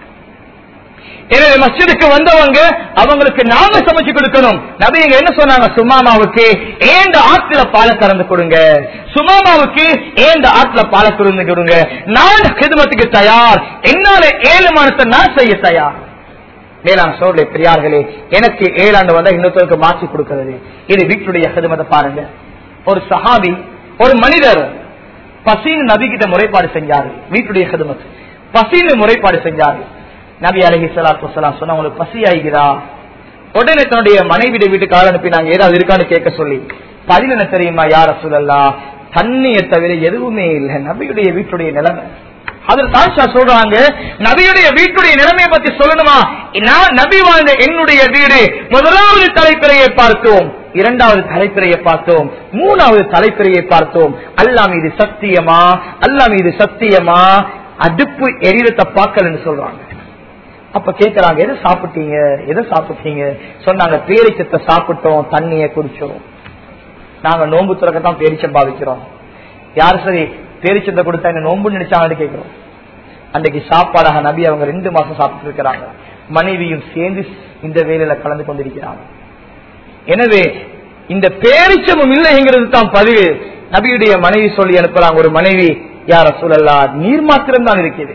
Speaker 1: எனவே மஸ்ஜிதுக்கு வந்தவங்க அவங்களுக்கு நாம சமைச்சு கொடுக்கணும் நபிங்க என்ன சொன்னாங்க சுமாமாவுக்கு ஏந்த ஆத்துல பாலை கறந்து கொடுங்க சுமாமாவுக்கு ஏந்த ஆத்துல பாலை கறந்து கொடுங்க நான் கிதமத்துக்கு தயார் என்னால ஏழு மானத்தை நான் செய்ய தயார் மேலான சோழலை பெரியார்களே எனக்கு ஏழாண்டு வந்தா இன்னொருத்தருக்கு மாற்றி கொடுக்கிறது இது வீட்டுடைய ஹிதமத்தை பாருங்க ஒரு சஹாபி ஒரு மனிதர் பசின்னு நபி கிட்ட முறைப்பாடு செஞ்சாரு வீட்டுடைய ஹிதமத் பசின்னு முறைப்பாடு செஞ்சாரு நபி அலஹி சலாத்து வசலாம் சொன்னா உங்களுக்கு பசி ஆகிதா உடனே தன்னுடைய மனைவிட வீட்டுக்கு ஆள் அனுப்பினாங்க ஏதாவது இருக்கான்னு கேட்க சொல்லி பதில் என்ன தெரியுமா யார சொல்லலா தண்ணியை தவிர எதுவுமே இல்லை நபியுடைய வீட்டுடைய நிலைமை அதில் தாஷா சொல்றாங்க நபியுடைய வீட்டுடைய நிலைமையை பத்தி சொல்லணுமா நான் நபி வாழ்ந்த என்னுடைய வீடு முதலாவது தலைப்பிறையை பார்த்தோம் இரண்டாவது தலைப்பிறையை பார்த்தோம் மூணாவது தலைப்பிறையை பார்த்தோம் அல்லா மீது சத்தியமா அல்லா மீது சத்தியமா அடுப்பு எரியத்தை பார்க்கலன்னு சொல்றாங்க அப்ப கேக்குறாங்க எதை சாப்பிட்டீங்க எதை சாப்பிட்டீங்க சொன்னாங்க பேரிச்சத்தை சாப்பிட்டோம் தண்ணிய குடிச்சோம் நாங்க நோன்பு துறக்கத்தான் பேரிச்சம் பாவிக்கிறோம் யாரு சரி பேரிச்சத்தை கொடுத்தா என்ன நோன்பு நினைச்சாங்கன்னு கேட்கிறோம் அன்றைக்கு சாப்பாடாக நபி அவங்க ரெண்டு மாசம் சாப்பிட்டு இருக்கிறாங்க மனைவியும் சேர்ந்து இந்த வேலையில கலந்து கொண்டிருக்கிறாங்க எனவே இந்த பேரிச்சமும் இல்லைங்கிறது தான் பதிவு நபியுடைய மனைவி சொல்லி அனுப்புறாங்க ஒரு மனைவி யார சொல்லலா நீர் மாத்திரம் தான் இருக்குது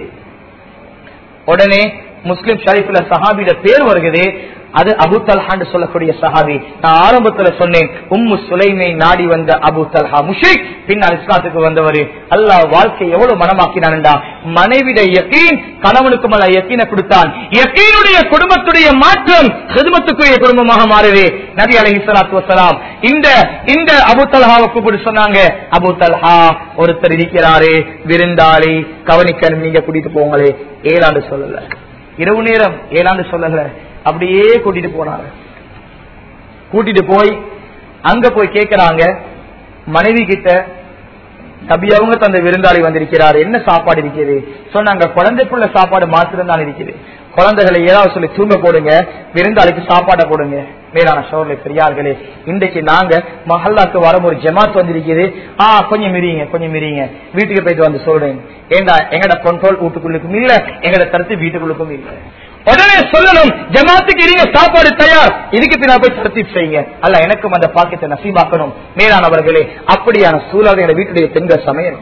Speaker 1: உடனே முஸ்லிம் ஷரீஃப்ல சஹாபியோட பேர் வருகிறது அது அபு தல்ஹான்னு சொல்லக்கூடிய சஹாபி நான் ஆரம்பத்துல சொன்னேன் உம்மு சுலைமை நாடி வந்த அபு தல்ஹா முஷிக் பின்னால் இஸ்லாத்துக்கு வந்தவர் அல்லாஹ் வாழ்க்கை எவ்வளவு மனமாக்கினான்டா மனைவிட யக்கீன் கணவனுக்கும் அல்ல யக்கீனை கொடுத்தான் யக்கீனுடைய குடும்பத்துடைய மாற்றம் ஹிதமத்துக்குரிய குடும்பமாக மாறுது நபி அலஹி சலாத்து வசலாம் இந்த இந்த அபு தல்ஹாவை கூப்பிட்டு சொன்னாங்க அபு தல்ஹா ஒருத்தர் இருக்கிறாரு விருந்தாளி கவனிக்க நீங்க கூட்டிட்டு போங்களே ஏழாண்டு சொல்லல இரவு நேரம் ஏழாண்டு சொல்லல அப்படியே கூட்டிட்டு போனாங்க கூட்டிட்டு போய் அங்க போய் கேக்குறாங்க மனைவி கிட்ட நபி அவங்க தந்த விருந்தாளி வந்திருக்கிறார் என்ன சாப்பாடு இருக்குது சொன்னாங்க குழந்தைக்குள்ள சாப்பாடு மாத்திரம் தான் இருக்குது குழந்தைகளை ஏதாவது சொல்லி தூங்க போடுங்க விருந்தாளிக்கு சாப்பாடை போடுங்க மேலான சோழலை பெரியார்களே இன்றைக்கு நாங்க மஹல்லாக்கு வரும் ஒரு ஜமாத் வந்திருக்குது ஆ கொஞ்சம் மிரிங்க கொஞ்சம் மிரிங்க வீட்டுக்கு போயிட்டு வந்து சொல்றேன் ஏண்டா எங்கட கண்ட்ரோல் வீட்டுக்குள்ளுக்கும் இல்ல எங்கட கருத்து வீட்டுக்குள்ளுக்கும் இல்ல உடனே சொல்லணும் ஜமாத்துக்கு இருங்க சாப்பாடு தயார் இதுக்கு பின்னா போய் தரத்தீப் செய்யுங்க அல்ல எனக்கும் அந்த பாக்கியத்தை நசீபாக்கணும் மேலானவர்களே அப்படியான சூழலை வீட்டுடைய பெண்கள் சமையணும்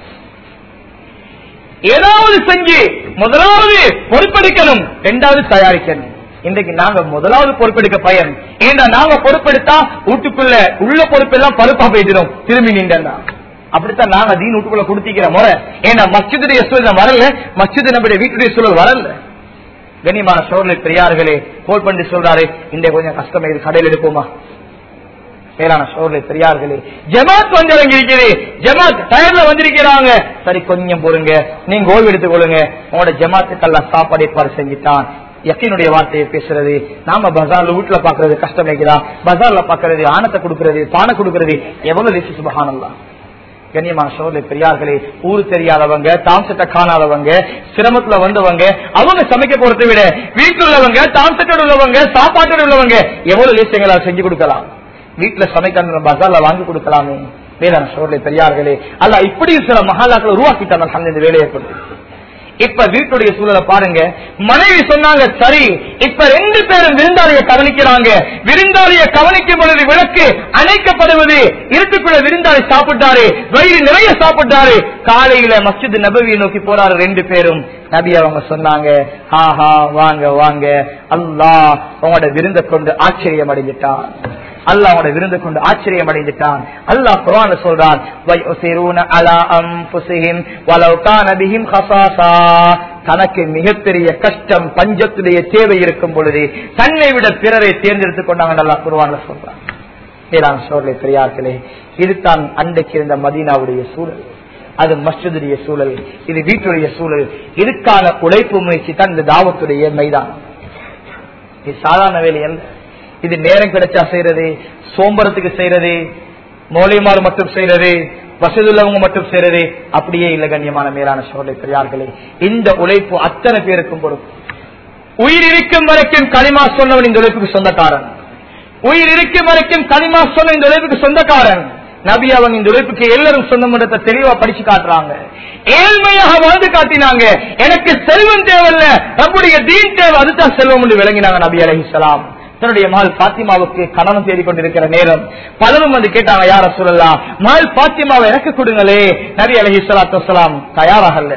Speaker 1: ஏதாவது செஞ்சு முதலாவது பொறுப்பெடுக்கணும் இரண்டாவது தயாரிக்கணும் இன்றைக்கு நாங்க முதலாவது பொறுப்பெடுக்க பயன் ஏன்னா நாங்க பொறுப்பெடுத்தா வீட்டுக்குள்ள உள்ள பொறுப்பெல்லாம் பருப்பா போயிடுறோம் திரும்பி நின்றா அப்படித்தான் நாங்க தீன் வீட்டுக்குள்ள கொடுத்திக்கிற முறை ஏன்னா மஸ்ஜிதுடைய சூழல் வரல மஸ்ஜிது நம்முடைய வீட்டுடைய சூழல் வரல கனிமான சோழலை பெரியார்களே கோல் பண்ணி சொல்றாரு இந்த கொஞ்சம் கஷ்டமே இது கடையில் எடுப்போமா மேலான சோழலை பெரியார்களே ஜமாத் வந்து இறங்கியிருக்கிறே ஜமாத் டயர்ல வந்திருக்கிறாங்க சரி கொஞ்சம் பொறுங்க நீங்க ஓய்வு எடுத்துக் கொள்ளுங்க உங்களோட ஜமாத்துக்கெல்லாம் சாப்பாடு ஏற்பாடு செஞ்சுட்டான் யக்கீனுடைய வார்த்தையை பேசுறது நாம பஜார்ல வீட்டுல பாக்குறது கஷ்டமேக்குதா பஜார்ல பாக்குறது ஆனத்தை கொடுக்கறது பானை கொடுக்கறது எவ்வளவு லேசி சுபகானல்லாம் கண்ணியமான சோழலை பெரியார்களே ஊரு தெரியாதவங்க தாம்சத்தை காணாதவங்க சிரமத்துல வந்தவங்க அவங்க சமைக்க போறதை விட வீட்டுல உள்ளவங்க தாம்சத்தோடு உள்ளவங்க சாப்பாட்டோடு உள்ளவங்க எவ்வளவு லேசங்களா செஞ்சு கொடுக்கலாம் வீட்டுல சமைக்க பஜார்ல வாங்கி கொடுக்கலாமே மேலான சோழலை பெரியார்களே அல்ல இப்படி சில மகாலாக்களை உருவாக்கிட்டாங்க இந்த வேலையை ஏற்படுத்தி இப்ப வீட்டுடைய சூழலை பாருங்க மனைவி சொன்னாங்க சரி இப்ப ரெண்டு பேரும் விருந்தாளிய கவனிக்கிறாங்க விருந்தாளிய கவனிக்கும் பொழுது விளக்கு அணைக்கப்படுவது இருட்டுக்குள்ள விருந்தாளி சாப்பிட்டாரு வயிறு நிறைய சாப்பிட்டாரு காலையில மஸ்ஜித் நபவியை நோக்கி போறாரு ரெண்டு பேரும் நபி அவங்க சொன்னாங்க ஆஹா வாங்க வாங்க அல்லாஹ் உங்களோட விருந்த கொண்டு ஆச்சரியம் அடைஞ்சிட்டான் அல்லாஹ் அவனோட விருந்து கொண்டு ஆச்சரியம் அடைந்துட்டான் அல்லாஹ் குரான் சொல்றான் தனக்கு மிகப்பெரிய கஷ்டம் பஞ்சத்துடைய தேவை இருக்கும் பொழுது தன்னை விட பிறரை தேர்ந்தெடுத்துக் கொண்டாங்க நல்லா குருவான சொல்றான் மேலான சோழலை பெரியார்களே இதுதான் அன்றைக்கு இருந்த மதீனாவுடைய சூழல் அது மஸ்ஜிதுடைய சூழல் இது வீட்டுடைய சூழல் இதுக்கான உழைப்பு முயற்சி தான் இந்த தாவத்துடைய மைதானம் இது சாதாரண வேலை அல்ல இது நேரம் கிடைச்சா செய்யறது சோம்பரத்துக்கு செய்யறது மோலிமாறு மட்டும் செய்யறது வசதி உள்ளவங்க மட்டும் செய்யறது அப்படியே இல்ல கண்ணியமான மேலான சோழலை பெரியார்களே இந்த உழைப்பு அத்தனை பேருக்கும் பொறுப்பு உயிர் இருக்கும் வரைக்கும் களிமா சொன்னவன் இந்த உழைப்புக்கு சொந்தக்காரன் உயிர் இருக்கும் வரைக்கும் களிமா சொன்ன இந்த உழைப்புக்கு சொந்தக்காரன் நபி அவங்க இந்த உழைப்புக்கு எல்லாரும் சொந்தமன்றத்தை தெளிவா படிச்சு காட்டுறாங்க ஏழ்மையாக வாழ்ந்து காட்டினாங்க எனக்கு செல்வம் தேவையில்ல நம்முடைய தீன் தேவை அதுதான் செல்வம் என்று விளங்கினாங்க நபி அலைஹிஸ்ஸலாம் தன்னுடைய மகள் பாத்திமாவுக்கு கணவன் தேடி கொண்டிருக்கிற நேரம் பலரும் வந்து கேட்டாங்க யார சொல்லலாம் மகள் பாத்திமாவை எனக்கு கொடுங்களே நபி அலஹி சலாத்து வலாம் தயாராகல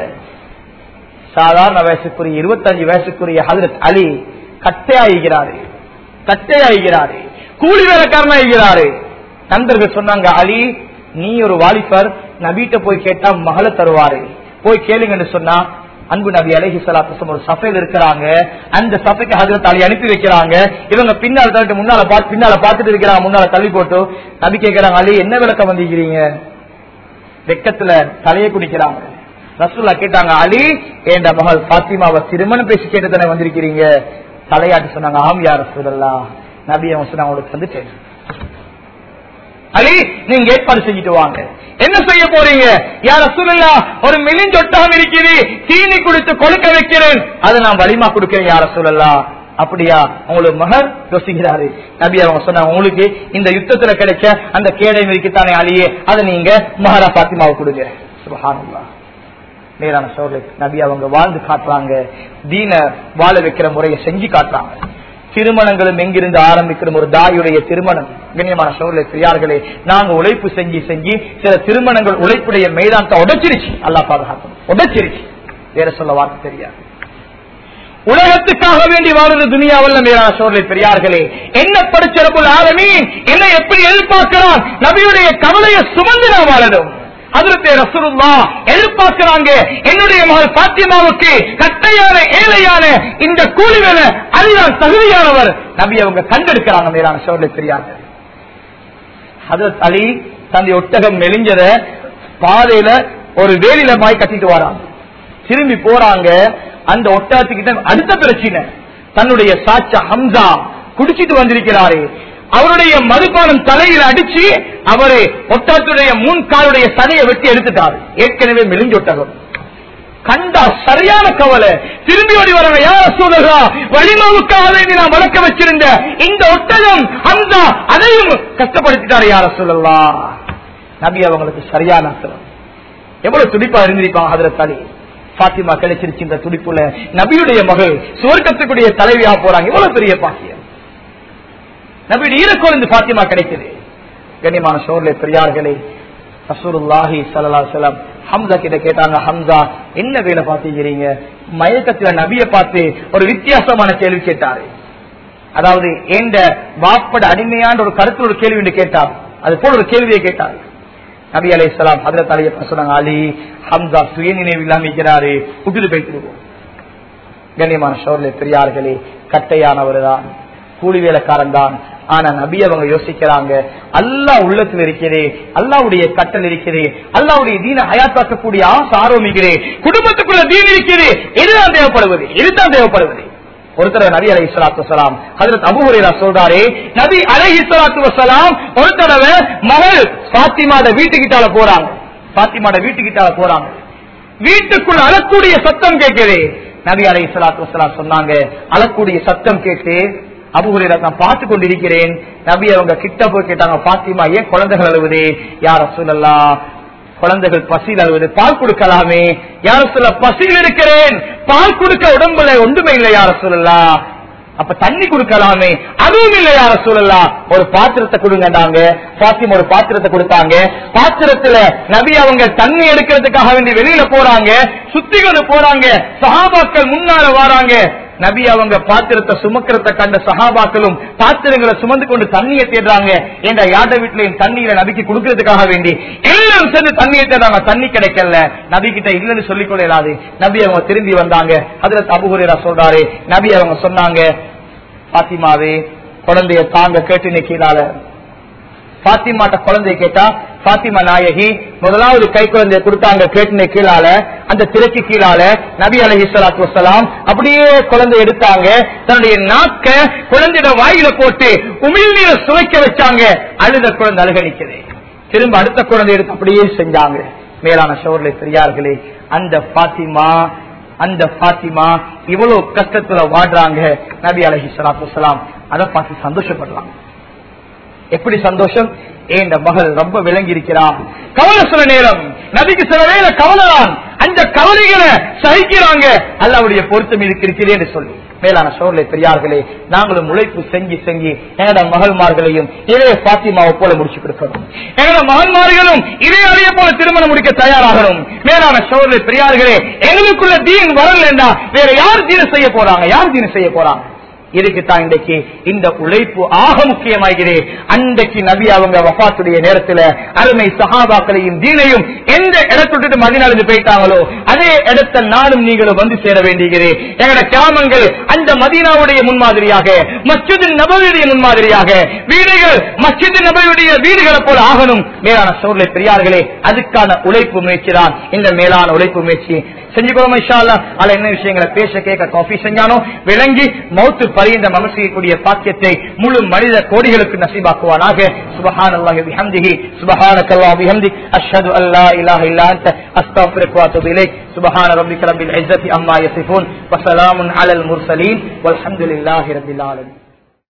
Speaker 1: சாதாரண வயசுக்குரிய இருபத்தஞ்சு வயசுக்குரிய ஹதரத் அலி கட்டையாகிறாரு கட்டையாகிறாரு கூலி வேலைக்காரனாகிறாரு நண்பர்கள் சொன்னாங்க அலி நீ ஒரு வாலிபர் நபீட்ட போய் கேட்டா மகளை தருவாரு போய் கேளுங்கன்னு சொன்னா அன்பு நபி அலஹி சலாத்து ஒரு சபையில் இருக்கிறாங்க அந்த சபைக்கு ஹசரத் அலி அனுப்பி வைக்கிறாங்க இவங்க பின்னால் தள்ளிட்டு முன்னால பார்த்து பின்னால பார்த்துட்டு இருக்கிறாங்க முன்னால தள்ளி போட்டு நபி கேட்கிறாங்க அலி என்ன விளக்கம் வந்திருக்கிறீங்க வெக்கத்துல தலையை குடிக்கிறாங்க ரசூல்லா கேட்டாங்க அலி என்ற மகள் பாத்திமாவை திருமணம் பேசி கேட்டு தானே வந்திருக்கிறீங்க தலையாட்டி சொன்னாங்க ஆம் யார் ரசூலல்லா நபி அவன் சொன்னாங்க உங்களுக்கு வந்துட்டேன் அலி நீங்க ஏற்பாடு செஞ்சுட்டு வாங்க என்ன செய்ய போறீங்க யார சொல்லலா ஒரு மிலிஞ்சொட்டாம் இருக்குது தீனி குடித்து கொடுக்க வைக்கிறேன் அதை நான் வலிமா கொடுக்கிறேன் யார சொல்லலாம் அப்படியா உங்களுக்கு மகர் யோசிக்கிறாரு நபி அவங்க சொன்னாங்க உங்களுக்கு இந்த யுத்தத்துல கிடைச்ச அந்த கேடை மிதிக்கத்தானே அழியே அதை நீங்க மகாரா பாத்திமாவை கொடுங்க சுபஹானல்லா நேரான சோழ நபி அவங்க வாழ்ந்து காட்டுறாங்க தீன வாழ வைக்கிற முறையை செஞ்சு காட்டுறாங்க திருமணங்களும் எங்கிருந்து ஆரம்பிக்கிற ஒரு தாயுடைய திருமணம் கண்ணியமான சோழலை பெரியார்களே நாங்க உழைப்பு செஞ்சு செஞ்சு சில திருமணங்கள் உழைப்புடைய மைதானத்தை உடைச்சிருச்சு அல்லா பாதுகாக்கணும் உடைச்சிருச்சு வேற சொல்ல வார்த்தை தெரியாது உலகத்துக்காக வேண்டி வாழ்றது துனியாவல்ல மேலான சோழலை பெரியார்களே என்ன படிச்சிருப்புள் ஆரமி என்ன எப்படி எதிர்பார்க்கிறான் நபியுடைய கவலையை சுமந்து நான் வாழணும் அதிரத்தே ரசூலுல்லா எதிர்பார்க்கிறாங்க என்னுடைய மகள் பாத்திமாவுக்கு கட்டையான ஏழையான இந்த கூலி வேலை அதுதான் தகுதியானவர் நபி அவங்க கண்டெடுக்கிறாங்க மேலான சோழலை பெரியாங்க ஹதரத் அலி தந்தை ஒட்டகம் மெலிஞ்சத பாதையில ஒரு வேலியில மாய் கட்டிட்டு வராங்க திரும்பி போறாங்க அந்த ஒட்டகத்துக்கிட்ட அடுத்த பிரச்சனை தன்னுடைய சாச்சா ஹம்சா குடிச்சிட்டு வந்திருக்கிறாரு அவருடைய மதுபானம் தலையில் அடிச்சு அவரு ஒட்டகத்துடைய முன்காலுடைய சதையை வெட்டி எடுத்துட்டாரு ஏற்கனவே மெலிஞ்சொட்டகம் கண்டா சரியான கவலை திரும்பி ஓடி வரவங்க யார சூழலா வலிமாவுக்காக வேண்டி நான் வளர்க்க வச்சிருந்த இந்த ஒட்டகம் அந்த அதையும் கஷ்டப்படுத்திட்டாரு யார சொல்லலாம் நபி அவங்களுக்கு சரியான அர்த்தம் எவ்வளவு துடிப்பா இருந்திருப்பாங்க ஹதரத் அலி பாத்திமா கிடைச்சிருச்சு இந்த துடிப்புல நபியுடைய மகள் சுவர்க்கத்துக்குரிய தலைவியா போறாங்க எவ்வளவு பெரிய பாக்கியம் நபியுடைய ஈரக்கோள் பாத்திமா கிடைக்குது கண்ணியமான சோர்லே பெரியார்களே ரசூலுல்லாஹி ஸல்லல்லாஹு அலைஹி வஸல்லம் ஹம்சா கிட்ட கேட்டாங்க ஹம்சா என்ன வேலை பாத்தீங்க மயக்கத்துல நபிய பார்த்து ஒரு வித்தியாசமான கேள்வி கேட்டாரு அதாவது எந்த வாப்பட அடிமையான ஒரு கருத்து ஒரு கேள்வி என்று கேட்டார் அது போல ஒரு கேள்வியை கேட்டார் நபி அலை இஸ்லாம் ஹதரத் அலி சொன்னாங்க அலி ஹம்சா சுய நினைவு இல்லாம இருக்கிறாரு விட்டுட்டு போயிட்டு கண்ணியமான ஷோர்லே பெரியார்களே கட்டையானவர் தான் கூலி வேலைக்காரன் தான் ஆனா நபி அவங்க யோசிக்கிறாங்க அல்லாஹ் உள்ளத்தில் இருக்கிறே அல்லாவுடைய கட்டல் இருக்கிறே அல்லாவுடைய தீன ஹயாத்தாக்கக்கூடிய ஆசை ஆரோமிக்கிறே குடும்பத்துக்குள்ள தீன் இருக்கிறே இதுதான் தேவைப்படுவது இதுதான் தேவைப்படுவது ஒருத்தர் நபி அலை இஸ்லாத்து வசலாம் ஹதரத் அபுஹுரேரா சொல்றாரு நபி அலை இஸ்லாத்து வசலாம் ஒரு தடவை மகள் பாத்திமாட வீட்டுக்கிட்டால போறாங்க பாத்திமாட வீட்டுக்கிட்டால போறாங்க வீட்டுக்குள்ள அழக்கூடிய சத்தம் கேட்குது நபி அலை இஸ்லாத்து வசலாம் சொன்னாங்க அழக்கூடிய சத்தம் கேட்டு அபுகுரேரா நான் பார்த்து கொண்டிருக்கிறேன் நபி அவங்க கிட்ட போய் கேட்டாங்க பாத்திமா ஏன் குழந்தைகள் அழுவுது யார சொல்லலாம் குழந்தைகள் பசியில் அழுவது பால் கொடுக்கலாமே யார சொல்ல பசியில் இருக்கிறேன் பால் கொடுக்க உடம்புல ஒன்றுமே இல்லை யார சொல்லலாம் அப்ப தண்ணி கொடுக்கலாமே அதுவும் இல்லை யார சொல்லலாம் ஒரு பாத்திரத்தை கொடுங்கண்டாங்க பாத்திமா ஒரு பாத்திரத்தை கொடுத்தாங்க பாத்திரத்துல நபி அவங்க தண்ணி எடுக்கிறதுக்காக வேண்டி வெளியில போறாங்க சுத்தி கொண்டு போறாங்க சகாபாக்கள் முன்னால வராங்க நபி அவங்க பாத்திரத்தை சுமக்கிறத கண்ட சகாபாக்களும் பாத்திரங்களை சுமந்து கொண்டு தண்ணியை தேடுறாங்க என்ற யாட வீட்டுல தண்ணீரை நபிக்கு கொடுக்கறதுக்காக வேண்டி எல்லாரும் சேர்ந்து தண்ணியை தேடுறாங்க தண்ணி கிடைக்கல நபி கிட்ட இல்லைன்னு சொல்லிக் கொள்ளலாது நபி அவங்க திரும்பி வந்தாங்க அதுல தபுகுரா சொல்றாரு நபி அவங்க சொன்னாங்க பாத்திமாவே குழந்தைய தாங்க கேட்டு நிக்கிறாள் பாத்திமாட்ட குழந்தைய கேட்டா பாத்திமா நாயகி முதலாவது கை குழந்தைய கொடுத்தாங்க கேட்டுன கீழால அந்த திரைக்கு கீழால நபி அலஹி சலாத்து வசலாம் அப்படியே குழந்தை எடுத்தாங்க தன்னுடைய நாக்க குழந்தையோட வாயில போட்டு உமிழ்நீரை சுவைக்க வச்சாங்க அழுத குழந்தை அழுகணிக்குது திரும்ப அடுத்த குழந்தை எடுத்து அப்படியே செஞ்சாங்க மேலான சோர்லை பெரியார்களே அந்த பாத்திமா அந்த பாத்திமா இவ்வளவு கஷ்டத்துல வாடுறாங்க நபி அலஹி சலாத்து வசலாம் அதை பார்த்து சந்தோஷப்படுறாங்க எப்படி சந்தோஷம் ஏண்ட மகள் ரொம்ப விளங்கி இருக்கிறார் கவலை சில நேரம் நபிக்கு சில வேலை கவலை தான் அந்த கவலைகளை சகிக்கிறாங்க அல்லாவுடைய பொருத்தம் இதுக்கு இருக்குது என்று சொல்லி மேலான சோழலை பெரியார்களே நாங்களும் உழைப்பு செஞ்சு செஞ்சு எங்களோட மகள்மார்களையும் இதே பாத்திமாவை போல முடிச்சு கொடுக்கணும் எங்களோட மகன்மார்களும் இதே அதே போல திருமணம் முடிக்க தயாராகணும் மேலான சோழலை பெரியார்களே எங்களுக்குள்ள தீன் வரலன்னா வேற யார் தீன செய்ய போறாங்க யார் தீன செய்ய போறாங்க இதுக்கு தான் இன்றைக்கு இந்த உழைப்பு ஆக முக்கியமாகிறது அன்றைக்கு நபி அவங்க வஃபாத்துடைய நேரத்துல அருமை சஹாபாக்களையும் தீனையும் எந்த இடத்துட்டு மதினாலிருந்து போயிட்டாங்களோ அதே இடத்த நானும் நீங்களும் வந்து சேர வேண்டியது எங்களோட கிராமங்கள் அந்த மதீனாவுடைய முன்மாதிரியாக மஸ்ஜித் நபருடைய முன்மாதிரியாக வீடுகள் மஸ்ஜித் நபருடைய வீடுகளை போல ஆகணும் மேலான சோழலை பெரியார்களே அதுக்கான உழைப்பு முயற்சி தான் இந்த மேலான உழைப்பு முயற்சி செஞ்சுக்கிறோம் இன்ஷா அல்லாஹ். அதுல என்ன விஷயங்களை பேச கேட்க காஃபி செஞ்சானோ விளங்கி மௌத்து பரிந்த மனம் செய்யக்கூடிய பாக்கியத்தை முழு மனித கோடிகளுக்கு நசீபாக்குவானாக சுபஹான் அல்லாஹ் பிஹம்திஹி சுபஹானக அல்லாஹ் பிஹம்திக் அஷ்ஹது அன் லா இலாஹ இல்லா அன்த அஸ்தக்ஃபிருக வ அத்தூபு இலைக் சுபஹான ரப்பிக ரப்பில் இஸ்ஸத்தி அம்மா யசிஃபூன் வ ஸலாமுன் அலல் முர்சலீன் வல்ஹம்துலில்லாஹி ரப்பில் ஆலமீன்